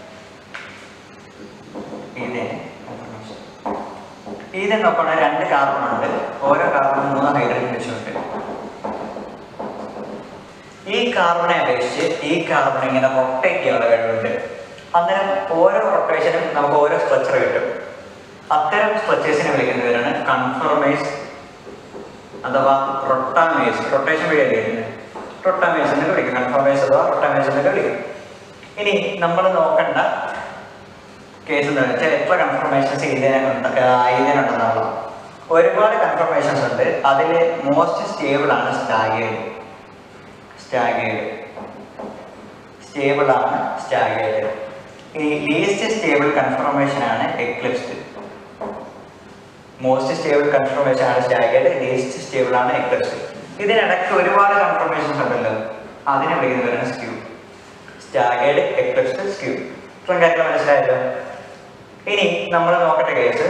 ഈതേന്റെ കൺഫർമേഷൻ ഈതൻ നോക്കുകയാണെങ്കിൽ രണ്ട് കാർബൺ ഉണ്ട് ഓരോ കാർബണും മൂന്ന് ഹൈഡ്രജൻ വെച്ചുണ്ട് ഈ കാർബണെ അപേക്ഷിച്ച് ഈ കാർബൺ ഇങ്ങനെ റൊട്ടേറ്റ് ചെയ്യാനുള്ള കഴിവുണ്ട് അന്നേരം ഓരോ റൊട്ടേഷനും നമുക്ക് ഓരോ സ്ട്രക്ചർ കിട്ടും അത്തരം സ്ട്രക്ചേഴ്സിനെ വിളിക്കുന്നവരാണ് കൺഫർമേഴ്സ് അഥവാ റൊട്ടാമേഴ്സ് റൊട്ടേഷൻ വഴിയല്ലേ വരുന്നത് റൊട്ടാമേഴ്സ് എന്നൊക്കെ വിളിക്കും കൺഫർമേഴ്സ് അഥവാ റൊട്ടാമേഴ്സ് എന്നൊക്കെ വിളിക്കും ഇനി നമ്മൾ നോക്കേണ്ട കേസ് എന്താ വെച്ചാൽ എത്ര കൺഫർമേഷൻസ് ഇതിനുണ്ട് ഇതിനുണ്ടെന്നുള്ള ഒരുപാട് കൺഫർമേഷൻസ് ഉണ്ട് അതിൽ മോസ്റ്റ് സ്റ്റേബിൾ ആണ് സ്റ്റാഗേഡ് സ്റ്റാഗേഡ് സ്റ്റേബിൾ ആണ് സ്റ്റാഗേഡ് ഈ ലീസ്റ്റ് സ്റ്റേബിൾ കൺഫർമേഷൻ ആണ് എക്ലിപ്സ്ഡ് മോസ്റ്റ് സ്റ്റേബിൾ കൺഫർമേഷൻ ആണ് സ്റ്റാഗേഡ് ലീസ്റ്റ് സ്റ്റേബിൾ ആണ് എക്ലിപ്സ്ഡ് ഇതിനിടയ്ക്ക് ഒരുപാട് കൺഫർമേഷൻസ് ഉണ്ടല്ലോ അതിനെ വിളിക്കുന്നവരാണ് സ്ക്യൂ സ്റ്റാഗേഡ് എക്ലിപ്സ്ഡ് സ്ക്യൂ ഇത്രയും കാര്യങ്ങൾ മനസ്സിലായല്ലോ ഇനി നമ്മൾ നോക്കട്ടെ കേസ്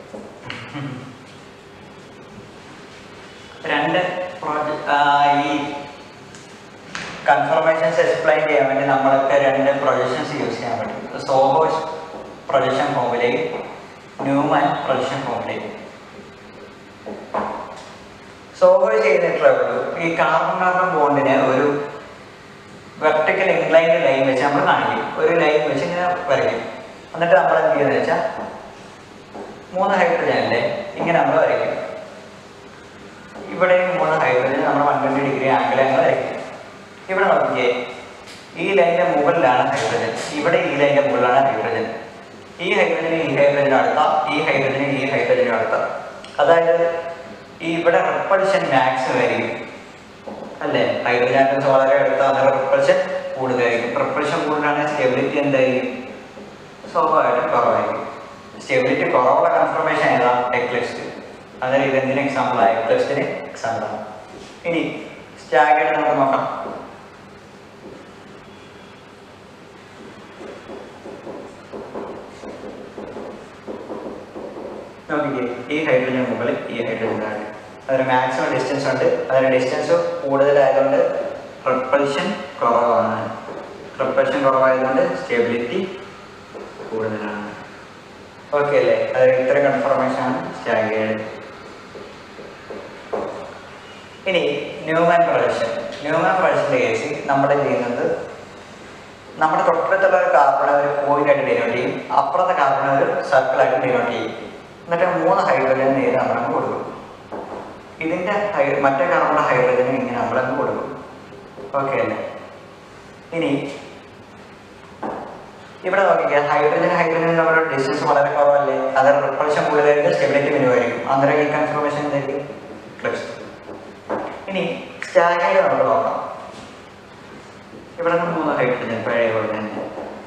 രണ്ട് project- ആ, ഈ കൺഫർമേഷൻസ് എക്സ്പ്ലെയിൻ ചെയ്യാൻ വേണ്ടി നമ്മൾക്ക് രണ്ട് പ്രൊജക്ഷൻസ് യൂസ് ചെയ്യാൻ പറ്റും സോഹോസ് പ്രൊജക്ഷൻ ഫോമിലേക്ക് ന്യൂമാൻ പ്രൊജക്ഷൻ ഫോമിലേക്ക് സോഹോസ് ചെയ്തിട്ടുള്ളേ ഉള്ളൂ ഈ കാർബൺ കാർബൺ ബോണ്ടിനെ ഒരു വെർട്ടിക്കൽ ഇൻക്ലൈൻഡ് ലൈൻ വെച്ച് നമ്മൾ കാണിക്കും ഒരു ലൈൻ വെച്ച് ഇങ്ങനെ വരയ്ക്കും എന്നിട്ട് നമ്മൾ എന്ത് ചെയ്യുന്നത് വെച്ചാൽ മൂന്ന് ഹൈഡ്രജൻ അല്ലേ ഇങ്ങനെ നമ്മൾ വരയ്ക്കും ഇവിടെയും മൂന്ന് ഹൈഡ്രജൻ നമ്മൾ വൺ ട്വൻറ്റി ഡിഗ്രി ആംഗിൾ ഞങ്ങൾ വരയ്ക്കും ഇവിടെ നോക്കിയേ ഈ ലൈനിന്റെ മുകളിലാണ് ഹൈഡ്രജൻ ഇവിടെ ഈ ലൈനിന്റെ മുകളിലാണ് ഹൈഡ്രജൻ ഈ ഹൈഡ്രജന് ഈ ഹൈഡ്രജൻ അടുത്ത ഈ ഹൈഡ്രജന് ഈ ഹൈഡ്രജൻ അടുത്ത അതായത് ഈ ഇവിടെ റിപ്പൾഷൻ മാക്സിമം ആയിരിക്കും അല്ലേ ഹൈഡ്രജൻ ആറ്റംസ് വളരെ അടുത്ത അന്നേരം റിപ്പൾഷൻ കൂടുതലായിരിക്കും റിപ്പൾഷൻ കൂടുതലാണെങ്കിൽ സ്റ്റെബിലിറ്റി എന്തായിരിക്കും സ്വാഭാവികമായിട്ടും കുറവായിരിക്കും സ്റ്റെബിലിറ്റി കുറവുള്ള കൺഫർമേഷൻ ഏതാ എക്ലിപ്സ്റ്റ് അതായത് ഇതെന്തിന് എക്സാമ്പിൾ ആണ് എക്ലിപ്സ്റ്റിന് എക്സാമ്പിൾ ആണ് ഇനി സ്റ്റാഗേഡ് നമുക്ക് നോക്കാം നോക്കിക്കേ ഈ ഹൈഡ്രജൻ മുകളിൽ ഈ ഹൈഡ്രജൻ താഴെ അതിന് മാക്സിമം ഡിസ്റ്റൻസ് ഉണ്ട് അതിന് ഡിസ്റ്റൻസ് കൂടുതലായതുകൊണ്ട് റിപ്പൾഷൻ കുറവാണ് റിപ്പൾഷൻ കുറവായതുകൊണ്ട് സ്റ്റെബിലിറ്റി കൂടുതലാണ് ഓക്കെ അല്ലേ അത് ഇത്ര കൺഫർമേഷൻ ആണ് സ്റ്റാഗേർഡ് ഇനി ന്യൂമാൻ പ്രൊഡക്ഷൻ ന്യൂമാൻ പ്രൊഡക്ഷൻ്റെ കേസിൽ നമ്മൾ ചെയ്യുന്നത് നമ്മുടെ തൊട്ടടുത്തുള്ള ഒരു കാർബൺ ഒരു പോയിന്റ് ആയിട്ട് ഡിനോട്ട് ചെയ്യും അപ്പുറത്തെ കാർബൺ ഒരു സർക്കിൾ ആയിട്ട് ഡിനോട്ട് ചെയ്യും എന്നിട്ട് മൂന്ന് ഹൈഡ്രജൻ നേരെ നമ്മളങ്ങ് കൊടുക്കും ഇതിന്റെ ഹൈ- മറ്റേ കാർബണിന്റെ ഹൈഡ്രജൻ ഇങ്ങനെ നമ്മളങ്ങ് കൊടുക്കും ഓക്കെ അല്ലേ ഇനി ഇവിടെ നോക്കിക്കുക ഹൈഡ്രജൻ ഹൈഡ്രജൻ നമ്മുടെ ഡിസ്റ്റൻസ് വളരെ കുറവല്ലേ അത് റിപ്പൾഷൻ കൂടുതലായിരിക്കും സ്റ്റെബിലിറ്റി മിനിമായിരിക്കും അന്നേരം ഈ കൺഫർമേഷൻ എന്തായിരിക്കും ക്ലിപ്സ് ഇനി സ്റ്റാഗേർഡ് നമുക്ക് നോക്കാം ഇവിടെ നിന്ന് മൂന്ന് ഹൈഡ്രജൻ പഴയ പോലെ തന്നെ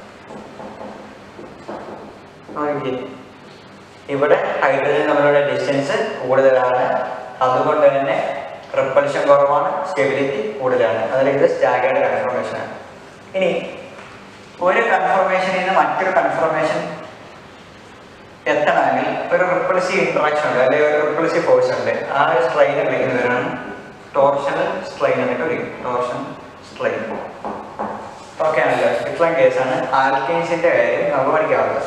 നോക്കിക്കേ. ഇവിടെ ഹൈഡ്രജൻ തമ്മിലുള്ള ഡിസ്റ്റൻസ് കൂടുതലാണ് അതുകൊണ്ട് തന്നെ റിപ്പൾഷൻ കുറവാണ് സ്റ്റെബിലിറ്റി കൂടുതലാണ് അതിൽ ഇത് സ്റ്റാഗേർഡ് കൺഫർമേഷൻ ആണ് ഇനി ഒരു കൺഫർമേഷനിൽ നിന്ന് മറ്റൊരു കൺഫർമേഷൻ എത്തണമെങ്കിൽ ഒരു റിപ്പൾസീവ് ഇന്ററാക്ഷൻ ഉണ്ട് അല്ലെങ്കിൽ ഒരു റിപ്പൾസീവ് ഫോഴ്സ് ഉണ്ട് ആ ഒരു സ്ട്രെയിൻ വിളിക്കുന്നവരാണ് ടോർഷണൽ സ്ട്രെയിൻ എന്നിട്ട് വിളിക്കും ടോർഷൻ സ്ട്രെയിൻ ഓക്കെ ആണല്ലോ ഇത്രയും കേസാണ് ആൽക്കൈൻസിന്റെ കാര്യം നമുക്ക് പഠിക്കാറുള്ളത്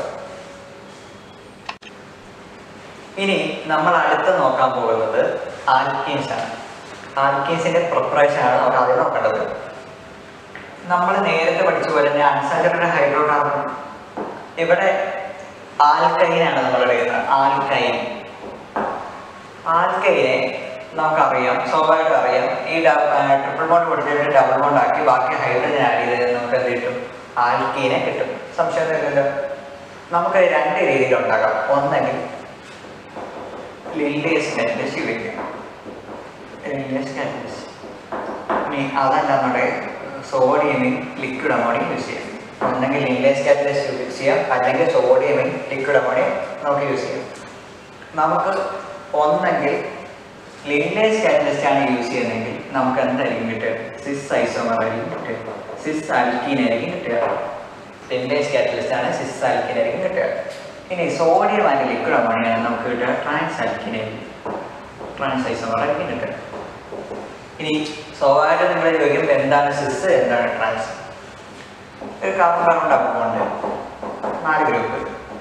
ഇനി നമ്മൾ അടുത്ത് നോക്കാൻ പോകുന്നത് ആൽക്കീൻസ് ആണ് ആൽക്കീൻസിന്റെ പ്രിപ്പറേഷൻ ആണ് നമുക്ക് ആദ്യം നോക്കേണ്ടത് നമ്മൾ നേരത്തെ പഠിച്ച പോലെ തന്നെ അൺസാച്ചുറേറ്റഡ് ഹൈഡ്രോകാർബൺ ഇവിടെ ആൽക്കൈൻ ആണ് നമ്മൾ എടുക്കുന്നത് ആൽക്കൈൻ ആൽക്കൈനെ നമുക്കറിയാം സ്വാഭാവികമായിട്ട് അറിയാം ഈ ട്രിപ്പിൾ ബോണ്ട് കൊടുത്തിട്ട് ഡബിൾ ബോണ്ട് ആക്കി ബാക്കി ഹൈഡ്രജൻ ആഡ് ചെയ്ത് നമുക്ക് എന്ത് കിട്ടും ആൽക്കീനെ കിട്ടും സംശയം തരില്ലല്ലോ നമുക്ക് രണ്ട് രീതിയിൽ ഉണ്ടാക്കാം ഒന്നെങ്കിൽ ലില്ലേസ് കാറ്റലിസ്റ്റ് ഉപയോഗിക്കാം ലില്ലേസ് കാറ്റലിസ്റ്റ് ഇനി അതല്ല നമ്മുടെ സോഡിയമിൻ ലിക്വിഡ് അമോണിയം യൂസ് ചെയ്യാം ഒന്നെങ്കിൽ ലില്ലേസ് കാറ്റലിസ്റ്റ് യൂസ് ചെയ്യാം അല്ലെങ്കിൽ സോഡിയമിൻ ലിക്വിഡ് അമോണിയം നമുക്ക് യൂസ് ചെയ്യാം നമുക്ക് ഒന്നെങ്കിൽ ലില്ലേസ് കാറ്റലിസ്റ്റ് ആണ് യൂസ് ചെയ്യുന്നതെങ്കിൽ നമുക്ക് എന്തായിരിക്കും കിട്ടുക സിസ് ഐസോമർ ആയിരിക്കും കിട്ടുക സിസ് ആൽക്കീൻ ആയിരിക്കും കിട്ടുക ലില്ലേസ് കാറ്റലിസ്റ്റ് ആണ് സിസ് ആൽക്കീൻ ആയിരിക്കും കിട്ടുക ഇനി സോഡിയം ആൻഡ് ലിക്വിഡ് അമോണിയാണ് നമുക്ക് കിട്ടുക ട്രാൻസ് ആൽക്കീൻ ആയിരിക്കും ട്രാൻസ് ഐസോമർ ആയിരിക്കും കിട്ടുക ഇനി സ്വാഭാവികമായിട്ട് നിങ്ങൾ ചോദിക്കും എന്താണ് സിസ് എന്താണ് ട്രാൻസ് ഒരു കാർബൺ കാർബൺ ഡബിൾ ബോണ്ട് നാല് ഗ്രൂപ്പ്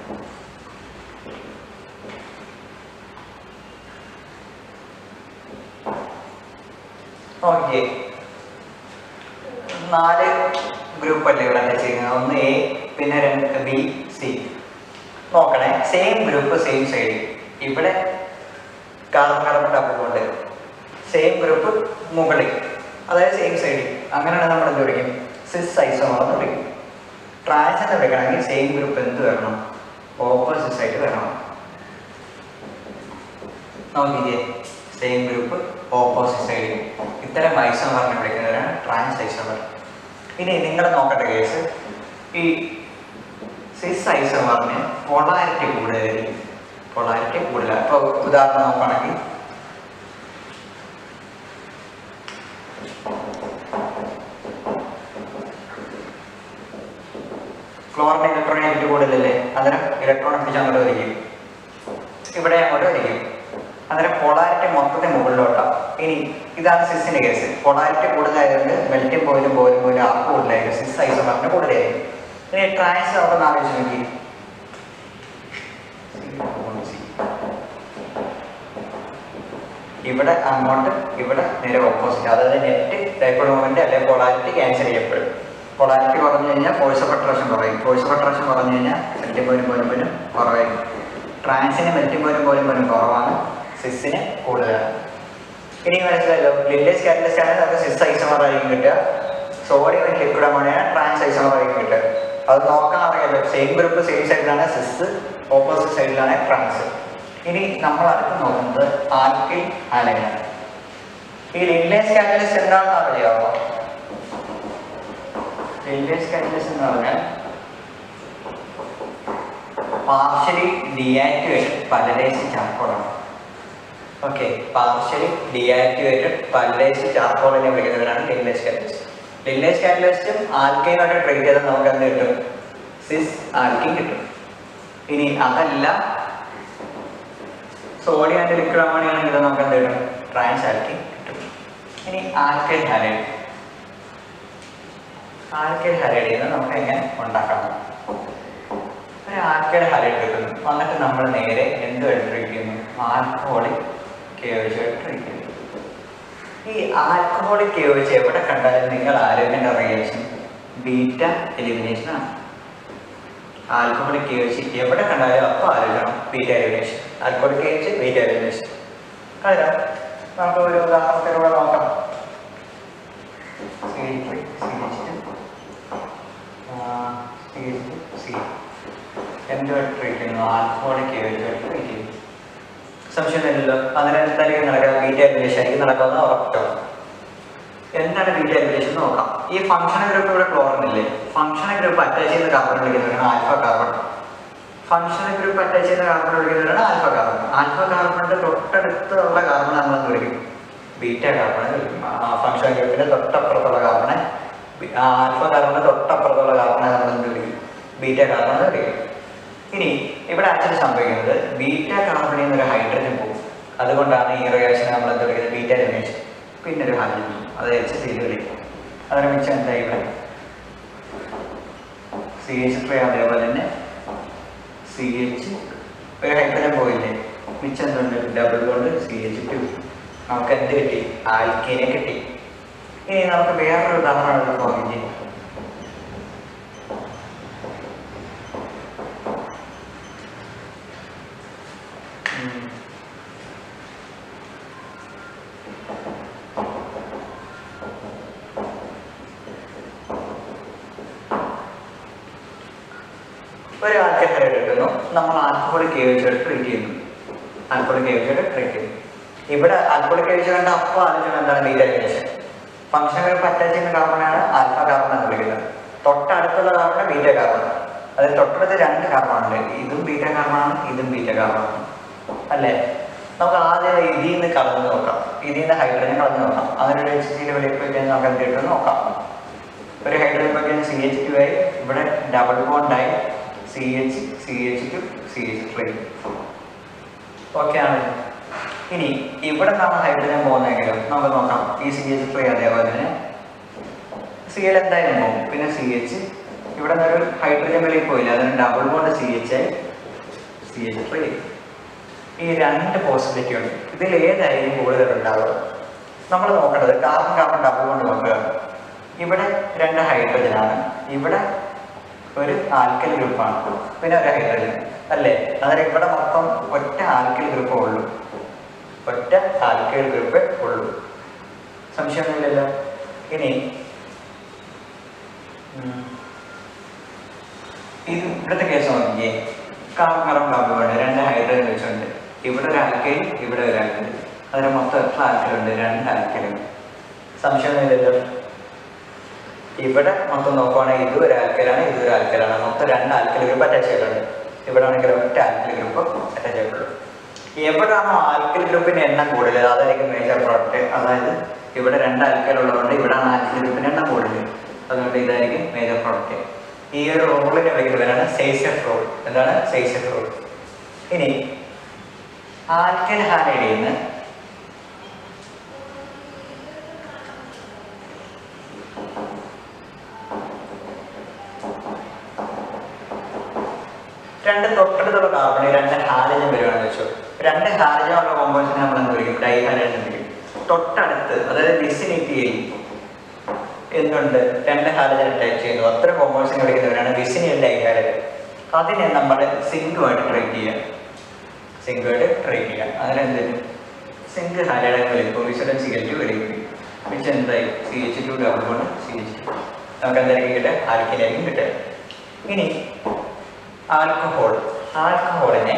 ഓക്കെ നാല് ഗ്രൂപ്പ് അല്ലേ ഇവിടെ എന്താ ചെയ്യുന്നത് ഒന്ന് എ പിന്നെ രണ്ട് ബി സി നോക്കണേ സെയിം ഗ്രൂപ്പ് സെയിം സൈഡ് ഇവിടെ carbon carbon double bond same group മുകളിൽ അതായത് സെയിം സൈഡിൽ അങ്ങനെയാണ് നമ്മൾ എന്ത് വിളിക്കും സിസ് ഐസോമർ എന്ന് വിളിക്കും ട്രാൻസ് എന്ന് വിളിക്കണമെങ്കിൽ സെയിം ഗ്രൂപ്പ് എന്ത് വരണം ഓപ്പോസിറ്റ് സൈഡ് വരണം നോക്കിക്കേ സെയിം ഗ്രൂപ്പ് ഓപ്പോസിറ്റ് സൈഡിൽ ഇത്തരം ഐസോമറിനെ വിളിക്കുന്നവരാണ് ട്രാൻസ് ഐസോമർ ഇനി നിങ്ങൾ നോക്കേണ്ട കേസ് ഈ സിസ് ഐസോമറിന് പൊളാരിറ്റി കൂടുതലായിരിക്കും പൊളാരിറ്റി കൂടുതലാണ് ഇപ്പോൾ ഉദാഹരണം നോക്കുകയാണെങ്കിൽ ക്ലോറിന് ഇലക്ട്രോണിക് കൂടുതലല്ലേ അന്നേരം ഇലക്ട്രോൺ പിടിച്ച് അങ്ങോട്ട് വരികയും ഇവിടെ അങ്ങോട്ട് വരികയും അന്നേരം പൊളാരിറ്റി മൊത്തത്തിൽ മുകളിലോട്ടാണ് ഇനി ഇതാണ് സിസിന്റെ കേസ് പൊളാരിറ്റി കൂടുതലായതുകൊണ്ട് മെൽറ്റിംഗ് പോയിന്റും പോയിലും പോയിലും ആർക്ക് കൂടുതലായിരിക്കും സിസ് ഐസോമറിന് കൂടുതലായിരിക്കും ഇനി ട്രാൻസ് നമുക്കൊന്ന് ആലോചിച്ച് നോക്കി ഇവിടെ അങ്ങോട്ട് ഇവിടെ നേരെ ഓപ്പോസിറ്റ് അതായത് നെറ്റ് ഡൈപ്പോൾ മൊമെന്റ് അല്ലെങ്കിൽ പൊളാരിറ്റി ക്യാൻസൽ ചെയ്യപ്പെടും പൊളാരിറ്റി കുറഞ്ഞു കഴിഞ്ഞാൽ ഫോഴ്സ് ഓഫ് അട്രാക്ഷൻ കുറയും ഫോഴ്സ് ഓഫ് അട്രാക്ഷൻ കുറഞ്ഞു കഴിഞ്ഞാൽ മെൽറ്റിംഗ് പോയിന്റ് പോലും പോലും കുറവായിരിക്കും ട്രാൻസിന് മെൽറ്റിംഗ് പോയിന്റ് പോലും പോലും കുറവാണ് സിസിന് കൂടുതലാണ് ഇനി മനസ്സിലായല്ലോ ലില്ലേസ് കാറ്റലിസ്റ്റ് ആണെങ്കിൽ നമുക്ക് സിസ് ഐസോമർ ആയിരിക്കും കിട്ടുക സോഡിയം ലിക്വിഡ് അമോണിയാണ് ട്രാൻസ് ഐസോമർ ആയിരിക്കും കിട്ടുക അത് നോക്കാൻ അറിയാലോ സെയിം ഗ്രൂപ്പ് സെയിം സൈഡിലാണ് സിസ് ഓപ്പോസിറ്റ് സൈഡിലാണ് ട്രാൻസ് ഇനി നമ്മൾ അടുത്ത് നോക്കുന്നത് ആൽക്കിൽ ആലയാണ് ഈ ലില്ലേസ് കാറ്റലിസ്റ്റ് എന്താണെന്ന് അറിയാമോ ലില്ലേസ് കാറ്റലിസ്റ്റ് എന്ന് പറഞ്ഞാൽ പാർഷ്യലി ഡിയാക്ടിവേറ്റഡ് പലരേസ് ചാർക്കോളാണ് ഓക്കെ പാർഷ്യലി ഡിയാക്ടിവേറ്റഡ് പലരേസ് ചാർക്കോളിനെ വിളിക്കുന്നവരാണ് ലില്ലേസ് കാറ്റലിസ്റ്റ് ലില്ലേസ് കാറ്റലിസ്റ്റും ആൽക്കൈനായിട്ട് ട്രീറ്റ് ചെയ്താൽ നമുക്ക് എന്ത് കിട്ടും സിസ് ആൽക്കിൻ കിട്ടും ഇനി അതല്ല സോഡിയം ആൻഡ് ലിക്വിഡ് അമോണിയ ആണെങ്കിൽ നമുക്ക് എന്ത് കിട്ടും ട്രാൻസ് ആൽക്കിൻ കിട്ടും ഇനി ആൽക്കൈൽ ഹാലൈഡ് ആൽക്കൈൽ ഹാലൈഡിൽ നിന്ന് നമുക്ക് എങ്ങനെ ഉണ്ടാക്കാം ഒരു ആൽക്കയുടെ ഹാലൈഡ് എടുക്കുന്നു എന്നിട്ട് നമ്മൾ നേരെ എന്തുമായിട്ട് ട്രീറ്റ് ചെയ്യുന്നു ആൽക്കഹോളിക് കേവച്ചായിട്ട് ട്രീറ്റ് ചെയ്യുന്നു ഈ ആൽക്കഹോളിക് കേവച്ച് എവിടെ കണ്ടാലും നിങ്ങൾ ആരോഗ്യൻ്റെ റിയാക്ഷൻ ബീറ്റ എലിമിനേഷൻ ആണ് ആൽക്കഹോളിക് കേവച്ച് എവിടെ കണ്ടാലും അപ്പോൾ ആലോചിക്കണം beta elimination alcoholic K O H beta elimination അറിയാം നമുക്ക് ഒരു ഉദാഹരണത്തിലൂടെ നോക്കാം സി സി സി എന്തുമായിട്ട് ട്രീറ്റ് ചെയ്യുന്നു ആൽക്കഹോളിക് കേവച്ചുമായിട്ട് ട്രീറ്റ് ചെയ്യുന്നു സംശയമില്ലല്ലോ അങ്ങനെ എന്തായാലും നടക്കുക ബീറ്റ എലിമിനേഷൻ ആയിരിക്കും നടക്കാവുന്ന ഉറപ്പിച്ചോ എന്താണ് ബീറ്റ എലിമിനേഷൻ നോക്കാം ഈ ഫംഗ്ഷണൽ ഗ്രൂപ്പ് ഇവിടെ ക്ലോറിൻ ഇല്ലേ ഫംഗ്ഷണൽ ഗ്രൂപ്പ് അറ്റാച്ച് ചെയ്യുന്ന കാർബൺ വിളിക്കുന്നവരാണ് alpha carbon functional group attach ചെയ്യുന്ന കാർബൺ വിളിക്കുന്നവരാണ് ആൽഫ കാർബൺ ആൽഫ കാർബണിന്റെ തൊട്ടടുത്തുള്ള കാർബൺ നമ്മളെന്ന് വിളിക്കും ബീറ്റ കാർബൺ എന്ന് വിളിക്കും ഫംഗ്ഷണൽ ഗ്രൂപ്പിന്റെ തൊട്ടപ്പുറത്തുള്ള കാർബണെ ആൽഫ കാർബണിന്റെ തൊട്ടപ്പുറത്തുള്ള കാർബണെ നമ്മൾ എന്ത് വിളിക്കും ബീറ്റ കാർബൺ എന്ന് വിളിക്കും ഇനി ഇവിടെ ആക്ച്വലി സംഭവിക്കുന്നത് ബീറ്റ കാർബണിൽ നിന്ന് ഒരു ഹൈഡ്രജൻ പോകും അതുകൊണ്ടാണ് ഈ റിയാക്ഷൻ നമ്മൾ എന്ത് വിളിക്കുന്നത് ബീറ്റ എലിമിനേഷൻ പിന്നെ ഒരു ഹൈഡ്രജൻ അത് എച്ച് സി വിളിക്കും അതിന് മിച്ചം എന്താ ഇവിടെ സി എച്ച് ത്രീ അതേപോലെ തന്നെ സി എച്ച് ഒരു ഹൈഡ്രജൻ പോയില്ലേ മിച്ചം എന്തുണ്ട് ഡബിൾ കൊണ്ട് സി എച്ച് ടു നമുക്ക് എന്ത് കിട്ടി ആൽക്കീനെ കിട്ടി ഇനി നമുക്ക് വേറൊരു ഉദാഹരണം നോക്കി ഒരു ആൽക്കഹൈഡ് എടുക്കുന്നു നമ്മൾ ആൽക്കഹോളിക് കേവിച്ചായിട്ട് ട്രീറ്റ് ചെയ്യുന്നു ആൽക്കഹോളിക് കേവിച്ചായിട്ട് ട്രീറ്റ് ചെയ്യുന്നു ഇവിടെ ആൽക്കഹോളിക് കേവിച്ച കണ്ട അപ്പോൾ ആലോചന എന്താണ് ബീറ്റ ഫംഗ്ഷൻ ഗ്രൂപ്പ് അറ്റാച്ച് ചെയ്യുന്ന കാർബണാണ് ആൽഫ കാർബൺ എന്ന് വിളിക്കുന്നത് തൊട്ടടുത്തുള്ള കാർബൺ ബീറ്റ കാർബൺ അതിൽ തൊട്ടടുത്ത് രണ്ട് കാർബൺ ഉണ്ട് ഇതും ബീറ്റ കാർബണാണ് ഇതും ബീറ്റ കാർബണാണ് അല്ലേ നമുക്ക് ആദ്യം ഇതിൽ നിന്ന് കളഞ്ഞ് നോക്കാം ഇതിൽ നിന്ന് ഹൈഡ്രജൻ കളഞ്ഞ് നോക്കാം അങ്ങനെ ഒരു എച്ച് സിയിൽ വെളിയിൽ പോയി കഴിഞ്ഞാൽ നമുക്ക് എന്ത് കിട്ടുമെന്ന് നോക്കാം ഒരു ഹൈഡ്രജൻ പോയി കഴിഞ്ഞാൽ സി എച്ച് ടു ആയി ഇവിടെ ഡബിൾ ബോണ്ടായി C H C H two C H three okay ആണ് ഇനി ഇവിടെ നിന്നാണ് ഹൈഡ്രജൻ പോകുന്നതെങ്കിലും നമുക്ക് നോക്കാം ഈ സി എച്ച് ത്രീ അതേപോലെ തന്നെ സി എൽ എന്തായാലും പോകും പിന്നെ സി എച്ച് ഇവിടെ നിന്നൊരു ഹൈഡ്രജൻ വെളിയിൽ പോയില്ല അതിന് ഡബിൾ ബോണ്ട് സി എച്ച് ആയി സി എച്ച് ത്രീ ഈ രണ്ട് പോസിബിലിറ്റി ഉണ്ട് ഇതിൽ ഏതായിരിക്കും കൂടുതൽ ഉണ്ടാവുക നമ്മൾ നോക്കേണ്ടത് കാർബൺ കാർബൺ ഡബിൾ ബോണ്ട് നോക്കുക ഇവിടെ രണ്ട് ഹൈഡ്രജൻ ആണ് ഇവിടെ ഒരു ആൽക്കൽ ഗ്രൂപ്പാണ് പിന്നെ ഒരു ഹൈഡ്രജൻ അല്ലേ അന്നേരം ഇവിടെ മൊത്തം ഒറ്റ ആൽക്കൽ ഗ്രൂപ്പേ ഉള്ളൂ ഒറ്റ ആൽക്കൽ ഗ്രൂപ്പേ ഉള്ളൂ സംശയമൊന്നുമില്ലല്ലോ ഇനി ഉം, ഇത് ഇവിടുത്തെ കേസ് നോക്കിയേ കാർബൺ ഡബിൾ ഉണ്ട് രണ്ട് ഹൈഡ്രജൻ വെച്ചുണ്ട് ഇവിടെ ഒരു ആൽക്കൈൽ ഇവിടെ ഒരു ആൽക്കൈൽ അതിന് മൊത്തം എത്ര ആൽക്കലുണ്ട് രണ്ട് ആൽക്കലുണ്ട് സംശയമൊന്നുമില്ലല്ലോ ഇവിടെ മൊത്തം നോക്കുവാണെങ്കിൽ ഇത് ഒരു ആൽക്കലാണ് ഇത് ഒരു ആൽക്കലാണ് മൊത്തം രണ്ട് ആൽക്കൽ ഗ്രൂപ്പ് അറ്റാച്ച് ചെയ്തിട്ടുണ്ട് ഇവിടെ ആണെങ്കിൽ ഒറ്റ ആൽക്കൽ ഗ്രൂപ്പ് അറ്റാച്ച് ചെയ്തിട്ടുള്ളൂ എവിടെയാണോ ആൽക്കൽ ഗ്രൂപ്പിന്റെ എണ്ണം കൂടുതൽ അതായിരിക്കും മേജർ പ്രോഡക്റ്റ് അതായത് ഇവിടെ രണ്ട് ആൽക്കൽ ഉള്ളതുകൊണ്ട് ഇവിടെയാണ് ആൽക്കൽ ഗ്രൂപ്പിന്റെ എണ്ണം കൂടുതൽ അതുകൊണ്ട് ഇതായിരിക്കും മേജർ പ്രോഡക്റ്റ് ഈ ഒരു റോളിനെ വിളിക്കുന്നവരാണ് സൈസഫ് റോൾ എന്താണ് സൈസഫ് റോൾ ഇനി ആൽക്കൽ ഹാലൈഡിൽ നിന്ന് രണ്ട് തൊട്ടടുത്തുള്ള കാർബണിൽ രണ്ട് ഹാലജൻ വരുവാണെന്ന് വെച്ചു രണ്ട് ഹാലജൻ ഉള്ള കോമ്പൗണ്ട്സിനെ നമ്മൾ എന്ത് വിളിക്കും ഡൈ ഹാലജൻ എന്ന് വിളിക്കും തൊട്ടടുത്ത് അതായത് വിസിനിറ്റി എന്തുണ്ട് രണ്ട് ഹാലജൻ അറ്റാച്ച് ചെയ്യുന്നു അത്ര കോമ്പൗണ്ട്സിനെ വിളിക്കുന്നവരാണ് വിസിനിയൽ ഡൈ ഹാലജൻ അതിനെ നമ്മൾ സിങ്കുമായിട്ട് ട്രീറ്റ് ചെയ്യാം സിങ്കുമായിട്ട് ട്രീറ്റ് ചെയ്യാം അതിനെന്ത് സിങ്ക് ഹാലജൻ വിളിക്കും വിസഡൻ സി എച്ച് വിളിക്കും മിച്ചം എന്തായി സി എച്ച് ടു ഡബിൾ കൊണ്ട് സി എച്ച് ടു നമുക്ക് എന്തായിരിക്കും കിട്ടുക ആൽക്കിനായിരിക്കും കിട്ടുക ഇനി ആൽക്കഹോൾ ആൽക്കഹോളിനെ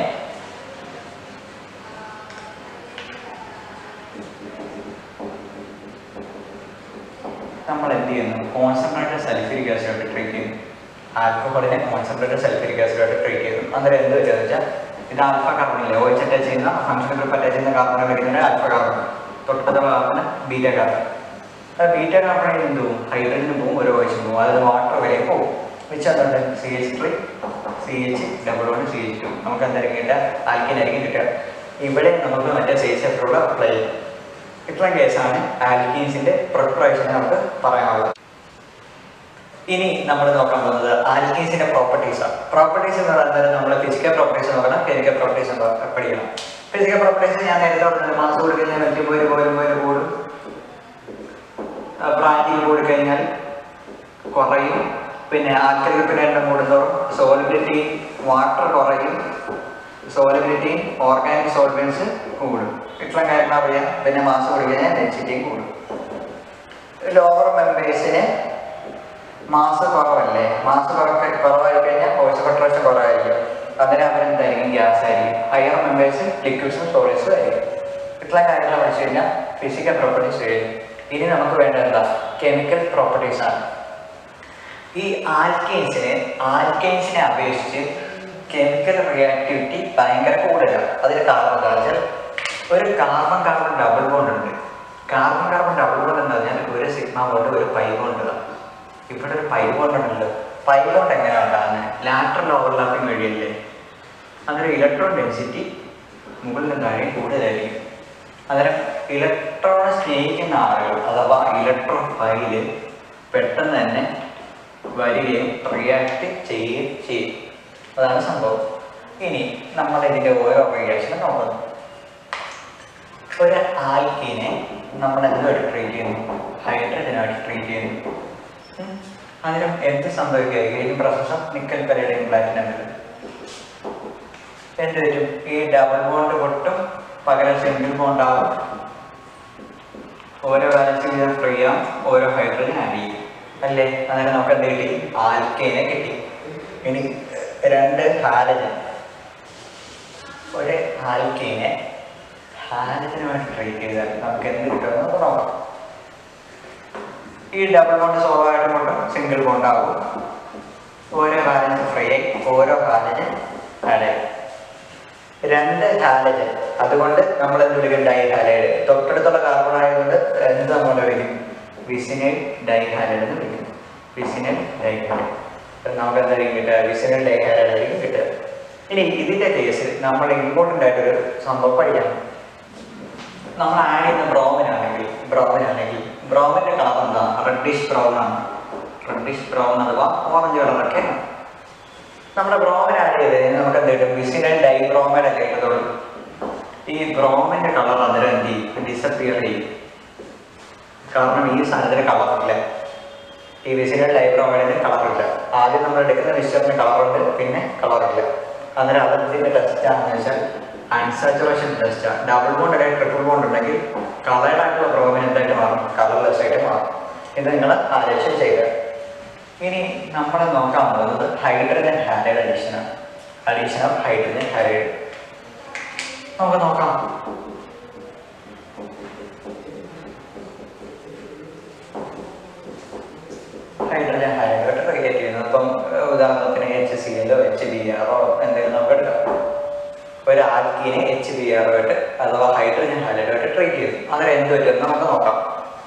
നമ്മൾ എന്ത് ചെയ്യുന്നു കോൺസെൻട്രേറ്റഡ് സൾഫ്യൂരിക് ആസിഡായിട്ട് ട്രീറ്റ് ചെയ്യുന്നു ആൽക്കഹോളിനെ കോൺസെൻട്രേറ്റഡ് സൾഫ്യൂരിക് ആസിഡായിട്ട് ട്രീറ്റ് ചെയ്യുന്നു അന്നേരം എന്ത് വെച്ചാൽ വെച്ചാൽ ഇത് ആൽഫ കാർബണില്ലേ ഓ എച്ച് അറ്റാച്ച് ചെയ്യുന്ന ഫംഗ്ഷൻ ഗ്രൂപ്പ് അറ്റാച്ച് ചെയ്യുന്ന കാർബൺ വിളിക്കുന്നത് ആൽഫ കാർബൺ തൊട്ടടുത്തുള്ള കാർബൺ ബീറ്റ കാർബൺ അത് ബീറ്റ കാർബണിൽ എന്ത് പോകും ഹൈഡ്രജന് പോകും ഒരു ഓയിച്ചും പോകും അതായത് വാട്ടർ വരെ പോകും വെച്ചാൽ C H three C H double one C H two നമുക്ക് എന്തായിരിക്കും കിട്ടുക ആൽക്കിനായിരിക്കും കിട്ടുക ഇവിടെ നമുക്ക് മറ്റേ സി എച്ച് എഫിലൂടെ അപ്ലൈ ചെയ്യും ഇത്രയും കേസാണ് ആൽക്കീൻസിന്റെ പ്രിപ്പറേഷൻ നമുക്ക് പറയാനുള്ളത് ഇനി നമ്മൾ നോക്കാൻ പോകുന്നത് ആൽക്കീസിന്റെ പ്രോപ്പർട്ടീസ് ആണ് പ്രോപ്പർട്ടീസ് എന്ന് പറയുന്നത് നമ്മൾ ഫിസിക്കൽ പ്രോപ്പർട്ടീസ് നോക്കണം കെമിക്കൽ പ്രോപ്പർട്ടീസ് പഠിക്കണം ഫിസിക്കൽ പ്രോപ്പർട്ടീസ് ഞാൻ നേരത്തെ പറഞ്ഞത് മാസം കൂടി കഴിഞ്ഞാൽ മറ്റു പോലും പോലും പോലും കൂടും പ്രായം കൂടി കഴിഞ്ഞാൽ കുറയും പിന്നെ ആൽക്കലിപ്പിന്റെ എണ്ണം കൂടുന്നതോറും സോളിബിലിറ്റി വാട്ടർ കുറയും സോളിബിലിറ്റി ഓർഗാനിക് സോൾവെൻസ് കൂടും ഇത്രയും കാര്യം അറിയാം പിന്നെ മാസം കൂടി കഴിഞ്ഞാൽ ഡെൻസിറ്റിയും കൂടും ലോവർ മെമ്പേഴ്സിന് മാസ് കുറവല്ലേ മാസ് കുറക്ക കുറവായി കഴിഞ്ഞാൽ കോശപട്രേഷൻ കുറവായിരിക്കും അതിന് അവരെന്തായിരിക്കും ഗ്യാസ് ആയിരിക്കും ഹയർ മെമ്പേഴ്സ് ലിക്വിഡ്സും സോളിഡ്സും ആയിരിക്കും ഇത്രയും കാര്യങ്ങൾ പഠിച്ചു കഴിഞ്ഞാൽ ഫിസിക്കൽ പ്രോപ്പർട്ടീസ് കഴിയും ഇനി നമുക്ക് വേണ്ടത് എന്താ കെമിക്കൽ പ്രോപ്പർട്ടീസ് ആണ് ഈ ആൽക്കെയിൻസിന് ആൽക്കെയിൻസിനെ അപേക്ഷിച്ച് കെമിക്കൽ റിയാക്ടിവിറ്റി ഭയങ്കര കൂടുതലാണ് അതിന് കാരണം എന്താ വെച്ചാൽ ഒരു കാർബൺ കാർബൺ ഡബിൾ ബോണ്ട് ഉണ്ട് കാർബൺ കാർബൺ ഡബിൾ ബോണ്ട് എന്ന് പറഞ്ഞാൽ ഒരു സിഗ്മ ബോണ്ട് ഒരു പൈ ബോണ്ട് ഇവിടെ ഒരു പൈ ബോണ്ട് ഉണ്ടല്ലോ പൈ ബോണ്ട് എങ്ങനെയാണ് ഉണ്ടാകുന്നത് ലാറ്ററൽ ഓവർലാപ്പിംഗ് വഴിയല്ലേ അന്നേരം ഇലക്ട്രോൺ ഡെൻസിറ്റി മുകളിലും താഴെ കൂടുതലായിരിക്കും അന്നേരം ഇലക്ട്രോണെ സ്നേഹിക്കുന്ന ആളുകൾ അഥവാ ഇലക്ട്രോൺ ഫൈല് പെട്ടെന്ന് തന്നെ വരികയും റിയാക്ട് ചെയ്യുകയും ചെയ്യും അതാണ് സംഭവം ഇനി നമ്മൾ ഇതിന്റെ ഓരോ റിയാക്ഷനും നോക്കുന്നു ഒരു ആൽക്കീനെ നമ്മൾ എന്തുമായിട്ട് ട്രീറ്റ് ചെയ്യുന്നു ഹൈഡ്രജനായിട്ട് ട്രീറ്റ് ചെയ്യുന്നു ഉം. അതിനും എന്ത് സംഭവിക്കുക ഈ പ്രൊസസ്സും നിക്കൽ പരയുടെയും പ്ലാറ്റിനം എന്ത് വരും ഈ ഡബിൾ ബോണ്ട് പൊട്ടും പകരം സിംഗിൾ ബോണ്ട് ആവും ഓരോ ബാലൻസ് വീതം ഫ്രീ ആവും ഓരോ ഹൈഡ്രജൻ ആഡ് ചെയ്യും അല്ലേ അങ്ങനെ നമുക്ക് എന്ത് കിട്ടി ആൽക്കേനെ കിട്ടി ഇനി രണ്ട് ഹാലജൻ ഒരു ആൽക്കേനെ ഹാലജനുമായിട്ട് ട്രീറ്റ് ചെയ്താൽ നമുക്ക് എന്ത് കിട്ടുമെന്ന് നമുക്ക് നോക്കാം ഈ ഡബിൾ ബോണ്ട് സ്വാഭാവികമായിട്ടും കൊണ്ടും സിംഗിൾ ബോണ്ട് ആകും ഓരോ ഹാലജൻ ഫ്രീ ആയി ഓരോ ഹാലജൻ ആഡ് ചെയ്യും രണ്ട് ഹാലജൻ അതുകൊണ്ട് നമ്മൾ എന്ത് വിളിക്കും ഡൈ ഹാലൈഡ് തൊട്ടടുത്തുള്ള കാർബൺ ആയതുകൊണ്ട് എന്ത് നമ്മൾ വിളിക്കും വിസിനൽ ഡൈ ഹാലൈഡ് എന്ന് വിളിക്കും വിസിനൽ ഡൈ ഹാലൈഡ് നമുക്ക് എന്തായിരിക്കും കിട്ടുക വിസിനൽ ഡൈ ഹാലൈഡ് ആയിരിക്കും കിട്ടുക ഇനി ഇതിന്റെ കേസിൽ നമ്മൾ ഇമ്പോർട്ടൻ്റ് ആയിട്ടൊരു സംഭവം പഠിക്കണം നമ്മൾ ആഡ് ചെയ്യുന്ന ബ്രോമിൻ ആണെങ്കിൽ ബ്രോമിൻ ആണെങ്കിൽ ബ്രോമിന്റെ കളർ എന്താ റെഡിഷ് ബ്രൗൺ ആണ് റെഡിഷ് ബ്രൗൺ അഥവാ ഓറഞ്ച് കളറൊക്കെ നമ്മുടെ ബ്രോമിൻ ആഡ് ചെയ്ത് കഴിഞ്ഞാൽ നമുക്ക് എന്ത് കിട്ടും വിസിനൽ ഡൈ ബ്രോമൈഡ് അല്ലേ കിട്ടത്തുള്ളൂ ഈ ബ്രോമിന്റെ കളർ അന്നേരം എന്ത് ചെയ്യും ഡിസപ്പിയർ ചെയ്യും കാരണം ഈ സാധനത്തിന് കളറില്ല ഈ വിസിനൽ ഡൈ ബ്രോമൈഡിന് കളറില്ല ആദ്യം നമ്മൾ എടുക്കുന്ന മിക്സ്ചറിന് കളറുണ്ട് പിന്നെ കളറില്ല അന്നേരം അതെന്തിന്റെ ടെസ്റ്റ് ആണെന്ന് വെച്ചാൽ അൺസാച്ചുറേഷൻ ടെസ്റ്റ് ആണ് ഡബിൾ ബോണ്ട് അല്ലെങ്കിൽ ട്രിപ്പിൾ ബോണ്ട് ഉണ്ടെങ്കിൽ കളേർഡ് ആയിട്ടുള്ള ബ്രോമിൻ എന്തായിട്ട് മാറും കളർലെസ് ആയിട്ട് മാറും ഇത് നിങ്ങൾ ആലോചന ചെയ്യുക ഇനി നമ്മൾ നോക്കാൻ പോകുന്നത് ഹൈഡ്രജൻ ഹാലൈഡ് അഡീഷൻ ആണ് അഡീഷൻ ഓഫ് ഹൈഡ്രജൻ ഹാലൈഡ് നമുക്ക് നോക്കാം ഹൈഡ്രജൻ ഹാലൈഡായിട്ട് റിലേറ്റ് ചെയ്യുന്നത് അപ്പം ഏഹ്, ഉദാഹരണത്തിന് എച്ച് സി എല്ലോ എച്ച് ബി ആറോ എന്തെങ്കിലും നമുക്ക് എടുക്കാം ഒരു ആൽക്കീനെ എച്ച് ബി ആറോ ആയിട്ട് അഥവാ ഹൈഡ്രജൻ ഹാലൈഡായിട്ട് ട്രീറ്റ് ചെയ്തു അങ്ങനെ എന്ത് പറ്റും നമുക്ക് നോക്കാം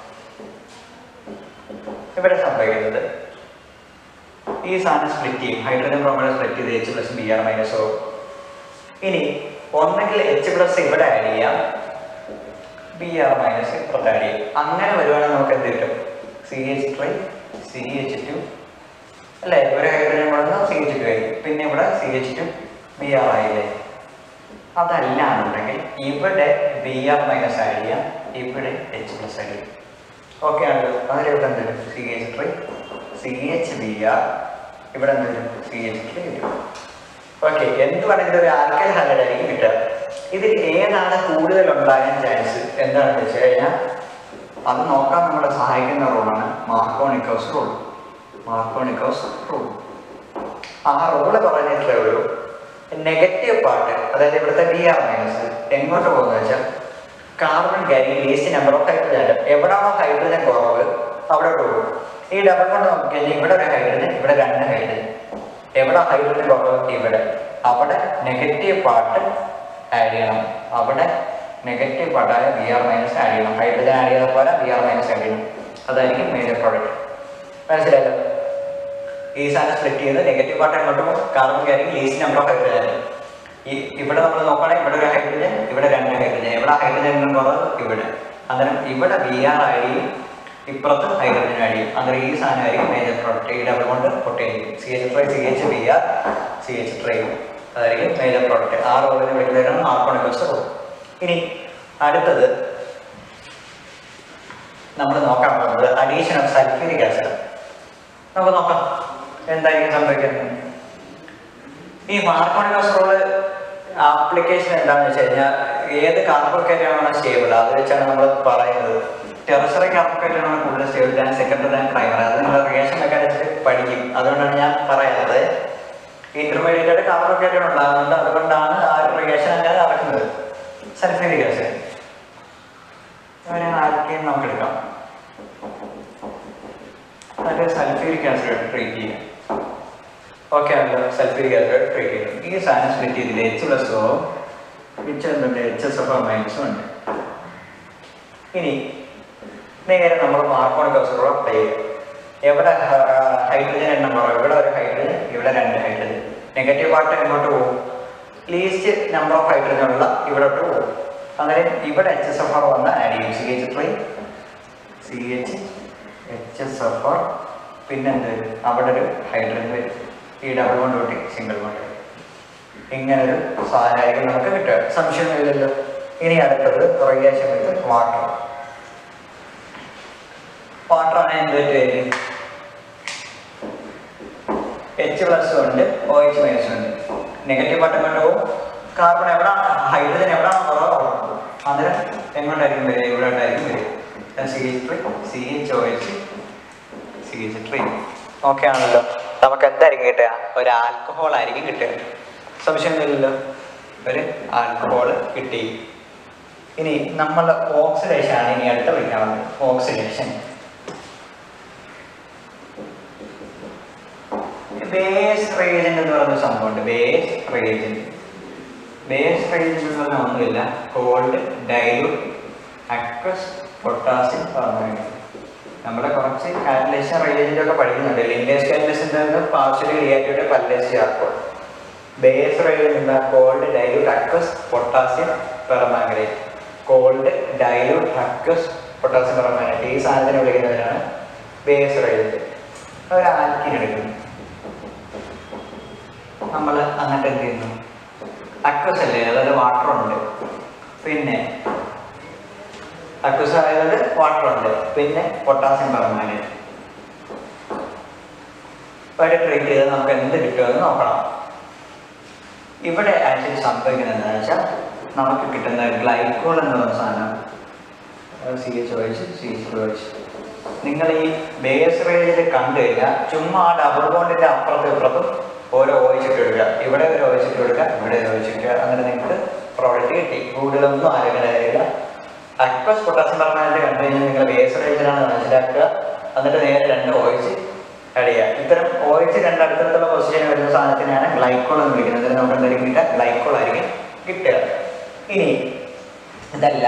ഇവിടെ സംഭവിക്കുന്നത് ഈ സാധനം സ്പ്ലിറ്റ് ചെയ്യും ഹൈഡ്രജൻ ബ്രോമൈഡ് സ്പ്ലിറ്റ് ചെയ്ത് H plus B R minus ഓ ഇനി ഒന്നെങ്കിൽ എച്ച് പ്ലസ് ഇവിടെ ആഡ് ചെയ്യാം ബി ആർ മൈനസ് ഇപ്പുറത്ത് ആഡ് ചെയ്യും അങ്ങനെ വരുവാണെങ്കിൽ നമുക്ക് എന്ത് കിട്ടും C H three C H two അല്ലേ ഒരു ഹൈഡ്രജൻ കൊണ്ടുവന്ന് സി എച്ച് ടു ആയി പിന്നെ ഇവിടെ C H two B R ആയില്ലേ അതല്ല എന്നുണ്ടെങ്കിൽ ഇവിടെ ബി ആർ മൈനസ് ആഡ് ചെയ്യാം ഇവിടെ എച്ച് പ്ലസ് ആഡ് ചെയ്യും ഓക്കെ ആണല്ലോ അതിൽ ഇവിടെ എന്ത് വരും C H three C H B R ഇവിടെ എന്ത് വരും സി എച്ച് ത്രീ വരും ഓക്കെ എന്ത് വേണമെങ്കിലും ഒരു ആൽക്കൽ ഹൺഡ്രഡ് ആയിരിക്കും കിട്ടുക ഇതിൽ ഏതാണ് കൂടുതൽ ഉണ്ടാകാൻ ചാൻസ് എന്താണെന്ന് വെച്ച് കഴിഞ്ഞാൽ അത് നോക്കാൻ നമ്മളെ സഹായിക്കുന്ന റൂളാണ് മാർക്കോണിക്കോസ് റൂൾ മാർക്കോണിക്കോസ് റൂൾ ആ റൂള് പറഞ്ഞിട്ടേ ഉള്ളൂ നെഗറ്റീവ് പാർട്ട് അതായത് ഇവിടുത്തെ ബി ആർ മൈനസ് എങ്ങോട്ട് പോകുന്നത് വെച്ചാൽ carbon carry least number of hydrogen atom എവിടാണോ ഹൈഡ്രജൻ കുറവ് അവിടെ പോകും ഈ ഡബിൾ കൊണ്ട് നോക്കിക്കഴിഞ്ഞാൽ ഇവിടെ ഒരു ഹൈഡ്രജൻ ഇവിടെ രണ്ട് ഹൈഡ്രജൻ എവിടെ ഹൈഡ്രജൻ കുറവ് ഇവിടെ അവിടെ നെഗറ്റീവ് പാർട്ട് ആഡ് ചെയ്യണം അവിടെ നെഗറ്റീവ് പാർട്ടായ ബി ആർ മൈനസ് ആഡ് ചെയ്യണം ഹൈഡ്രജൻ ആഡ് ചെയ്ത പോലെ ബി ആർ മൈനസ് ആഡ് ചെയ്യണം അതായിരിക്കും മേജർ പ്രോഡക്റ്റ് മനസ്സിലായല്ലോ ഈ സാധനം സ്പ്ലിറ്റ് ചെയ്ത് നെഗറ്റീവ് പാർട്ട് അങ്ങോട്ട് പോകും carbon carrying least number of hydrogen ഈ ഇവിടെ നമ്മൾ നോക്കുകയാണെങ്കിൽ ഇവിടെ ഒരു ഹൈഡ്രജൻ ഇവിടെ രണ്ട് ഹൈഡ്രജൻ എവിടെ ഹൈഡ്രജൻ കുറവ് ഇവിടെ അന്നേരം ഇവിടെ ബി ആർ ആഡ് ചെയ്യും ഇപ്പുറത്ത് ഹൈഡ്രജൻ ആഡ് ചെയ്യും അന്നേരം ഈ സാധനമായിരിക്കും മേജർ പ്രോഡക്റ്റ് ഈ ഡബിൾ കൊണ്ട് പൊട്ടേജ് C H try C H B R C H three അതായിരിക്കും മേജർ പ്രോഡക്റ്റ് ആ റോളിനെ വിളിക്കുന്നതിനാണ് ആർക്കോണിക്കോസ് റോൾ ഇനി അടുത്തത് നമ്മൾ നോക്കാൻ പോകുന്നത് അഡീഷൻ ഓഫ് സൾഫ്യൂരിക് ആസിഡ് നമുക്ക് നോക്കാം എന്തായിരിക്കും സംഭവിക്കുന്നത് ഈ മാർക്കോണിക്കോസ്ട്രോള് ആപ്ലിക്കേഷൻ എന്താണെന്ന് വെച്ച് കഴിഞ്ഞാൽ ഏത് കാർബോക്കേറ്റാണോ സ്റ്റേബിൾ അത് വെച്ചാണ് നമ്മൾ പറയുന്നത് ടെറസറി കാർബോക്കേറ്റാണ് കൂടുതൽ stable than secondary than primary അത് നിങ്ങൾ റിയേഷൻ മെക്കാനിസം പഠിക്കും അതുകൊണ്ടാണ് ഞാൻ പറയുന്നത് ഇന്റർമീഡിയറ്റ് ആയിട്ട് കാർബോക്കേറ്റഡ് ഉണ്ടാകുന്നുണ്ട് അതുകൊണ്ടാണ് ആ ഒരു റിയേഷൻ അങ്ങനെ നടക്കുന്നത് സൾഫ്യൂരിക് ആസിഡ് അവരെ ആൽക്കീൻ നമുക്ക് എടുക്കാം മറ്റേ സൾഫ്യൂരിക് ആസിഡ് ട്രീറ്റ് ചെയ്യാം ഓക്കെ ആണല്ലോ സൾഫ്യൂരിക് ആസിഡ് ട്രീറ്റ് ചെയ്യും ഈ സാധനം സ്പ്ലിറ്റ് ചെയ്തില്ല എച്ച് പ്ലസ് ഓ മിച്ചം എന്തുണ്ട് എച്ച് എസ് എഫ് മൈനസും ഉണ്ട് ഇനി നേരെ നമ്മൾ മാർക്കോണിക് ആസിഡ് അപ്ലൈ ചെയ്യുക എവിടെ ഹൈഡ്രജൻ എണ്ണം കുറവ് ഇവിടെ ഒരു ഹൈഡ്രജൻ ഇവിടെ രണ്ട് ഹൈഡ്രജൻ നെഗറ്റീവ് പാർട്ട് എങ്ങോട്ട് പോകും ലീസ്റ്റ് നമ്പർ ഓഫ് ഹൈഡ്രജൻ ഉള്ള ഇവിടോട്ട് പോകും അന്നേരം ഇവിടെ എച്ച് എസ് എഫ് ആർ വന്ന് ആഡ് ചെയ്യും C H three C H H S F R പിന്നെന്ത് വരും അവിടെ ഒരു ഹൈഡ്രജൻ വരും ഈ ഡബിൾ കൊണ്ട് കൂട്ടി സിംഗിൾ കൊണ്ട് ഇങ്ങനെ ഒരു സാധനമായിരിക്കും നമുക്ക് കിട്ടുക സംശയമൊന്നുമില്ലല്ലോ ഇനി അടുത്തത് റിയാക്ഷൻ വിത്ത് വാട്ടർ വാട്ടർ ആണ് എന്ത് പറ്റും എച്ച് പ്ലസ് ഉണ്ട് ഒ എച്ച് മൈനസ് ഉണ്ട് നെഗറ്റീവ് ബട്ടൺ കൊണ്ട് പോകും കാർബൺ എവിടെയാണ് ഹൈഡ്രജൻ എവിടെയാണ് കുറവ് അന്നേരം എങ്ങോട്ടായിരിക്കും വരിക ഇവിടോട്ടായിരിക്കും വരിക C H three C H O H C H three okay ആണല്ലോ നമുക്ക് എന്തായിരിക്കും കിട്ടുക ഒരു ആൽക്കഹോൾ ആയിരിക്കും കിട്ടുക സംശയമൊന്നുമില്ലല്ലോ ഒരു ആൽക്കഹോൾ കിട്ടി ഇനി നമ്മൾ ഓക്സിഡേഷൻ ആണ് ഇനി അടുത്ത വിളിക്കാനുള്ളത് ഓക്സിഡേഷൻ ബേസ് റേജന്റ് എന്ന് പറയുന്ന സംഭവമുണ്ട് ബേസ് റേജന്റ് ബേസ് റേജന്റ് എന്ന് പറഞ്ഞാൽ ഒന്നുമില്ല കോൾഡ് ഡൈലൂട്ട് അക്വസ് പൊട്ടാസ്യം പറഞ്ഞിട്ടുണ്ട് നമ്മുടെ കുറച്ച് കാറ്റലൈസേഷൻ റേജന്റ് ഒക്കെ പഠിക്കുന്നുണ്ട് ലിൻഡേസ് കാറ്റലൈസിന്റെ പാർഷ്യലി റിയാക്റ്റീവ് പല്ലേസ് ചേർക്കും ബേസ് റേജന്റ് എന്താ cold dilute aqueous potassium permanganate cold dilute aqueous potassium permanganate ഈ സാധനത്തിന് വിളിക്കുന്നവരാണ് ബേസ് റേജന്റ് ഒരു ആൽക്കിൻ എടുക്കുന്നു നമ്മൾ എന്നിട്ട് എന്ത് ചെയ്യുന്നു അക്വസ് അല്ലേ അതായത് വാട്ടർ ഉണ്ട് പിന്നെ അക്വസ് ആയത് വാട്ടർ ഉണ്ട് പിന്നെ പൊട്ടാസ്യം പെർമാനേറ്റ് ഒരു ട്രീറ്റ് ചെയ്ത് നമുക്ക് എന്ത് കിട്ടുമെന്ന് നോക്കണം ഇവിടെ ആക്ച്വലി സംഭവിക്കുന്നത് എന്താണെന്ന് വെച്ചാൽ നമുക്ക് കിട്ടുന്ന ഗ്ലൈക്കോൾ എന്ന് പറയുന്ന സാധനം സി എച്ച് ഒഴിച്ച് സി എച്ച് ഒഴിച്ച് നിങ്ങൾ ഈ ബേസ് റേഞ്ചിൽ കണ്ടു കഴിഞ്ഞാൽ ചുമ്മാ ആ ഡബിൾ ബോണ്ടിന്റെ അപ്പുറത്തും ഇപ്പുറത്തും ഓരോ ഓയിച്ചിട്ട് എടുക്കുക ഇവിടെ ഒരു ഓയിച്ചിട്ട് കൊടുക്കുക ഇവിടെ ഒരു ഓയിച്ചിട്ട് അങ്ങനെ നിങ്ങൾക്ക് പ്രോഡക്റ്റ് കിട്ടി കൂടുതലൊന്നും ആരോഗ്യമില്ല അക്വസ് പൊട്ടാസ്യം പെർമാനന്റ് കണ്ടു കഴിഞ്ഞാൽ നിങ്ങൾ ബേസ് റേഞ്ചിലാണ് മനസ്സിലാക്കുക എന്നിട്ട് നേരെ രണ്ട് ഓയിച്ച് ആഡ് ചെയ്യുക ഇത്തരം ഓയിച്ച് രണ്ട് അടുത്തടുത്തുള്ള പൊസിഷൻ വരുന്ന സാധനത്തിനാണ് ഗ്ലൈക്കോൾ എന്ന് വിളിക്കുന്നത് ഇതിന് നമുക്ക് എന്തായാലും കിട്ടുക ഗ്ലൈക്കോൾ ആയിരിക്കും കിട്ടുക ഇനി ഇതല്ല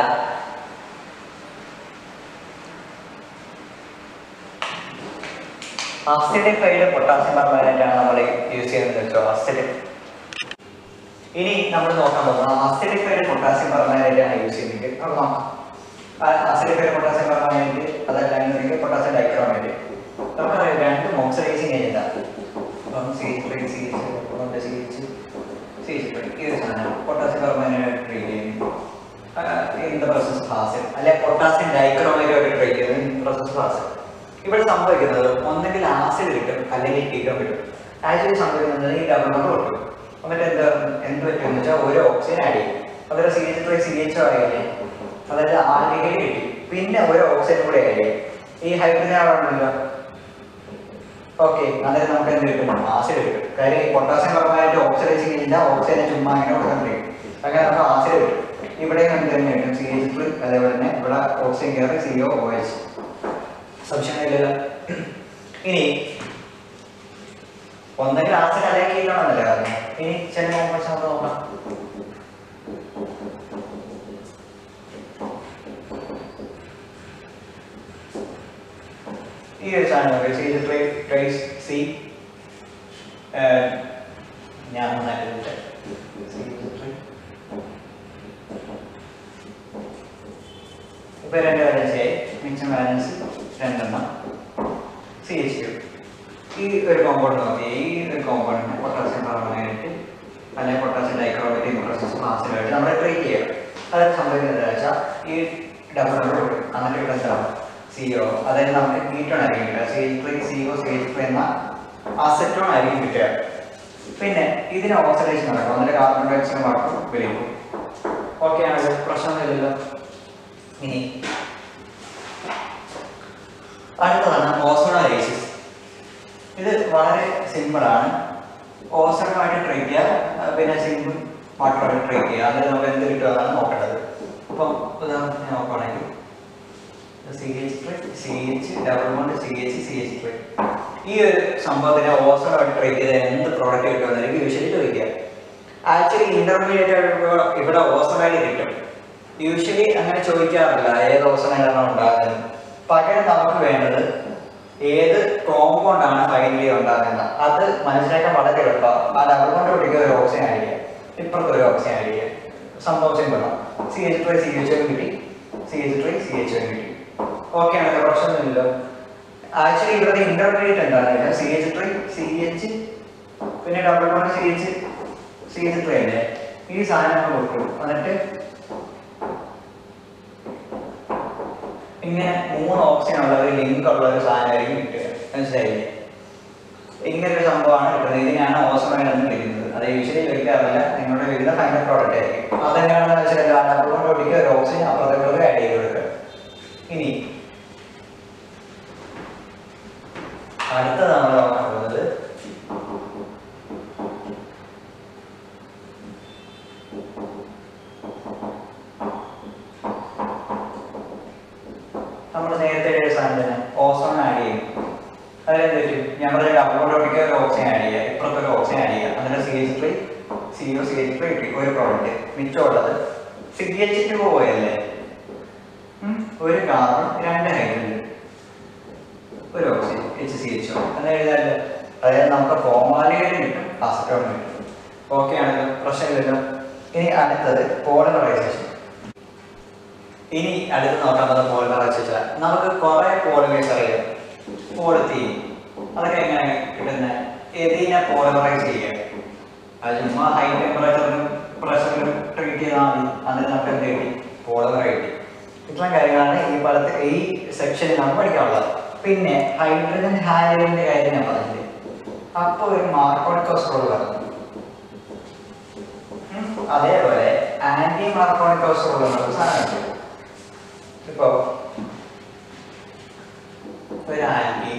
അസിഡിഫൈഡ് പൊട്ടാസ്യം പെർമാനന്റ് ആണ് നമ്മൾ യൂസ് ചെയ്യുന്നത് വെച്ചോ അസിഡ് ഇനി നമ്മൾ നോക്കാൻ പോകുന്നത് അസിഡിഫൈഡ് പൊട്ടാസ്യം പെർമാനന്റ് ആണ് യൂസ് ചെയ്യുന്നത് അത് നോക്കാം അസിഡിഫൈഡ് പൊട്ടാസ്യം പെർമാനന്റ് അതല്ല എന്നുണ്ടെങ്കിൽ പൊട്ടാസ്യം ഡൈക്രോമേറ്റ് നമുക്കറിയാം രണ്ടും ഓക്സിഡൈസിങ് ഏജന്റാണ് അപ്പം C H three C H C H C H three ഈ ഒരു സാധനം പൊട്ടാസ്യം പെർമാനന്റ് ട്രീറ്റ് ചെയ്യുന്നു ഇൻ ദ പ്രോസസ് ഫാസിൽ അല്ലെ പൊട്ടാസ്യം ഡൈക്രോമേറ്റ് ഒരു ട്രീറ്റ് ചെയ്യുന്നത് ഇൻ പ്രോസസ് ഫാസിൽ ഇവിടെ സംഭവിക്കുന്നത് ഒന്നെങ്കിൽ ആസിഡ് കിട്ടും അല്ലെങ്കിൽ കീറ്റോ കിട്ടും ആക്ച്വലി സംഭവിക്കുന്നത് ഈ ഡബിൾ കൊണ്ട് കൊടുക്കും എന്നിട്ട് എന്താ എന്ത് പറ്റുമെന്ന് വെച്ചാൽ ഒരു ഓക്സിജൻ ആഡ് ചെയ്യും അതൊരു C H three C H ആയില്ലേ അതായത് ആൽഡിഹൈഡ് കിട്ടി പിന്നെ ഒരു ഓക്സിജൻ കൂടെ ആഡ് ചെയ്യും ഈ ഹൈഡ്രജൻ അവിടെ ഉണ്ടല്ലോ ഓക്കെ അന്നേരം നമുക്ക് എന്ത് കിട്ടും ആസിഡ് കിട്ടും കാര്യം ഈ പൊട്ടാസ്യം പെർമാനന്റ് ഓക്സിഡൈസിങ് ഇല്ല ഓക്സിജനെ ചുമ്മാ ഇങ്ങനെ കൊടുക്കാൻ അങ്ങനെ നമുക്ക് ആസിഡ് കിട്ടും ഇവിടെ എന്ത് തന്നെ കിട്ടും സി എച്ച് ത്രീ അതേപോലെ തന്നെ ഇവിടെ ഓക്സിജൻ കയറി സി ഒ ഒ എച്ച് സംശയമില്ലല്ലോ ഇനി ഒന്നെങ്കിൽ ആസിഡ് അല്ലെങ്കിൽ കീറ്റാണെന്നല്ലേ പറഞ്ഞു ഇനി ചില കോമ്പൗണ്ട്സ് നമുക്ക് നോക്കാം ഈ ഒരു സാധനം സി ട്രേസ് സി ഞാൻ നന്നായിട്ട് ഇപ്പൊ രണ്ട് ബാലൻസ് ആയി മിച്ചം ബാലൻസ് രണ്ടെണ്ണം സി എച്ച് ടു ഈ ഒരു കോമ്പൗണ്ട് നോക്കി ഈ ഒരു കോമ്പൗണ്ടിന് പൊട്ടാസ്യം പെർമാനേറ്റ് അല്ലെങ്കിൽ പൊട്ടാസ്യം ഡൈക്രോമേറ്റ് പ്രൊസസ് മാസിലായിട്ട് നമ്മൾ ട്രീറ്റ് ചെയ്യാം അതായത് സംഭവിക്കുന്നത് എന്താ വെച്ചാൽ ഈ ഡബിൾ നമ്പർ കൊടുക്കും എന്നിട്ട് ഇവിടെ എന്താവും സീറോ അതായത് നമുക്ക് കീറ്റോൺ ആയിരിക്കും കിട്ടുക C H three zero C H three എന്ന അസറ്റോൺ ആയിരിക്കും കിട്ടുക പിന്നെ ഇതിന് ഓക്സിഡേഷൻ നടക്കും അതിന്റെ കാർബൺ ഡൈ ഓക്സൈഡ് മാർക്കും വിളിക്കും ഓക്കെ ആണ് പ്രശ്നമൊന്നുമില്ലല്ലോ ഇനി അടുത്തതാണ് ഓസോണൈസിസ് ഇത് വളരെ സിമ്പിൾ ആണ് ഓസണുമായിട്ട് ട്രീറ്റ് ചെയ്യുക പിന്നെ സിമ്പിൾ വാട്ടറുമായിട്ട് ട്രീറ്റ് ചെയ്യുക അതിൽ നമുക്ക് എന്ത് കിട്ടുമെന്നാണ് നോക്കേണ്ടത് അപ്പം ഉദാഹരണത്തിന് നോക്കുകയാണെങ്കിൽ C H three C H double bond C H C H three ഈ ഒരു സംഭവത്തിനെ ഓസണുമായിട്ട് ട്രീറ്റ് ചെയ്ത എന്ത് പ്രോഡക്റ്റ് കിട്ടുമെന്നായിരിക്കും യൂഷ്വലി ചോദിക്കുക ആക്ച്വലി ഇന്റർമീഡിയറ്റ് ഇവിടെ ഓസണായിട്ട് കിട്ടും യൂഷ്വലി അങ്ങനെ ചോദിക്കാറില്ല ഏത് ഓസണായിട്ടാണ് ഉണ്ടാകുന്നത് പകരം നമുക്ക് വേണ്ടത് ഏത് കോമ്പൗണ്ട് ആണ് ഫൈനലി ഉണ്ടാകുന്നത് അത് മനസ്സിലാക്കാൻ വളരെ എളുപ്പം ആ ഡബിൾ കൊണ്ട് പിടിക്കുന്ന ഒരു ഓപ്ഷൻ ആയിരിക്കും ഇപ്പുറത്തെ ഒരു ഓപ്ഷൻ ആയിരിക്കും സംഭവം സിമ്പിളാണ് C H three C H കിട്ടി C H three C H കിട്ടി ഓക്കെ ആണല്ലോ പ്രശ്നമൊന്നുമില്ലല്ലോ ആക്ച്വലി ഇവിടുത്തെ ഇന്റർമീഡിയറ്റ് എന്താണ് C H three C H പിന്നെ double one C H C H three അല്ലേ ഈ സാധനം കൊടുക്കും എന്നിട്ട് ഇങ്ങനെ മൂന്ന് ഓപ്ഷൻ ഉള്ള ഒരു ലിങ്ക് ഉള്ള ഒരു സാധനമായിരിക്കും കിട്ടുക മനസ്സിലായില്ലേ ഇങ്ങനെ ഒരു സംഭവമാണ് കിട്ടുന്നത് ഇതിനാണ് ഓസമൈഡ് എന്ന് വിളിക്കുന്നത് അത് യൂഷ്വലി ചോദിക്കാറില്ല നിങ്ങളുടെ വിവിധ ഫൈനൽ പ്രോഡക്റ്റ് ആയിരിക്കും അതെങ്ങനെയാണെന്ന് വെച്ചാൽ ഡബിൾ വൺ ഒടിക്കുക ഒരു ഓപ്ഷൻ അപ്പുറത്തേക്കുള്ളത് ആഡ് ചെയ്ത് കൊടുക്കുക ഇനി അടുത്ത നമ്മൾ നോക്കാൻ പോകുന്നത് നമ്മൾ നേരത്തെ എഴുതിയ സാധനം തന്നെ ഓസോൺ ആഡ് ചെയ്യും അതിലെന്ത് പറ്റും ഞാൻ പറഞ്ഞ ഡബിളോട്ടൊക്കെ ഒരു ഓപ്ഷൻ ആഡ് ചെയ്യുക ഇപ്പുറത്തെ ഒരു ഓപ്ഷൻ ആഡ് ചെയ്യുക അതിന്റെ C H three zero C H three കിട്ടി ഒരു പ്രോഡക്റ്റ് മിച്ചമുള്ളത് സി എച്ച് ടു പോയല്ലേ ഉം, ഒരു കാർബൺ രണ്ട് ഹൈഡ്രജൻ ഒരു ഓക്സിജൻ എച്ച് സി എച്ച് എന്ന് എഴുതാമല്ലോ അതായത് നമുക്ക് ഫോമാലികളും കിട്ടും അസറ്റോണും കിട്ടും ഓക്കെ ആണല്ലോ പ്രശ്നമില്ലല്ലോ ഇനി അടുത്തത് പോളിമറൈസേഷൻ ഇനി അടുത്ത് നോക്കാൻ പോകുന്ന പോളിമറൈസേഷൻ നമുക്ക് കുറെ പോളിമേഴ്സ് അറിയാം പോളിത്തീൻ അതൊക്കെ എങ്ങനെ കിട്ടുന്നത് ഏതിനെ പോളിമറൈസ് ചെയ്യുക അത് ചുമ്മാ ഹൈ ടെമ്പറേച്ചറിലും പ്രഷറിലും ട്രീറ്റ് ചെയ്താൽ മതി അതിന് നമുക്ക് എന്ത് കിട്ടി പോളിമർ കിട്ടി ഇത്രയും കാര്യങ്ങളാണ് ഈ പദത്തിൽ ഈ സെക്ഷനിൽ നമ്മൾ പഠിക്കാനുള്ളത് പിന്നെ ഹൈഡ്രജൻ ഹാലിന്റെ കാര്യം ഞാൻ പറഞ്ഞില്ലേ അപ്പോൾ ഒരു മാർക്കോണിക് കൊളസ്ട്രോൾ പറഞ്ഞു ഉം. അതേപോലെ ആന്റി മാർക്കോണിക് കൊളസ്ട്രോൾ എന്നൊരു സാധനം ഇപ്പോ ഒരു ആന്റി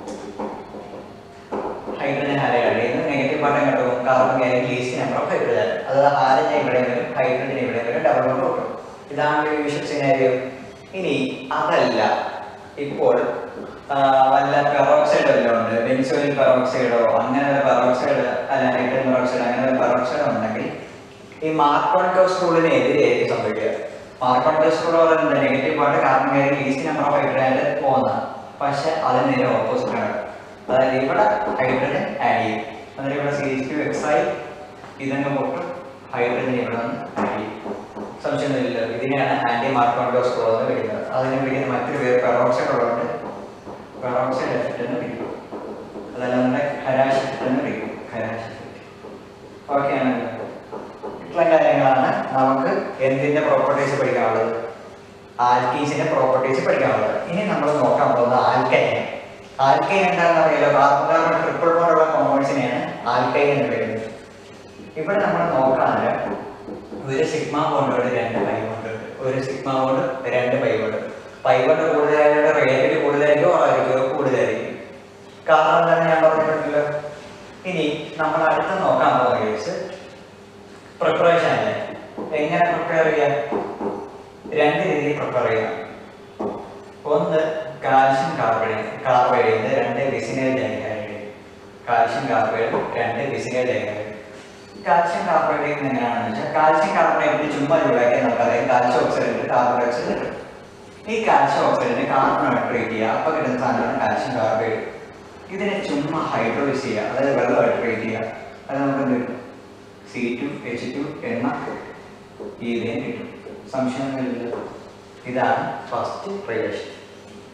ഹൈഡ്രജൻ ഹാലൈഡ് ചെയ്യുന്നു നെഗറ്റീവ് പാർട്ട് എങ്ങോട്ട് പോകും carbon carry least number of hydrogen അത് ഹാലജൻ ഇവിടെ വരും ഹൈഡ്രജൻ ഇവിടെ വരും ഡബിൾ കൊണ്ട് കൊടുക്കും ഇതാണ് യൂഷ്വൽ സിനാരിയോ ഇനി അതല്ല ഇപ്പോൾ ആ, വല്ല പെറോക്സൈഡ് വല്ലതും ഉണ്ട് ബെൻസോയിൽ പെറോക്സൈഡോ അങ്ങനെ വല്ല പെറോക്സൈഡ് അല്ല ഹൈഡ്രജൻ പെറോക്സൈഡ് അങ്ങനെ വല്ല പെറോക്സൈഡ് ഉണ്ടെങ്കിൽ ഈ മാർക്കോണിക്കോസ് റൂളിന് എതിരെയായിരിക്കും സംഭവിക്കുക മാർക്കോണിക്കോസ് റൂൾ പറയുന്നത് negative part carbon carry least number of hydrogen പോകുന്നതാണ് പക്ഷെ അതിന് നേരെ ഓപ്പോസിറ്റ് ആണ് അതായത് ഇവിടെ ഹൈഡ്രജൻ ആഡ് ചെയ്യും എന്നിട്ട് ഇവിടെ സി എച്ച് ടു എക്സ് ആയി ഇതങ്ങ് പൊട്ടും ഹൈഡ്രജൻ ഇവിടെ നിന്ന് ആഡ് ചെയ്യും സംശയമൊന്നുമില്ല ഇതിനെയാണ് ആന്റി മാർക്കോണ്ടോസ് ഫ്ലോ എന്ന് വിളിക്കുന്നത് അതിനെ വിളിക്കുന്ന മറ്റൊരു പേര് പെറോക്സൈഡ് ഉള്ളതുകൊണ്ട് പെറോക്സൈഡ് എഫക്റ്റ് എന്ന് വിളിക്കും അതല്ല നമ്മുടെ ഖരാശ് എഫക്റ്റ് എന്ന് വിളിക്കും ഖരാശ് എഫക്റ്റ് ഓക്കെ ആണല്ലോ ഇത്രയും കാര്യങ്ങളാണ് നമുക്ക് എന്തിന്റെ പ്രോപ്പർട്ടീസ് പഠിക്കാനുള്ളത് ആൽക്കീസിന്റെ പ്രോപ്പർട്ടീസ് പഠിക്കാനുള്ളത് ഇനി നമ്മൾ നോക്കാൻ പോകുന്നത് ആൽക്കൈൻ ആൽക്കൈൻ എന്താണെന്ന് അറിയാലോ കാർബൺ കാർബൺ ട്രിപ്പിൾ ബോണ്ടുള്ള കോമ്പൗണ്ട്സിനെയാണ് ആൽക്കൈൻ എന്ന് വിളിക്കുന്നത് ഇവിടെ നമ്മൾ നോക്കാനില്ല ഒരു സിഗ്മ ബോണ്ടുണ്ട് രണ്ട് പൈ ബോണ്ട് ഒരു സിഗ്മ ബോണ്ട് രണ്ട് പൈ ബോണ്ട് പൈ ബോണ്ട് കൂടുതലായിട്ട് റേറ്റ് കൂടുതലായിരിക്കും കുറവായിരിക്കും കൂടുതലായിരിക്കും കാരണം എന്താണ് ഞാൻ പറഞ്ഞിട്ടുണ്ടല്ലോ ഇനി നമ്മൾ അടുത്ത് നോക്കാൻ പോകുന്ന കേസ് പ്രിപ്പറേഷൻ അല്ലേ എങ്ങനെ പ്രിപ്പയർ ചെയ്യാം രണ്ട് രീതിയിൽ പ്രിപ്പയർ ചെയ്യാം ഒന്ന് കാൽഷ്യം കാർബൈഡ് കാർബൈഡ് രണ്ട് വിസിനൽ ഡൈഹൈഡ് കാൽഷ്യം കാർബൈഡ് രണ്ട് വിസിനൽ ഡൈഹൈഡ് കാൽഷ്യം കാർബൈഡ് എങ്ങനെയാണെന്ന് വെച്ചാൽ കാൽഷ്യം കാർബണേറ്റ് ചുമ്മാ ചൂടാക്കി നമുക്കറിയാം കാൽഷ്യം ഓക്സൈഡ് ഉണ്ട് കാർബൺ ഡയോക്സൈഡ് ഉണ്ട് ഈ കാൽഷ്യം ഓക്സൈഡിനെ കാർബണായിട്ട് ട്രീറ്റ് ചെയ്യുക അപ്പോൾ കിട്ടുന്ന സാധനമാണ് കാൽഷ്യം കാർബൈഡ് ഇതിനെ ചുമ്മാ ഹൈഡ്രോളിസ് ചെയ്യുക അതായത് വെള്ളമായിട്ട് ട്രീറ്റ് ചെയ്യുക അത് നമുക്ക് എന്ത് കിട്ടും സി ടു എച്ച് ടു എണ്ണ ഇതിനെ കിട്ടും സംശയമൊന്നുമില്ല ഇതാണ് ഫസ്റ്റ് റിലേഷൻ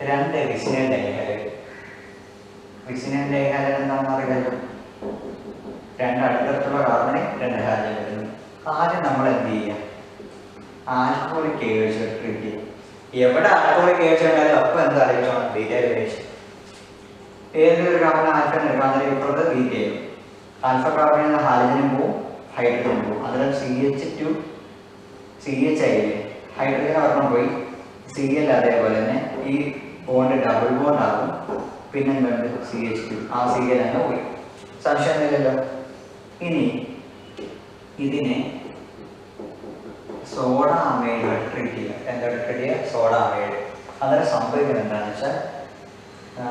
രണ്ട് വിസിനൽ ഡൈഹാലൈഡ് വിസിനൽ ഡൈഹാലൈഡ് എന്താണെന്ന് അറിയാമല്ലോ രണ്ട് അടുത്തടുത്തുള്ള കാർബണെ രണ്ട് ഹാലജൻ വരുന്നു ആദ്യം നമ്മൾ എന്ത് ചെയ്യുക ആൽക്കോളിക് ഏഴ്സ് ട്രീറ്റ് ചെയ്യും എവിടെ ആൽക്കോളിക് ഏഴ്സ് ഉണ്ടായാലും അപ്പം എന്താ അറിയിക്കണം ഡീറ്റെയിലേഷൻ ഏതൊരു കാർബൺ ആൽഫ എടുക്കാതെ ഇപ്പുറത്ത് ബീറ്റ് ചെയ്യും ആൽഫ കാർബണിൽ നിന്ന് ഹാലജനും പോവും ഹൈഡ്രജനും പോവും അതിൽ C H two C H ആയില്ലേ ഹൈഡ്രജൻ ഒരെണ്ണം പോയി സി എൽ അതേപോലെ തന്നെ ഈ ബോണ്ട് ഡബിൾ ബോണ്ട് ആകും പിന്നെ എന്തുണ്ട് സി എച്ച് ടു ആ സി എൽ തന്നെ പോയി സംശയമൊന്നുമില്ലല്ലോ ഇനി ഇതിനെ സോഡ അമൈഡ് ട്രീറ്റ് ചെയ്യുക എന്താ ട്രീറ്റ് ചെയ്യുക സോഡ അമൈഡ് അന്നേരം സംഭവിക്കുന്നത് എന്താണെന്ന് വെച്ചാൽ ആ,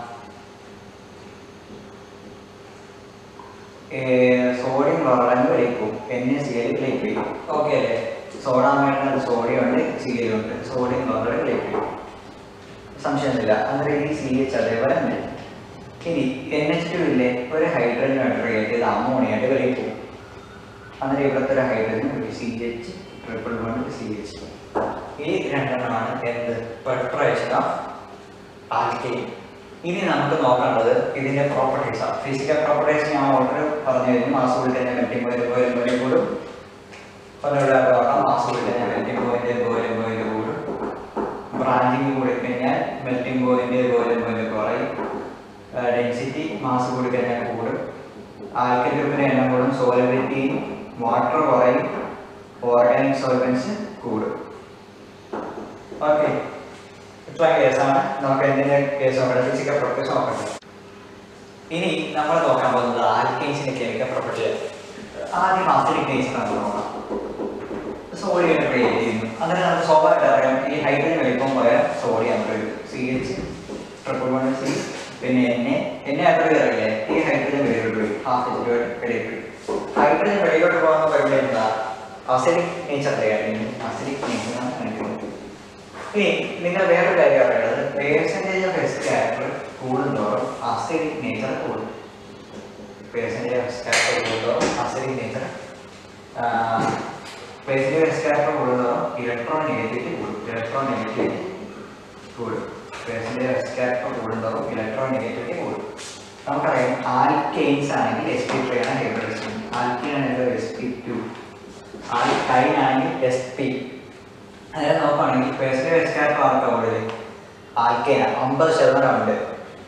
ഏ, സോഡിയം ക്ലോറൈഡ് വിളിക്കും എൻ എ സി എൽ വിളിക്കും ഓക്കെ അല്ലേ സോഡ അമൈഡിനകത്ത് സോഡിയം ഉണ്ട് സി എൽ ഉണ്ട് സോഡിയം ക്ലോറൈഡ് വിളിക്കും സംശയമൊന്നുമില്ല അന്നേരം ഈ സി എച്ച് അതേപോലെ തന്നെ ഇനി എൻ എച്ച് ടു ഇല്ലേ ഒരു ഹൈഡ്രജൻ ക്രിയേറ്റ് ചെയ്ത് അമോണിയായിട്ട് വിളിക്കും അന്നേരം ഇവിടുത്തെ ഒരു hydrogen C H triple one C H ഈ രണ്ടെണ്ണമാണ് എന്ത് പെട്രേഷൻ ഓഫ് ആൽക്കെയിൻ ഇനി നമുക്ക് നോക്കേണ്ടത് ഇതിന്റെ പ്രോപ്പർട്ടീസ് ആണ് ഫിസിക്കൽ പ്രോപ്പർട്ടീസ് ഞാൻ ഓൾറെഡി പറഞ്ഞു കഴിഞ്ഞു മാസ് കൂടി തന്നെ മെൽറ്റിംഗ് പോയിന്റ് പോയിന്റ് പോയിന്റ് കൂടും ഒന്നുകൂടെ നോക്കാം മാസ് കൂടി തന്നെ മെൽറ്റിംഗ് പോയിന്റ് പോയിന്റ് പോയിന്റ് കൂടും ബ്രാഞ്ചിങ് കൂടി കഴിഞ്ഞാൽ മെൽറ്റിംഗ് പോയിന്റ് പോയിന്റ് പോയിന്റ് കുറയും ഡെൻസിറ്റി മാസ് കൂടി കഴിഞ്ഞാൽ കൂടും ആൽക്കൽ ഗ്രൂപ്പിന്റെ എണ്ണം കൂടും സോലബിലിറ്റി വാട്ടർ കുറയും ഓർഗാനിക് സോൾവൻസ് കൂടും ഓക്കെ ഇത്ര കേസാണ് നമുക്ക് എന്തിന്റെ കേസ് നോക്കട്ടെ ഫിസിക്കൽ പ്രോപ്പർട്ടീസ് നോക്കട്ടെ ഇനി നമ്മൾ നോക്കാൻ പോകുന്നത് ആൽക്കൈൻസിന്റെ കെമിക്കൽ പ്രോപ്പർട്ടി ആദ്യം അസിഡിക് നേച്ചർ നമുക്ക് നോക്കാം സോഡിയം ക്രിയേറ്റ് ചെയ്യുന്നു അതിന് നമുക്ക് സ്വാഭാവികമായിട്ട് അറിയാം ഈ ഹൈഡ്രജൻ വലിപ്പം പോയാൽ സോഡിയം വരും C H triple one C പിന്നെ എന്നെ എന്നെ അത്ര അറിയില്ലേ ഈ ഹൈഡ്രജൻ വെളിയിലോട്ട് പോയി ഹാഫ് എച്ച് വെളിയിലോട്ട് പോയി ഹൈഡ്രജൻ വെളിയിലോട്ട് പോകുന്ന പരിപാടി എന്താ അസിഡിക് നേച്ചർ തയ്യാറായിരുന്നു അസിഡിക് നേച്ചറാണ് കാണിക്കുന്നത് ഇനി നിങ്ങൾ വേറൊരു കാര്യം അറിയേണ്ടത് പേഴ്സൻറ്റേജ് ഓഫ് എസ്കാറ്റർ കൂടുന്തോറും അസിഡിക് നേച്ചർ കൂടും പേഴ്സൻറ്റേജ് ഓഫ് എസ്കാറ്റർ കൂടുന്തോറും acidic nature percentage of s character കൂടുന്തോറും ഇലക്ട്രോൺ നെഗറ്റിവിറ്റി കൂടും ഇലക്ട്രോൺ നെഗറ്റിവിറ്റി കൂടും പേഴ്സൻറ്റേജ് ഓഫ് എസ്കാറ്റർ കൂടുന്തോറും ഇലക്ട്രോൺ നെഗറ്റിവിറ്റി കൂടും നമുക്കറിയാം ആൽക്കെയിൻസ് ആണെങ്കിൽ എസ് പി ത്രീ ആണ് ഹൈബ്രിഡ്സ് ആൽക്കീൻ ആണെങ്കിൽ എസ് പി ടു ആൽക്കൈൻ ആണെങ്കിൽ എസ് പി അതായത് നോക്കുകയാണെങ്കിൽ പേഴ്സണൽ എസ്കാറ്റ് ആർക്കാ കൂടുതൽ ആൽക്കേന അമ്പത് ശതമാനം ഉണ്ട്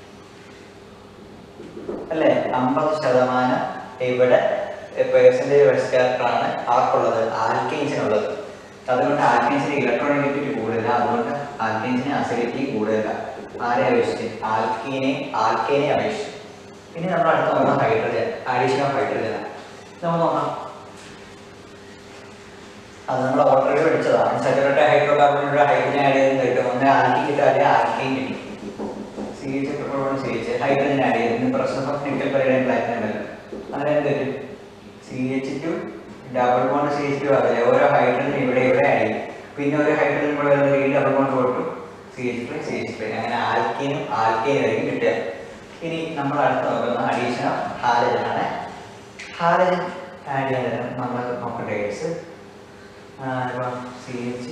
അല്ലേ അമ്പത് ശതമാനം ഇവിടെ പേഴ്സൻറ്റേജ് എസ്കാറ്റാണ് ആർക്കുള്ളത് ആൽക്കെയിൻസിനുള്ളത് അതുകൊണ്ട് ആൽക്കെയിൻസിന് ഇലക്ട്രോണെഗറ്റിവിറ്റി കൂടുതല അതുകൊണ്ട് ആൽക്കെയിൻസിന് അസിഡിറ്റി കൂടുതല ആരെ അപേക്ഷിച്ച് ആൽക്കീനെ ആൽക്കേനെ അപേക്ഷിച്ച് ഇനി നമ്മൾ അടുത്ത നോക്കാം ഹൈഡ്രജൻ അഡീഷൻ ഓഫ് ഹൈഡ്രജൻ നമ്മൾ നോക്കാം അത് നമ്മൾ ഓൾറെഡി പഠിച്ചതാണ് സാച്ചുറേറ്റഡ് ഹൈഡ്രോകാർബണിലൂടെ ഹൈഡ്രജൻ ആഡ് ചെയ്ത് കിട്ടും ഒന്ന് ആൽക്കി കിട്ടും അല്ലെങ്കിൽ ആൽക്കൈൻ കിട്ടും C H triple C H hydrogen add ചെയ്ത് പ്രസൻസ് ഓഫ് നിക്കൽ പൈഡൈൻ പ്ലാറ്റിനം വരും അങ്ങനെ എന്ത് വരും C H two double bond C H two ആകില്ല ഓരോ ഹൈഡ്രജൻ ഇവിടെ ഇവിടെ ആഡ് ചെയ്യും പിന്നെ ഒരു ഹൈഡ്രജൻ കൂടെ വരുന്നത് ഈ ഡബിൾ ബോണ്ട് കൊടുത്തു C H three C H three അങ്ങനെ ആൽക്കീനും ആൽക്കൈനും ആയിരിക്കും കിട്ടുക ഇനി നമ്മൾ അടുത്ത് നോക്കുന്ന അഡീഷൻ ഓഫ് ഹാലജൻ ആണ് ഹാലജൻ ആഡ് ചെയ്യാൻ നമ്മൾ നോക്കേണ്ട case C H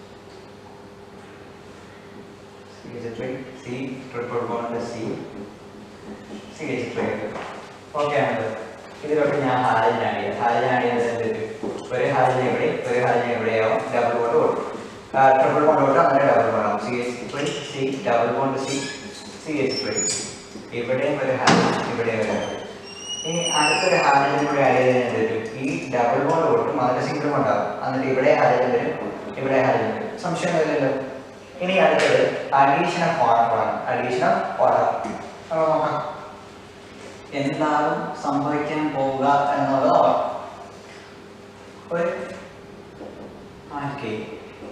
C H three C triple bond C C H three okay ആണല്ലോ ഇതിലൊക്കെ ഞാൻ ഹാലജൻ ആഡ് ചെയ്യാം ഹാലജൻ ആഡ് ചെയ്യുന്നത് എന്ത് വരും? ഒരു ഹാലജൻ ഇവിടെ ഒരു ഹാലജൻ എവിടെയാവും ഡബിൾ ബോണ്ട് കൊടുക്കും ട്രിപ്പിൾ ബോണ്ട് കൊടുക്കും അങ്ങനെ ഡബിൾ ബോണ്ട് ആവും C H three C double bond C C H three ഇവിടെയും ഒരു ഹാലജൻ ഇവിടെ ഒരു ഹാലജൻ ഇനി അടുത്തൊരു ഹാലജൻ കൂടെ ആഡ് ചെയ്തതിന് വരും ഈ ഡബിൾ ബോണ്ട് കൊടുക്കും അതിന്റെ സിംഗിൾ ബോണ്ട് ആവും എന്നിട്ട് ഇവിടെ ഹാലജൻ വരും ഇവിടെ ഹാലജൻ വരും സംശയമൊന്നുമില്ലല്ലോ ഇനി അടുത്തത് അഡീഷൻ ഓഫ് വാട്ടർ ആണ് അഡീഷൻ ഓഫ് വാട്ടർ അപ്പോൾ നോക്കാം എന്താകും സംഭവിക്കാൻ പോവുക എന്നുള്ളത് നോക്കാം ഒരു alkyne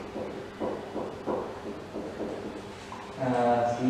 C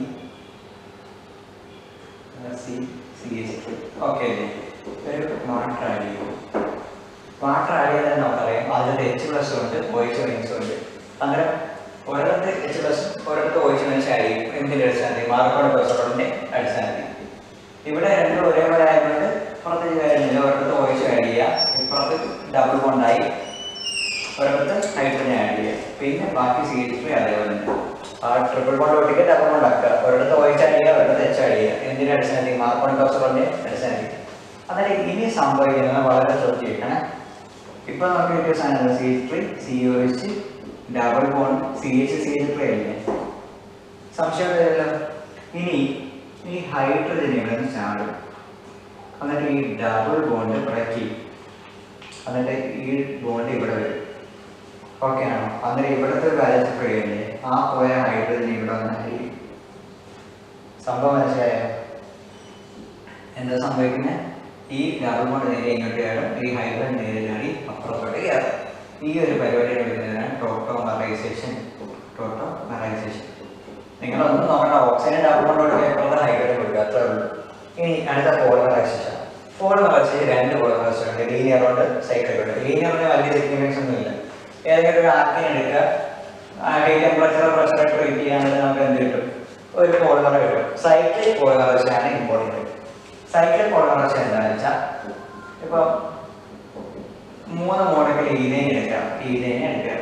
C C H three okay അല്ലേ ഒരു വാട്ടർ ആഡ് ചെയ്യും വാട്ടർ ആഡ് ചെയ്താൽ നമുക്കറിയാം അതിൻ്റെ എച്ച് പ്ലസ് ഉണ്ട് ഓയിച്ച് മൈനസും ഉണ്ട് അന്നേരം ഒരിടത്ത് എച്ച് പ്ലസ് ഒരിടത്ത് ഓയിച്ച് മൈനസ് ആഡ് ചെയ്യും എന്തിൻ്റെ അടിസ്ഥാനത്തിൽ മാർക്കോട് ബസോഡിൻ്റെ അടിസ്ഥാനത്തിൽ ഇവിടെ രണ്ടും ഒരേപോലെ ആയതുകൊണ്ട് പുറത്തേക്ക് കാര്യമില്ല ഒരിടത്ത് ഓയിച്ച് ആഡ് ചെയ്യുക ഇപ്പുറത്ത് ഡബിൾ ബോണ്ടായി ഒരിടത്ത് ഹൈഡ്രജൻ ആഡ് ചെയ്യുക പിന്നെ ബാക്കി സി എച്ച് ത്രീ അതേപോലെ തന്നെ ആ ട്രിപ്പിൾ ബോണ്ട് ഒട്ടിക്ക് ഡബിൾ ബോണ്ട് ആക്കുക ഒരിടത്ത് ഒഴിച്ച് അടിയുക ഒരിടത്ത് എച്ച് അടിയുക എന്തിന്റെ അടിസ്ഥാനത്തിൽ മാർക്കോൺ കൗസറിന്റെ അടിസ്ഥാനത്തിൽ അതായത് ഇനി സംഭവിക്കുന്നത് വളരെ ശ്രദ്ധിക്കണം ഇപ്പൊ നമുക്ക് കിട്ടിയ സാധനം C H three C O H double bond C H C H three അല്ലേ സംശയം വരില്ല ഇനി ഈ ഹൈഡ്രജൻ ഇവിടെ നിന്ന് ചാടും എന്നിട്ട് ഈ ഡബിൾ ബോണ്ട് ബ്രേക്ക് എന്നിട്ട് ഈ ബോണ്ട് ഇവിടെ വരും ഓക്കെ ആണോ അന്നേരം ഇവിടുത്തെ ബാലൻസ് ഫ്രീ അല്ലേ ആ പോയ ഹൈഡ്രജൻ ഇവിടെ വന്നാൽ സംഭവം മനസ്സിലായോ എന്താ സംഭവിക്കുന്നത് ഈ ഡബിൾ ബോണ്ട് നേരെ ഇങ്ങോട്ട് കയറും ഈ ഹൈഡ്രജൻ നേരെ ചാടി അപ്പുറത്തോട്ട് കയറും ഈ ഒരു പരിപാടിയാണ് വിളിക്കുന്നതാണ് ടോട്ടോമറൈസേഷൻ ടോട്ടോമറൈസേഷൻ നിങ്ങളൊന്നും നോക്കണ്ട ഓക്സിജൻ ഡബിൾ ബോണ്ട് കൊടുക്കുക ഹൈഡ്രജൻ കൊടുക്കുക അത്രേ ഉള്ളൂ ഇനി അടുത്ത പോളിമറൈസേഷൻ പോളിമറൈസേഷൻ രണ്ട് പോളിമറൈസേഷൻ ഉണ്ട് ലീനിയർ ഉണ്ട് സൈക്കിൾ ഉണ്ട് ലീനിയറിന് വലിയ സിഗ്നിഫിക്കൻസ് ഒന്നുമില്ല ഏതെങ്കിലും ഒരു ആർക്കിനെ എടുക്കുക ഹൈ ടെമ്പറേച്ചർ പ്രഷർ ട്രീറ്റ് ചെയ്യാണെങ്കിൽ നമുക്ക് എന്ത് കിട്ടും ഒരു പോളിമർ കിട്ടും സൈക്ലിക് പോളിമറൈസേഷൻ ആണ് ഇമ്പോർട്ടൻറ്റ് സൈക്ലിക് പോളിമറൈസേഷൻ എന്താണെന്ന് വെച്ചാൽ ഇപ്പോൾ മൂന്ന് മോഡൽ ഈതേനെ എടുക്കാം ഈതേനെ എടുക്കുക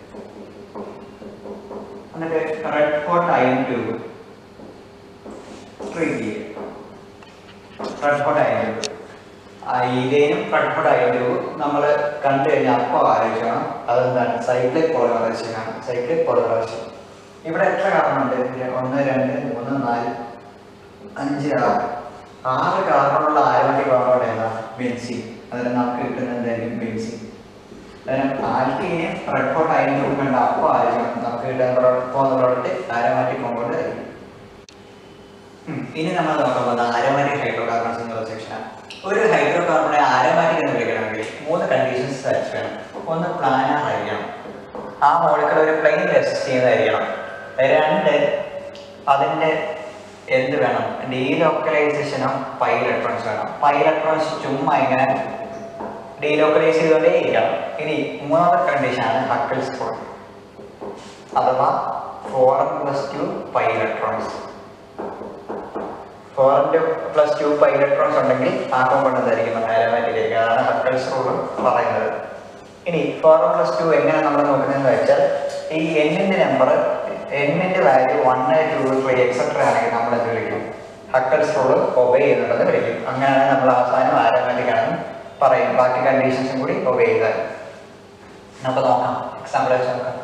എന്നിട്ട് red hot iron tube treat ചെയ്യുക റെഡ് ഹോട്ട് അയൺ ട്യൂബ് ഈതേനും റെഡ് ഹോട്ട് അയൺ ട്യൂബ് നമ്മൾ കണ്ടു കഴിഞ്ഞാൽ അപ്പോൾ ആലോചിക്കണം അതെന്താണ് സൈക്ലിക് പോളിമറൈസേഷൻ ആണ് സൈക്ലിക് പോളിമറൈസേഷൻ ഇവിടെ എത്ര കാർബണുണ്ട് ഒന്ന് രണ്ട് മൂന്ന് നാല് അഞ്ച് ആറ് ആറ് കാർബണുള്ള ആരോഗ്യ കോമ്പൗണ്ട് ഏതാ ബെൻസിൻ അതിൽ നമുക്ക് കിട്ടുന്നത് എന്തായിരിക്കും ബെൻസിൻ അന്നേരം ആൽക്കീനെ റെഡ് ഹോട്ട് അയൺ ട്യൂബ് കണ്ട അപ്പോൾ ആലോചിക്കണം നമുക്ക് കിട്ടുന്ന പോകുന്ന പ്രോഡക്റ്റ് ആരോമാറ്റിക് കോമ്പൗണ്ട് ആയിരിക്കും ഉം. ഇനി നമ്മൾ നോക്കാൻ പോകുന്നത് ആരോമാറ്റിക് ഹൈഡ്രോ കാർബൺസ് എന്നുള്ള സെക്ഷനാണ് ഒരു ഹൈഡ്രോ കാർബണെ ആരോമാറ്റിക് എന്ന് വിളിക്കണമെങ്കിൽ മൂന്ന് കണ്ടീഷൻസ് സാറ്റിസ്ഫൈ വേണം ഒന്ന് പ്ലാനർ ആയിരിക്കണം ആ മോളിക്കൂൾ ഒരു പ്ലെയിൻ റെസിസ്റ്റ് ചെയ്യുന്നതായിരിക്കണം രണ്ട് അതിൻ്റെ എന്ത് വേണം ഡീലോക്കലൈസേഷൻ ഓഫ് പൈ ഇലക്ട്രോൺസ് വേണം പൈ ഇലക്ട്രോൺസ് ചുമ്മാ ഇങ്ങനെ ഡീലോക്കലൈസ് ചെയ്തുകൊണ്ടേ ഇരിക്കണം ഇനി മൂന്നാമത്തെ കണ്ടീഷനാണ് ഹക്കിൾ സ്കോർ അഥവാ four plus two pi electrons ഫോറിന്റെ പ്ലസ് ടു പൈ ഇലക്ട്രോൺസ് ഉണ്ടെങ്കിൽ ആ കോമ്പൗണ്ട് എന്തായിരിക്കും ആരോമാറ്റിക് അതാണ് ഹക്കൽസ് റൂൾ പറയുന്നത് ഇനി ഫോർ പ്ലസ് ടു എങ്ങനെ നമ്മൾ നോക്കുന്നതെന്ന് വെച്ചാൽ ഈ എന്നിന്റെ നമ്പർ എന്നിന്റെ value one two three etcetera ആണെങ്കിൽ നമ്മൾ എന്ത് വിളിക്കും ഹക്കൽസ് റൂൾ ഒബേ ചെയ്യുന്നുണ്ടെന്ന് വിളിക്കും അങ്ങനെയാണ് നമ്മൾ അവസാനം ആരോമാറ്റിക് ആണെന്ന് പറയും ബാക്കി കണ്ടീഷൻസും കൂടി ഒബേ ചെയ്താൽ നമുക്ക് നോക്കാം എക്സാമ്പിൾ വെച്ച് നോക്കാം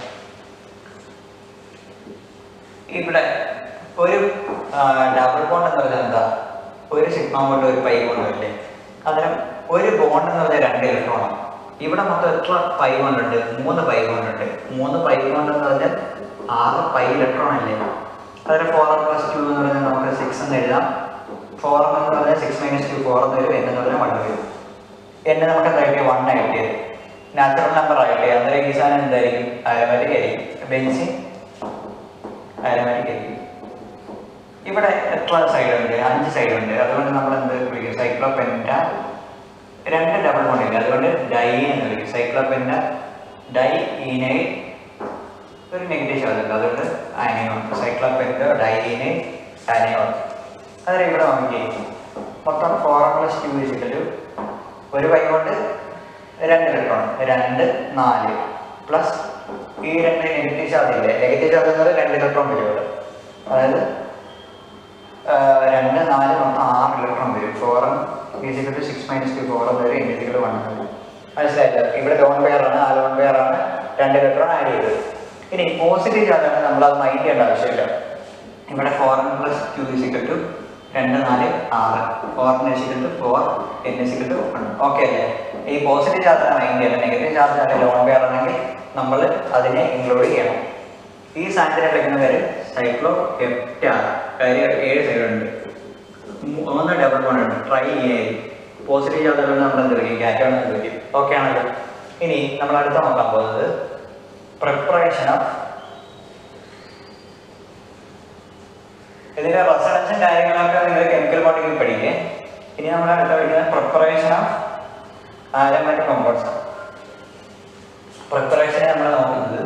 ഇവിടെ ഒരു ഡബിൾ ബോണ്ട് എന്ന് പറഞ്ഞാൽ എന്താ ഒരു സിഗ്മ ബോണ്ട് ഒരു പൈ ബോണ്ട് അല്ലേ അന്നേരം ഒരു ബോണ്ട് എന്ന് പറഞ്ഞാൽ രണ്ട് ഇലക്ട്രോണാണ് ഇവിടെ മൊത്തം എത്ര പൈ ബോണ്ട് ഉണ്ട് മൂന്ന് പൈ ബോണ്ട് ഉണ്ട് മൂന്ന് പൈ ബോണ്ട് എന്ന് പറഞ്ഞാൽ ആറ് പൈ ഇലക്ട്രോൺ അല്ലേ അതായത് ഫോർ പ്ലസ് ടു എന്ന് പറഞ്ഞാൽ നമുക്ക് സിക്സ് എന്ന് എഴുതാം ഫോർ എന്ന് പറഞ്ഞാൽ സിക്സ് മൈനസ് ടു ഫോർ എന്ന് വരും എന്ന് പറഞ്ഞാൽ വൺ വരും എന്നെ നമുക്ക് എന്തായിട്ട് വൺ ആയിട്ട് നാച്ചുറൽ നമ്പർ ആയിട്ട് അന്നേരം ഈ സാധനം എന്തായിരിക്കും ആരോമാറ്റിക് ആയിരിക്കും ബെൻസിൻ ആരോമാറ്റിക് ആയിരിക്കും ഇവിടെ എത്ര സൈഡ് ഉണ്ട് അഞ്ച് സൈഡ് ഉണ്ട് അതുകൊണ്ട് നമ്മൾ എന്ത് വിളിക്കും സൈക്ലോപെൻറ്റ രണ്ട് ഡബിൾ ബോണ്ട് ഇല്ല അതുകൊണ്ട് ഡൈ എന്ന് വിളിക്കും സൈക്ലോപെൻറ്റ ഡൈ ഈനൈ ഒരു നെഗറ്റീവ് ചാർജ് ഉണ്ട് അതുകൊണ്ട് അനയോൺ സൈക്ലോപെൻറ്റ ഡൈ ഈനൈ അനയോൺ അതായത് ഇവിടെ നോക്കി മൊത്തം ഫോർ പ്ലസ് ടു വെച്ചിട്ടൊരു ഒരു പൈ കൊണ്ട് രണ്ട് ഇലക്ട്രോൺ രണ്ട് നാല് പ്ലസ് ഈ രണ്ട് നെഗറ്റീവ് ചാർജ് ഇല്ലേ നെഗറ്റീവ് ചാർജ് എന്ന് പറഞ്ഞാൽ രണ്ട് ഇലക്ട്രോൺ വരും ഇവിടെ അതായത് ആഹ് രണ്ട് നാല് മൊത്തം ആറ് ഇലക്ട്രോൺ വരും ഫോറും is equal two six minus two ഫോറും വരും ഇൻഡിസിക്കൽ വൺ വരും മനസ്സിലായില്ല ഇവിടെ ലോൺ പെയർ ആണ് ആ ലോൺ പെയർ ആണ് രണ്ട് ഇലക്ട്രോൺ ആഡ് ചെയ്തത് ഇനി പോസിറ്റീവ് ചാർജ് ആണ് നമ്മൾ അത് മൈൻഡ് ചെയ്യേണ്ട ആവശ്യമില്ല ഇവിടെ four plus two is equal two രണ്ട് നാല് ആറ് ഫോറിന് is equal two four N is equal two one okay അല്ലേ ഈ പോസിറ്റീവ് ചാർജ് മൈൻഡ് ചെയ്യണം നെഗറ്റീവ് ചാർജ് ആണ് ലോൺ പെയർ ആണെങ്കിൽ നമ്മൾ അതിനെ ഇൻക്ലൂഡ് ചെയ്യണം ഈ സാധനത്തിനെ വിളിക്കുന്ന പേര് സൈക്ലോ ഹെപ്റ്റാണ് കാര്യം ഏഴ് സൈഡ് ഉണ്ട് മൂന്ന് ഡബിൾ ബോണ്ട് ഉണ്ട് ട്രൈ ചെയ്യാൻ പോസിറ്റീവ് ചാർജുകൾ നമ്മൾ എന്ത് വിളിക്കും കാറ്റോൺ എന്ന് വിളിക്കും ഓക്കെ ആണല്ലോ ഇനി നമ്മൾ അടുത്ത നോക്കാൻ പോകുന്നത് പ്രിപ്പറേഷൻ ഓഫ് ഇതിന്റെ റെസഡൻസും കാര്യങ്ങളൊക്കെ നിങ്ങൾ കെമിക്കൽ ബോണ്ടിൽ പഠിക്കേ ഇനി നമ്മൾ അടുത്ത പഠിക്കുന്നത് പ്രിപ്പറേഷൻ ഓഫ് ആരോമാറ്റിക് കോമ്പൗണ്ട്സ് പ്രിപ്പറേഷനെ നമ്മൾ നോക്കുന്നത്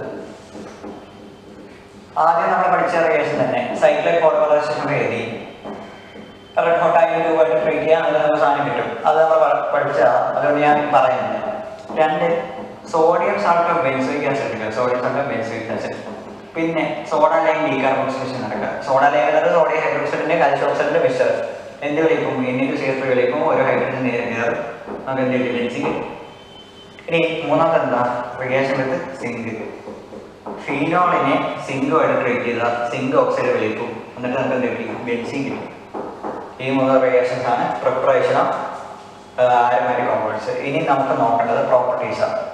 ആദ്യം നമ്മൾ പഠിച്ച റിയേഷൻ തന്നെ സൈക്ലിക് പോളിമറൈസേഷൻ എഴുതി റെഡ് ഹോട്ട് ആയി രൂപമായിട്ട് ട്രീറ്റ് ചെയ്യാൻ അങ്ങനെ നമുക്ക് സാധനം കിട്ടും അത് നമ്മൾ പ- പഠിച്ച അതുകൊണ്ട് ഞാൻ പറയുന്നത് രണ്ട് sodium salt of benzoic acid എടുക്കുക sodium salt of benzoic acid പിന്നെ സോഡ ലൈൻ ഡീകാർബോക്സിലേഷൻ നടക്കുക സോഡ ലൈൻ എന്നത് സോഡിയം ഹൈഡ്രോക്സൈഡിന്റെ കാൽഷ്യം ഓക്സൈഡിന്റെ മിക്സർ എന്ത് വിളിക്കും എന്നിട്ട് സി എഫ് വിളിക്കും ഒരു ഹൈഡ്രജൻ നേരെ കയറും നമുക്ക് എന്ത് കിട്ടും ബെൻസിൻ ഇനി മൂന്നാമത്തെ എന്താ റിയാക്ഷൻ വിത്ത് സിങ്ക് ഫീനോളിനെ സിങ്കുമായിട്ട് ട്രീറ്റ് ചെയ്താൽ സിങ്ക് ഓക്സൈഡ് വിളിക്കും എന്നിട്ട് നമുക്ക് എന്ത് കിട്ടും ബെൻസിൻ കിട്ടും ഈ മൂന്ന് റിയാക്ഷൻസ് ആണ് പ്രിപ്പറേഷൻ ഓഫ് ആരോമാറ്റിക് കോമ്പൗണ്ട്സ് ഇനി നമുക്ക് നോക്കേണ്ടത് പ്രോപ്പർട്ടീസ് ആണ്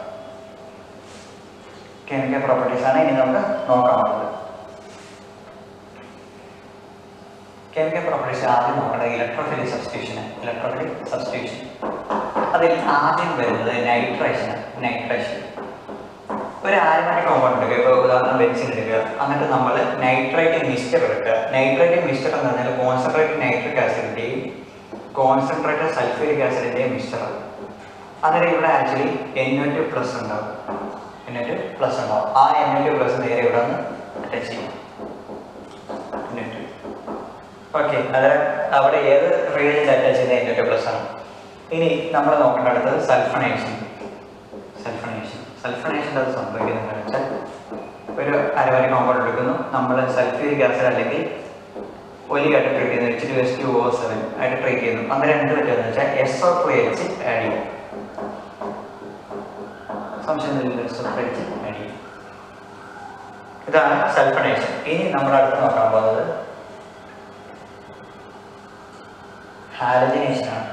കെമിക്കൽ പ്രോപ്പർട്ടീസ് ആണ് ഇനി നമുക്ക് നോക്കാനുള്ളത് കെമിക്കൽ പ്രോപ്പർട്ടീസ് ആദ്യം നോക്കേണ്ടത് ഇലക്ട്രോഫിലിക് സബ്സ്റ്റിറ്റ്യൂഷൻ ഇലക്ട്രോഫിലിക് സബ്സ്റ്റിറ്റ്യൂഷൻ അതിൽ ആദ്യം വരുന്നത് നൈട്രേഷൻ നൈട്രേഷൻ ഒരു ആരോമാറ്റിക് കോമ്പൗണ്ട് എടുക്കുക ഇപ്പോൾ ഉദാഹരണം ബെൻസിൻ എടുക്കുക എന്നിട്ട് നമ്മൾ നൈട്രേറ്റ് മിക്സ്ചർ എടുക്കുക നൈട്രേറ്റ് മിക്സ്ചർ എന്ന് പറഞ്ഞാൽ കോൺസെൻട്രേറ്റ് നൈട്രിക് ആസിഡിൻ്റെയും കോൺസെൻട്രേറ്റഡ് സൾഫ്യൂരിക് ആസിഡിൻ്റെയും മിക്സ്ചർ അന്നേരം ഇവിടെ actually N O two plus ഉണ്ടാവും എൻ ഒ ടു പ്ലസ് ഉണ്ടാവും ആ എൻ ഒ ടു പ്ലസ് നേരെ ഇവിടെ നിന്ന് അറ്റാച്ച് ചെയ്യും ഓക്കെ അന്നേരം അവിടെ ഏത് റീജിയനിൽ അറ്റാച്ച് ചെയ്യുന്ന എൻ ഒ ടു പ്ലസ് ആണ് ഇനി നമ്മൾ നോക്കേണ്ട അടുത്തത് സൾഫണേഷൻ സൾഫണേഷൻ സൾഫണേഷൻ്റെ അത് സംഭവിക്കുന്നത് എന്താണെന്ന് വെച്ചാൽ ഒരു അരവരി കോമ്പൗണ്ട് എടുക്കുന്നു നമ്മൾ സൾഫ്യൂരിക് ആസിഡ് അല്ലെങ്കിൽ ഒലിയായിട്ട് ട്രീറ്റ് ചെയ്യുന്നു H two S two O seven ആയിട്ട് ട്രീറ്റ് ചെയ്യുന്നു അന്നേരം എന്ത് പറ്റുമെന്ന് വെച്ചാൽ S O two H add ചെയ്യും സംശയം S O two H add ചെയ്യും ഇതാണ് സൾഫണേഷൻ ഇനി നമ്മൾ അടുത്ത് നോക്കാൻ പോകുന്നത് ഹാലജനേഷൻ ആണ്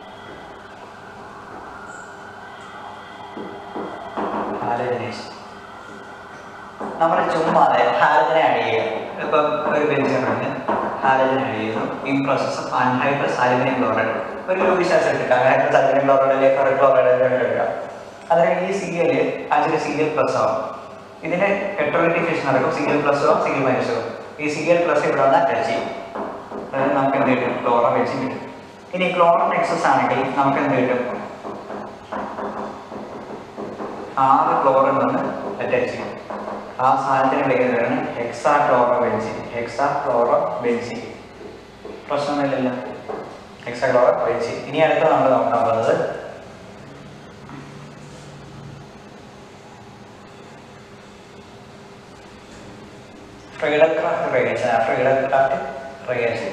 ഹാലജനേഷൻ നമ്മൾ ചുമ്മാതെ ഹാലജനെ ആഡ് ചെയ്യുക ഇപ്പം ഒരു ബെഞ്ചിനുണ്ട് ഹാലജൻ ആഡ് ചെയ്യുന്നു in process of anhydrous aluminium chloride ഒരു ലൂബിശാസ് എടുക്കുക അൺഹൈഡ്രസ് അലുമിനിയം ക്ലോറൈഡ് അല്ലെങ്കിൽ ഫെറൽ ക്ലോറൈഡ് എടുക്കുക അതായത് ഈ C L actually C L plus ആവും ഇതിന്റെ ഹെട്രോലിറ്റിഫിക്കേഷൻ നടക്കും സി എൽ പ്ലസ് ആവും സി എൽ മൈനസ് ആവും ഈ സി എൽ പ്ലസ് ഇവിടെ വന്ന് അറ്റാച്ച് ചെയ്യും അതായത് നമുക്ക് എന്ത് കിട്ടും ക്ലോറോ വെച്ച് കിട്ടും ഇനി ക്ലോറോ എക്സസ് ആണെങ്കിൽ നമുക്ക് എന്ത് കിട്ടും ആറ് ക്ലോറിൻ വന്ന് അറ്റാച്ച് ചെയ്യും ആ സാധനത്തിന് വിളിക്കുന്നതാണ് hexa chloro benzene hexa chloro benzene പ്രശ്നമൊന്നുമില്ലല്ലോ ഹെക്സാ ക്ലോറോ ബെൻസിൻ ഇനി അടുത്ത നമ്മൾ നോക്കാൻ പോകുന്നത് ഫ്രീഡം ക്രാഫ്റ്റ് റിയേഷൻ ആ ഫ്രീഡം ക്രാഫ്റ്റ് റിയേഷൻ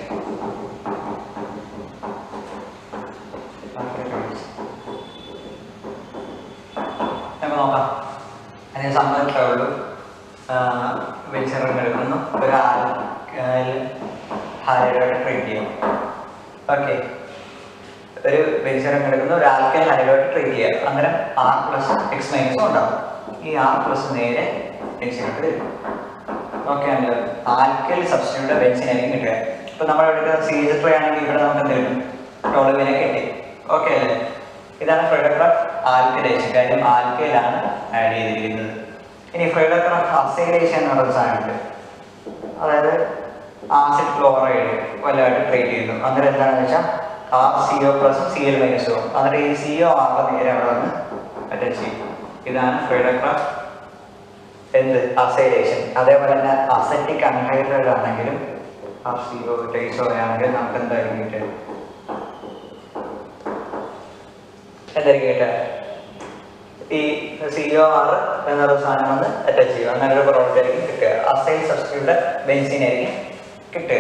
നമുക്ക് നോക്കാം അതിന് സംബന്ധിച്ചേ ഉള്ളൂ വെളിച്ചെറങ്ങി എടുക്കുന്നു ഒരു ഹാലൈഡ് ട്രീറ്റ് ചെയ്യും ഓക്കെ ഒരു വെളിച്ചെറങ്ങി എടുക്കുന്നു ഒരു ആൽക്കൈൽ ഹൈഡ്രോട്ട് ട്രീറ്റ് ചെയ്യുക അന്നേരം ആർ പ്ലസ് എക്സ് മൈനസും ഉണ്ടാവും ഈ ആർ പ്ലസ് നേരെ എക്സിലോട്ട് വരും ഓക്കെ ആണല്ലോ ആൽക്കൽ സബ്സ്റ്റിറ്റ്യൂട്ട് ബെൻസിനായിരിക്കും കിട്ടുക ഇപ്പൊ നമ്മൾ എടുക്കുന്ന സി എച്ച് ത്രീ ആണെങ്കിൽ ഇവിടെ നമുക്ക് എന്ത് കിട്ടും ടോളുവിനെ കിട്ടി ഓക്കെ അല്ലേ ഇതാണ് ഫ്രീഡക്രാഫ്റ്റ് ആൽക്കലേഷൻ കാര്യം ആൽക്കയിലാണ് ആഡ് ചെയ്തിരിക്കുന്നത് ഇനി ഫ്രീഡക്രാഫ്റ്റ് അസൈലേഷൻ എന്ന് പറയുന്ന സാധനമുണ്ട് അതായത് ആസിഡ് ക്ലോറൈഡ് വല്ലതായിട്ട് ട്രീറ്റ് ചെയ്യുന്നു അന്നേരം എന്താണെന്ന് വെച്ചാൽ ആർ സി ഒ പ്ലസും സി എൽ മൈനസും അന്നേരം ഈ സി ഒ ആറ് നേരെ അവിടെ വന്ന് അറ്റാച്ച് ചെയ്യും ഇതാണ് ഫ്രീഡക്രാഫ്റ്റ് എന്ത് അസൈലേഷൻ അതേപോലെ തന്നെ അസറ്റിക് അൺഹൈഡ്രേറ്റ് ആണെങ്കിലും ആർ സി ഒ ടൈസോ ആണെങ്കിലും നമുക്ക് എന്തായിരിക്കും കിട്ടുക എന്തായിരിക്കും കിട്ടുക ഈ സി ഒ ആർ എന്നൊരു സാധനം വന്ന് അറ്റാച്ച് ചെയ്യും അങ്ങനെ ഒരു പ്രോഡക്റ്റ് ആയിരിക്കും കിട്ടുക അസൈൽ സബ്സ്റ്റിറ്റ്യൂട്ട് ബെൻസിൻ ആയിരിക്കും കിട്ടുക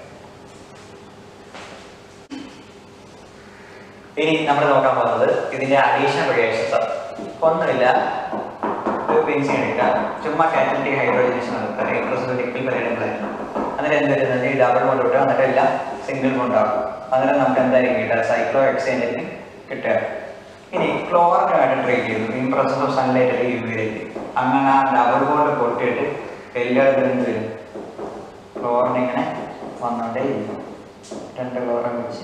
ഇനി നമ്മൾ നോക്കാൻ പോകുന്നത് ഇതിന്റെ അഡീഷണൽ റിയേഷൻസ് ആണ് ഒന്നുമില്ല ഒരു ബെൻസിൻ എടുക്കുക ചുമ്മാ കാറ്റലിറ്റിക് ഹൈഡ്രോജനേഷൻ നടത്തുക ഹൈഡ്രോസിലിക്കൽ പരിഗണന അങ്ങനെ എന്ത് വരുന്നത് ഈ ഡബിൾ കൊണ്ട് വിട്ടുക എന്നിട്ട് എല്ലാം സിംഗിൾ കൊണ്ടാകും അങ്ങനെ നമുക്ക് എന്തായിരിക്കും കിട്ടുക സൈക്ലോ എക്സ്ചേഞ്ചിൽ കിട്ടുക ഇനി ക്ലോറിനുമായിട്ട് ട്രീറ്റ് ചെയ്തു ഇൻ പ്രോസസ് ഓഫ് സൺലൈറ്റ് അല്ലെങ്കിൽ യു വിയിലേക്ക് അങ്ങനെ ആ ഡബിൾ ബോണ്ട് പൊട്ടിയിട്ട് എല്ലായിടത്തും എന്ത് വരും ക്ലോറിൻ ഇങ്ങനെ വന്നോണ്ടേ ഇരിക്കും രണ്ട് ക്ലോറിൻ വെച്ച്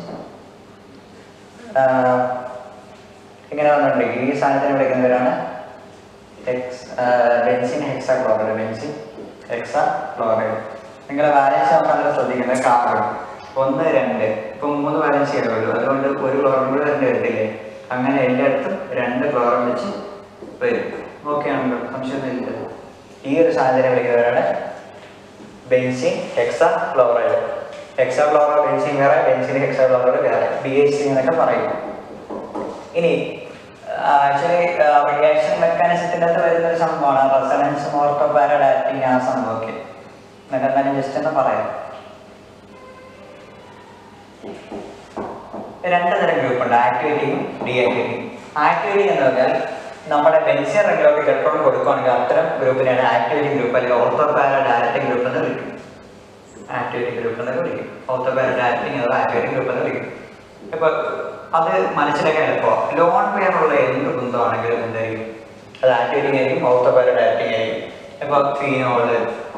ഇങ്ങനെ വന്നിട്ടുണ്ടെങ്കിൽ ഈ സാധനത്തിന് വിളിക്കുന്നവരാണ് hex benzene hexa chloride benzene hexa chloride നിങ്ങളുടെ വാലൻസ് നമുക്ക് നല്ല ശ്രദ്ധിക്കേണ്ടത് കാർബൺ ഒന്ന് രണ്ട് ഇപ്പൊ മൂന്ന് വാലൻസ് ചെയ്യുള്ളൂ അതുകൊണ്ട് ഒരു ക്ലോറിൻ കൂടെ രണ്ട് വരത്തില്ലേ അങ്ങനെ എല്ലായിടത്തും രണ്ട് ക്ലോറിൻ വെച്ച് വരും ഓക്കെ ആണല്ലോ സംശയമൊന്നുമില്ല ഈ ഒരു സാധനത്തിനെ വിളിക്കുന്നവരാണ് benzene hexa chloride hexa chloride benzene വേറെ ബെൻസിൻ ഹെക്സാ ക്ലോറൈഡ് വേറെ ബി എച്ച് സി എന്നൊക്കെ പറയും ഇനി ആക്ച്വലി റിയാക്ഷൻ മെക്കാനിസത്തിൻ്റെ അകത്ത് വരുന്ന ഒരു സംഭവമാണ് റെസണൻസ് ഓർത്തോപാരഡ് ആക്ടിങ് ആ സംഭവമൊക്കെ എന്നിട്ട് എന്തായാലും ജസ്റ്റ് ഒന്ന് പറയാം രണ്ട് തരം ഗ്രൂപ്പ് ഉണ്ട് ആക്ടിവേറ്റിംഗും ഡീആക്ടിവേറ്റിംഗും ആക്ടിവേറ്റിംഗ് എന്ന് പറഞ്ഞാൽ നമ്മുടെ ബെൻസിയർ റെഗുലോട്ടിക് ഇലക്ട്രോൺ കൊടുക്കുകയാണെങ്കിൽ അത്തരം ഗ്രൂപ്പിനെയാണ് ആക്ടിവേറ്റിംഗ് ഗ്രൂപ്പ് അല്ലെങ്കിൽ ഓർത്തോപാരഡ് ആക്ടിംഗ് ഗ്രൂപ്പ് എന്ന് വിളിക്കും ആക്ടിവേറ്റിംഗ് ഗ്രൂപ്പ് എന്ന് വിളിക്കും ഓർത്തോപാരഡ് ആക്ടിംഗ് അഥവാ ആക്ടിവേറ്റിംഗ് ഗ്രൂപ്പ് എന്ന് വിളിക്കും ഇപ്പൊ അത് മനസ്സിലാക്കാൻ എളുപ്പമാണ് ലോൺ പെയർ ഉള്ള എന്ത് ബന്ധമാണെങ്കിലും എന്തായിരിക്കും അത് ആക്ടിവേറ്റിംഗ് ആയിരിക്കും ഓർത്തോപാരഡ് ആക്ടിംഗ് ആയിരിക്കും ഇപ്പൊ ഫീനോള്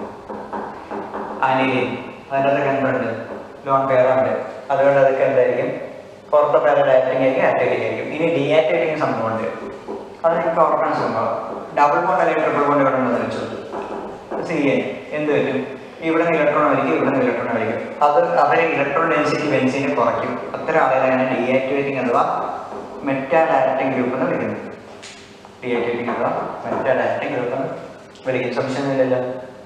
അനിലിൻ അതിൻ്റെ അതൊക്കെ എന്തുണ്ട് ലോൺ പെയർ ഉണ്ട് അതുകൊണ്ട് അതൊക്കെ എന്തായിരിക്കും ഓർത്തോപാരഡ് ആക്ടിംഗ് ആയിരിക്കും ആക്ടിവേറ്റിംഗ് ആയിരിക്കും ഇനി ഡീആക്ടിവേറ്റിംഗ് സംഭവമുണ്ട് അത് നിങ്ങൾക്ക് ഓർക്കാൻ സംഭവം ഡബിൾ ബോണ്ട് അല്ലെങ്കിൽ ട്രിപ്പിൾ ബോണ്ട് ഇവിടെ ഉണ്ടെന്ന് വെച്ചു സി എ എന്ത് പറ്റും ഇവിടെ നിന്ന് ഇലക്ട്രോൺ വലിക്കും ഇവിടെ നിന്ന് ഇലക്ട്രോൺ വലിക്കും അത് അവരെ ഇലക്ട്രോൺ ഡെൻസിറ്റി ബെൻസിനെ കുറയ്ക്കും അത്തരം ആളുകളെയാണ് ഡീആക്ടിവേറ്റിംഗ് അഥവാ മെറ്റാൽ ആക്ടിംഗ് ഗ്രൂപ്പ് എന്ന് വിളിക്കുന്നത് ഡീആക്ടിവേറ്റിംഗ് അഥവാ മെറ്റാൽ ആക്ടിംഗ് ഗ്രൂപ്പ് എന്ന് വിളിക്കും സംശയമൊന്നുമില്ലല്ലോ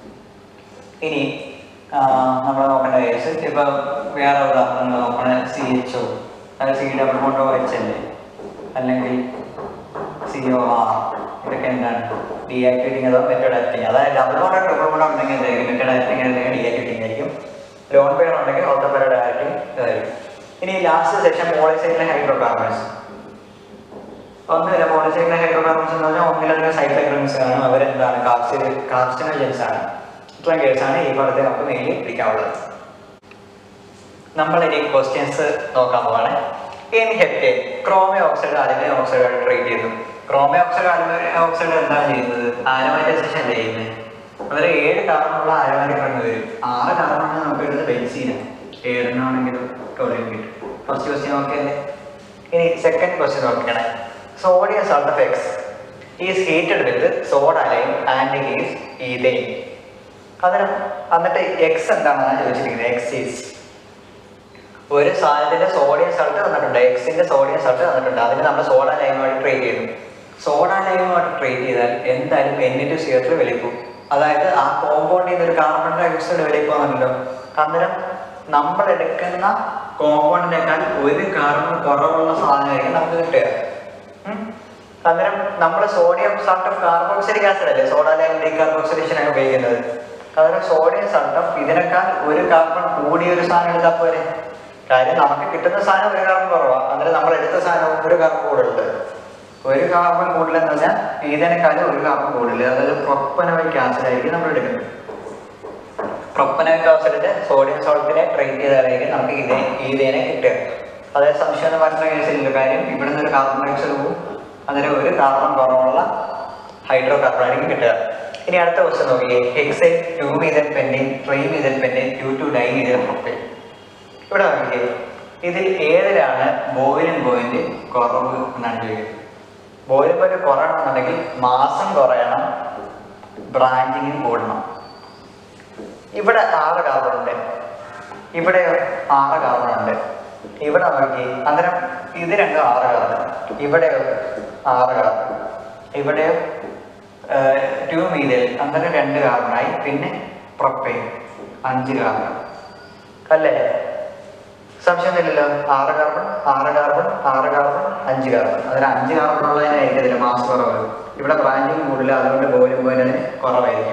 ഇനി നമ്മൾ നോക്കേണ്ട കേസ് ഇപ്പൊ വേറെ ഉദാഹരണങ്ങൾ നോക്കണ സി എച്ച് ഒ അത് സി ഡബിൾ ബോണ്ടോ എച്ച് അല്ലേ അല്ലെങ്കിൽ സി ഒ ആർ ഇതൊക്കെ എന്താണ് ഡീആക്ടിവേറ്റിംഗ് അതോ മെറ്റഡ് ആക്ടിങ് അതായത് ഡബിൾ ബോണ്ടോ ട്രിപ്പിൾ ബോണ്ടോ ഉണ്ടെങ്കിൽ എന്തായിരിക്കും മെറ്റഡ് ആക്ടിങ് അല്ലെങ്കിൽ ഡീആക്ടിവേറ്റിംഗ് ആയിരിക്കും ലോൺ പെയർ ഉണ്ടെങ്കിൽ ഓട്ടോപെയർഡ് ആക്ടിങ് ഇതായിരിക്കും ഇനി ലാസ്റ്റ് സെക്ഷൻ പോളിസൈക്കിലെ ഹൈഡ്രോ കാർബൺസ് ഒന്നുമില്ല പോളിസൈക്കിലെ ഹൈഡ്രോ കാർബൺസ് എന്ന് പറഞ്ഞാൽ ഒന്നിലധികം സൈക്ലോഗ്രംസ് ആണ് അവരെന്താണ് കാർസിൽ കാർസിനോജൻസ് ആണ് ഇത്രയും കേസാണ് ഈ പടത്തിൽ നമുക്ക് മെയിൻലി പിടിക്കാനുള്ളത് നമ്മൾ ഇനി ക്വസ്റ്റ്യൻസ് നോക്കാൻ പോവാണ് in heptane chromia oxide aluminium oxide treat ചെയ്യുന്നു ക്രോമിയ ഓക്സൈഡ് അലുമിനിയം ഓക്സൈഡ് എന്താണ് ചെയ്യുന്നത് ആരോമാറ്റൈസേഷൻ അല്ലേ ചെയ്യുന്നത് അവർ ഏഴ് കാർബണുള്ള ആരോമാറ്റിക് കണ്ടു വരും ആറ് കാർബണാണ് നമുക്ക് എടുത്ത് ബെൻസീന് ഏഴെണ്ണാണെങ്കിലും ടോളിയം കിട്ടും ഫസ്റ്റ് ക്വസ്റ്റ്യൻ നോക്കിയല്ലേ ഇനി സെക്കൻഡ് ക്വസ്റ്റ്യൻ നോക്കണേ sodium salt of X is heated with soda lime and is ethane അതിന് എന്നിട്ട് എക്സ് എന്താണെന്നാണ് ചോദിച്ചിരിക്കുന്നത് എക്സ് ഈസ് ഒരു സാധനത്തിന്റെ സോഡിയം സൾട്ട് തന്നിട്ടുണ്ട് എക്സിന്റെ സോഡിയം സൾട്ട് തന്നിട്ടുണ്ട് അതിന് നമ്മൾ സോഡ ലൈമുമായിട്ട് ട്രീറ്റ് ചെയ്തു സോഡ ലൈമുമായിട്ട് ട്രീറ്റ് ചെയ്താൽ എന്തായാലും എൻ ടു സി എച്ച് വിലയിപ്പോ അതായത് ആ കോമ്പൗണ്ടിൽ നിന്ന് ഒരു കാർബൺ ഡൈ ഓക്സൈഡ് വിലയിപ്പോന്നല്ലോ അന്നേരം നമ്മൾ എടുക്കുന്ന കോമ്പൗണ്ടിനേക്കാൾ ഒരു കാർബൺ കുറവുള്ള സാധനമായിരിക്കും നമുക്ക് കിട്ടുക ഉം. അന്നേരം നമ്മൾ sodium salt of carboxylic acid അല്ലേ സോഡ ലൈം ഡീകാർബോക്സിലേഷനാണ് ഉപയോഗിക്കുന്നത് അന്നേരം സോഡിയം സൾട്ട് ഓഫ് ഇതിനേക്കാൾ ഒരു കാർബൺ കൂടിയ ഒരു സാധനം എടുത്താൽ പോരെ കാര്യം നമുക്ക് കിട്ടുന്ന സാധനം ഒരു കാർബൺ കുറവാണ് അന്നേരം നമ്മൾ എടുത്ത സാധനം ഒരു കാർബൺ കൂടുതലുണ്ട് ഒരു കാർബൺ കൂടുതലെന്ന് പറഞ്ഞാൽ ഇതിനേക്കാളും ഒരു കാർബൺ കൂടുതൽ അതായത് പ്രൊപ്പനോയിക് ആസിഡ് ആയിരിക്കും നമ്മൾ എടുക്കുന്നത് പ്രൊപ്പനോയിക് ആസിഡിന്റെ സോഡിയം സോൾട്ടിനെ ട്രീറ്റ് ചെയ്താലായിരിക്കും നമുക്ക് ഇതേ ഈതേനെ കിട്ടുക അതായത് സംശയം എന്ന് പറഞ്ഞ കേസിലുള്ള കാര്യം ഇവിടെ നിന്ന് ഒരു കാർബൺ ഡൈ ഓക്സൈഡ് പോകും അതിന് ഒരു കാർബൺ കുറവുള്ള ഹൈഡ്രോ കാർബൺ ആയിരിക്കും കിട്ടുക ഇനി അടുത്ത ക്വസ്റ്റ്യൻ നോക്കിയേ hexyne two methyl pentene three methyl pentene two two di methyl propyne ഇവിടെ നോക്കിയേ ഇതിൽ ഏതിലാണ് ബോയിലിംഗ് പോയിന്റ് കുറവ് എന്നാണ് ചോദിക്കുന്നത് ബോയിലിംഗ് പോയിന്റ് കുറയണമെന്നുണ്ടെങ്കിൽ മാസം കുറയണം ബ്രാഞ്ചിങ് കൂടണം ഇവിടെ ആറ് കാർബൺ ഉണ്ട് ഇവിടെ ആറ് കാർബൺ ഉണ്ട് ഇവിടെ നോക്കി അന്നേരം ഇത് രണ്ടും ആറ് കാർബൺ ഇവിടെ ആറ് കാർബൺ ഇവിടെ ടു മീതൽ അന്നേരം രണ്ട് കാർബണായി പിന്നെ പ്രൊപ്പൈൻ അഞ്ച് കാർബൺ അല്ലേ സംശയമൊന്നുമില്ലല്ലോ ആറ് കാർബൺ ആറ് കാർബൺ ആറ് കാർബൺ അഞ്ച് കാർബൺ അതിൽ അഞ്ച് കാർബൺ ഉള്ളതിനായിരിക്കും ഇതിൽ മാസ് കുറവ് ഇവിടെ ബ്രാഞ്ചിങ് കൂടുതൽ അതുകൊണ്ട് ബോയിലും പോയിന്റിന് കുറവായിരിക്കും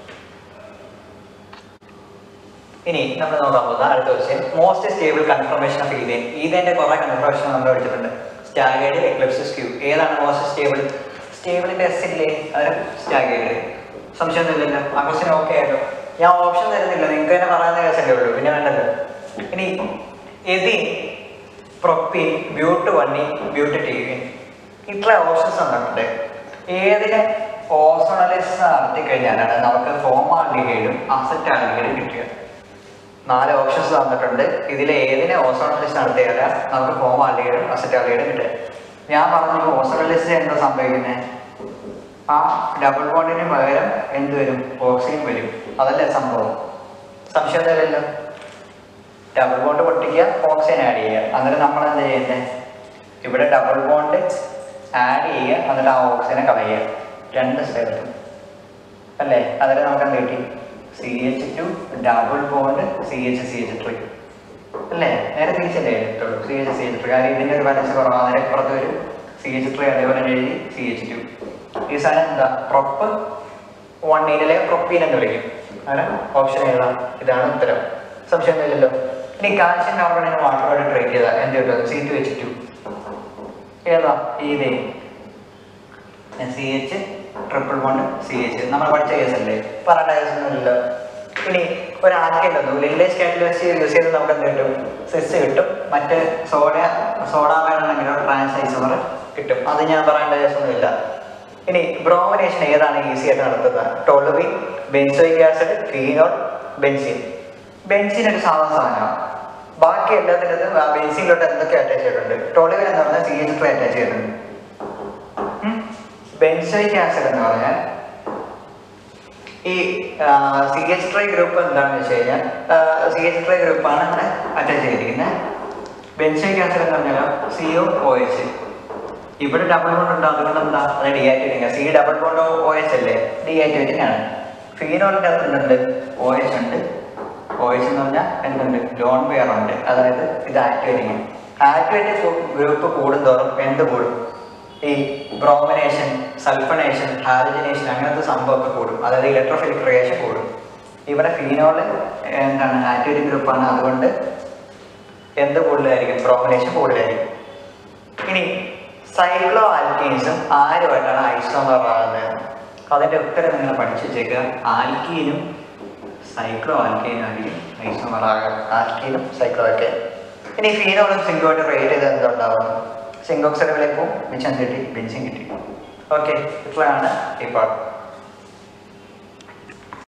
ഇനി നമ്മൾ നോക്കാൻ പോകുന്ന അടുത്ത question most stable conformation of ethane ഈതേന്റെ കുറെ കൺഫർമേഷൻ നമ്മൾ പഠിച്ചിട്ടുണ്ട് സ്റ്റാഗേഡ് എക്ലിപ്സ് സ്ക്യൂ ഏതാണ് മോസ്റ്റ് സ്റ്റേബിൾ സ്റ്റേബിളിന്റെ എസ് ഇല്ലേ അതിന് സ്റ്റാഗേഡ് സംശയമൊന്നുമില്ലല്ലോ ആ ക്വസ്റ്റ്യൻ ഓക്കെ ആയല്ലോ ഞാൻ ഓപ്ഷൻ തരുന്നില്ല നിങ്ങൾക്ക് തന്നെ പറയാവുന്ന കേസല്ലേ ഉള്ളൂ പിന്നെ വേണ്ടല്ലോ ഇനി എതിൻ പ്രൊപ്പീൻ ബ്യൂട്ട് വണ്ണി ബ്യൂട്ട് ടീവിൻ ഇത്ര ഓപ്ഷൻസ് തന്നിട്ടുണ്ട് ഏതിന് ഓസോണലിസ് നടത്തി കഴിഞ്ഞാലാണ് നമുക്ക് ഫോമാൽഡിഹൈഡും അസറ്റാൽഡിഹൈഡും കിട്ടുക നാല് ഓപ്ഷൻസ് തന്നിട്ടുണ്ട് ഇതിൽ ഏതിനെ ഓസോണലിസ് നടത്തിയാൽ നമുക്ക് ഫോമാൽഡിഹൈഡും അസറ്റാൽഡിഹൈഡും കിട്ടുക ഞാൻ പറഞ്ഞു ഓസോണലിസ് എന്താ സംഭവിക്കുന്നത് ആ ഡബിൾ ബോണ്ടിന് പകരം എന്ത് വരും ഓക്സിജൻ വരും അതല്ലേ സംഭവം സംശയം തരില്ലല്ലോ ഡബിൾ ബോണ്ട് പൊട്ടിക്കുക ഓക്സിജൻ ആഡ് ചെയ്യുക അന്നേരം നമ്മൾ എന്താ ചെയ്യുന്നത് ഇവിടെ ഡബിൾ ബോണ്ട് ആഡ് ചെയ്യുക എന്നിട്ട് ആ ഓക്സിജനെ കളയുക രണ്ട് സ്ഥലത്തും അല്ലേ അതിന് നമുക്ക് എന്ത് കിട്ടി C H two double bond C H C H three അല്ലേ നേരെ തിരിച്ചല്ലേ എടുത്തുള്ളൂ C H C H three കാരണം ഇതിൻ്റെ ഒരു ബാലൻസ് കുറവാണ് അതിന് പുറത്ത് വരും സി എച്ച് ത്രീ അതേപോലെ തന്നെ എഴുതി സി എച്ച് ടു ഈ സാധനം എന്താ പ്രൊപ്പ് വണ്ണീനിലെ പ്രൊപ്പീൻ എന്ന് വിളിക്കും അങ്ങനെ ഓപ്ഷൻ എഴുതാം ഇതാണ് ഉത്തരം സംശയമൊന്നുമില്ലല്ലോ ഇനി കാൽഷ്യം കാർബണിനെ വാട്ടറോട് ട്രീറ്റ് ചെയ്താൽ എന്ത് കിട്ടും സി ടു എച്ച് ടു ഏതാ ഇതേ C H triple one C H നമ്മൾ പഠിച്ച കേസ് അല്ലേ പറയേണ്ട കേസൊന്നുമില്ലല്ലോ ഇനി ഒരു ആൽക്കൈൻ തന്നു ലില്ലേജ് കാറ്റലിസ്റ്റ് യൂസ് ചെയ്ത് നമുക്ക് എന്ത് കിട്ടും സിസ് കിട്ടും മറ്റ് സോഡ സോഡ വേണമെങ്കിലോ ട്രാൻസ് ഐസോമർ കിട്ടും അത് ഞാൻ പറയേണ്ട കേസൊന്നുമില്ല ഇനി ബ്രോമിനേഷൻ ഏതാണ് ഈസി ആയിട്ട് നടത്തുന്നത് toluene benzoic acid phenol benzene benzene ഒരു സാധാരണ സാധനമാണ് ബാക്കി എല്ലാത്തിനും ബെൻസിനിലോട്ട് എന്തൊക്കെ അറ്റാച്ച് ചെയ്തിട്ടുണ്ട് ടോളുബിൻ എന്ന് പറഞ്ഞാൽ സി എച്ച് അറ്റാച്ച് ചെയ്തിട്ടുണ്ട് ബെൻസോയിക് ആസിഡ് എന്ന് പറഞ്ഞാൽ ഈ സി എച്ച് ട്രൈ ഗ്രൂപ്പ് എന്താണെന്ന് വെച്ച് കഴിഞ്ഞാൽ സി എച്ച് ട്രൈ ഗ്രൂപ്പാണ് ഇവിടെ അറ്റാച്ച് ചെയ്തിരിക്കുന്നത് ബെൻസോയിക് ആസിഡ് എന്ന് പറഞ്ഞാൽ സി ഒ ഒ എച്ച് ഇവിടെ ഡബിൾ ബോണ്ട് ഉണ്ട് അതുകൊണ്ട് എന്താ അത് deactivating C double bond O H അല്ലേ ഡിയാക്ടിവേറ്റിംഗ് ആണ് ഫീനോളിൻ്റെ അകത്ത് എന്തുണ്ട് ഒ എച്ച് ഉണ്ട് ഒ എച്ച് എന്ന് പറഞ്ഞാൽ എന്തുണ്ട് ലോൺ പെയർ ഉണ്ട് അതായത് ഇത് ആക്ടിവേറ്റിംഗ് ആക്ടിവേറ്റഡ് ഗ്രൂപ്പ് കൂടുന്തോറും എന്ത് കൂടും ഈ ബ്രോമിനേഷൻ സൾഫണേഷൻ ഹാലജനേഷൻ അങ്ങനത്തെ സംഭവമൊക്കെ കൂടും അതായത് ഇലക്ട്രോഫിലിക് റിയേഷൻ കൂടും ഇവിടെ ഫീനോള് എന്താണ് ആക്ടിവേറ്റിംഗ് ഗ്രൂപ്പാണ് അതുകൊണ്ട് എന്ത് കൂടുതലായിരിക്കും ബ്രോമിനേഷൻ കൂടുതലായിരിക്കും ഇനി സൈക്ലോ ആൽക്കീൻസും ആരുമായിട്ടാണ് ഐസോമർ ആകുന്നത് അതിന്റെ ഉത്തരം നിങ്ങൾ പഠിച്ചു വെച്ചേക്കുക ആൽക്കീനും സൈക്ലോ ആൽക്കീനും ആയിരിക്കും ഐസോമർ ആകുക ആൽക്കീനും സൈക്ലോ ആൽക്കൈൻ ഇനി ഫീനോളും സിങ്കോട്ട് റേറ്റ് ചെയ്ത് എന്തുണ്ടാവും സിങ്ക് ഓക്സൈഡ് വിലയിൽ പോവും മിച്ചം കിട്ടി ബെൻസിൻ കിട്ടി ഓക്കെ ഇത്രയാണ് ഈ പാട്ട്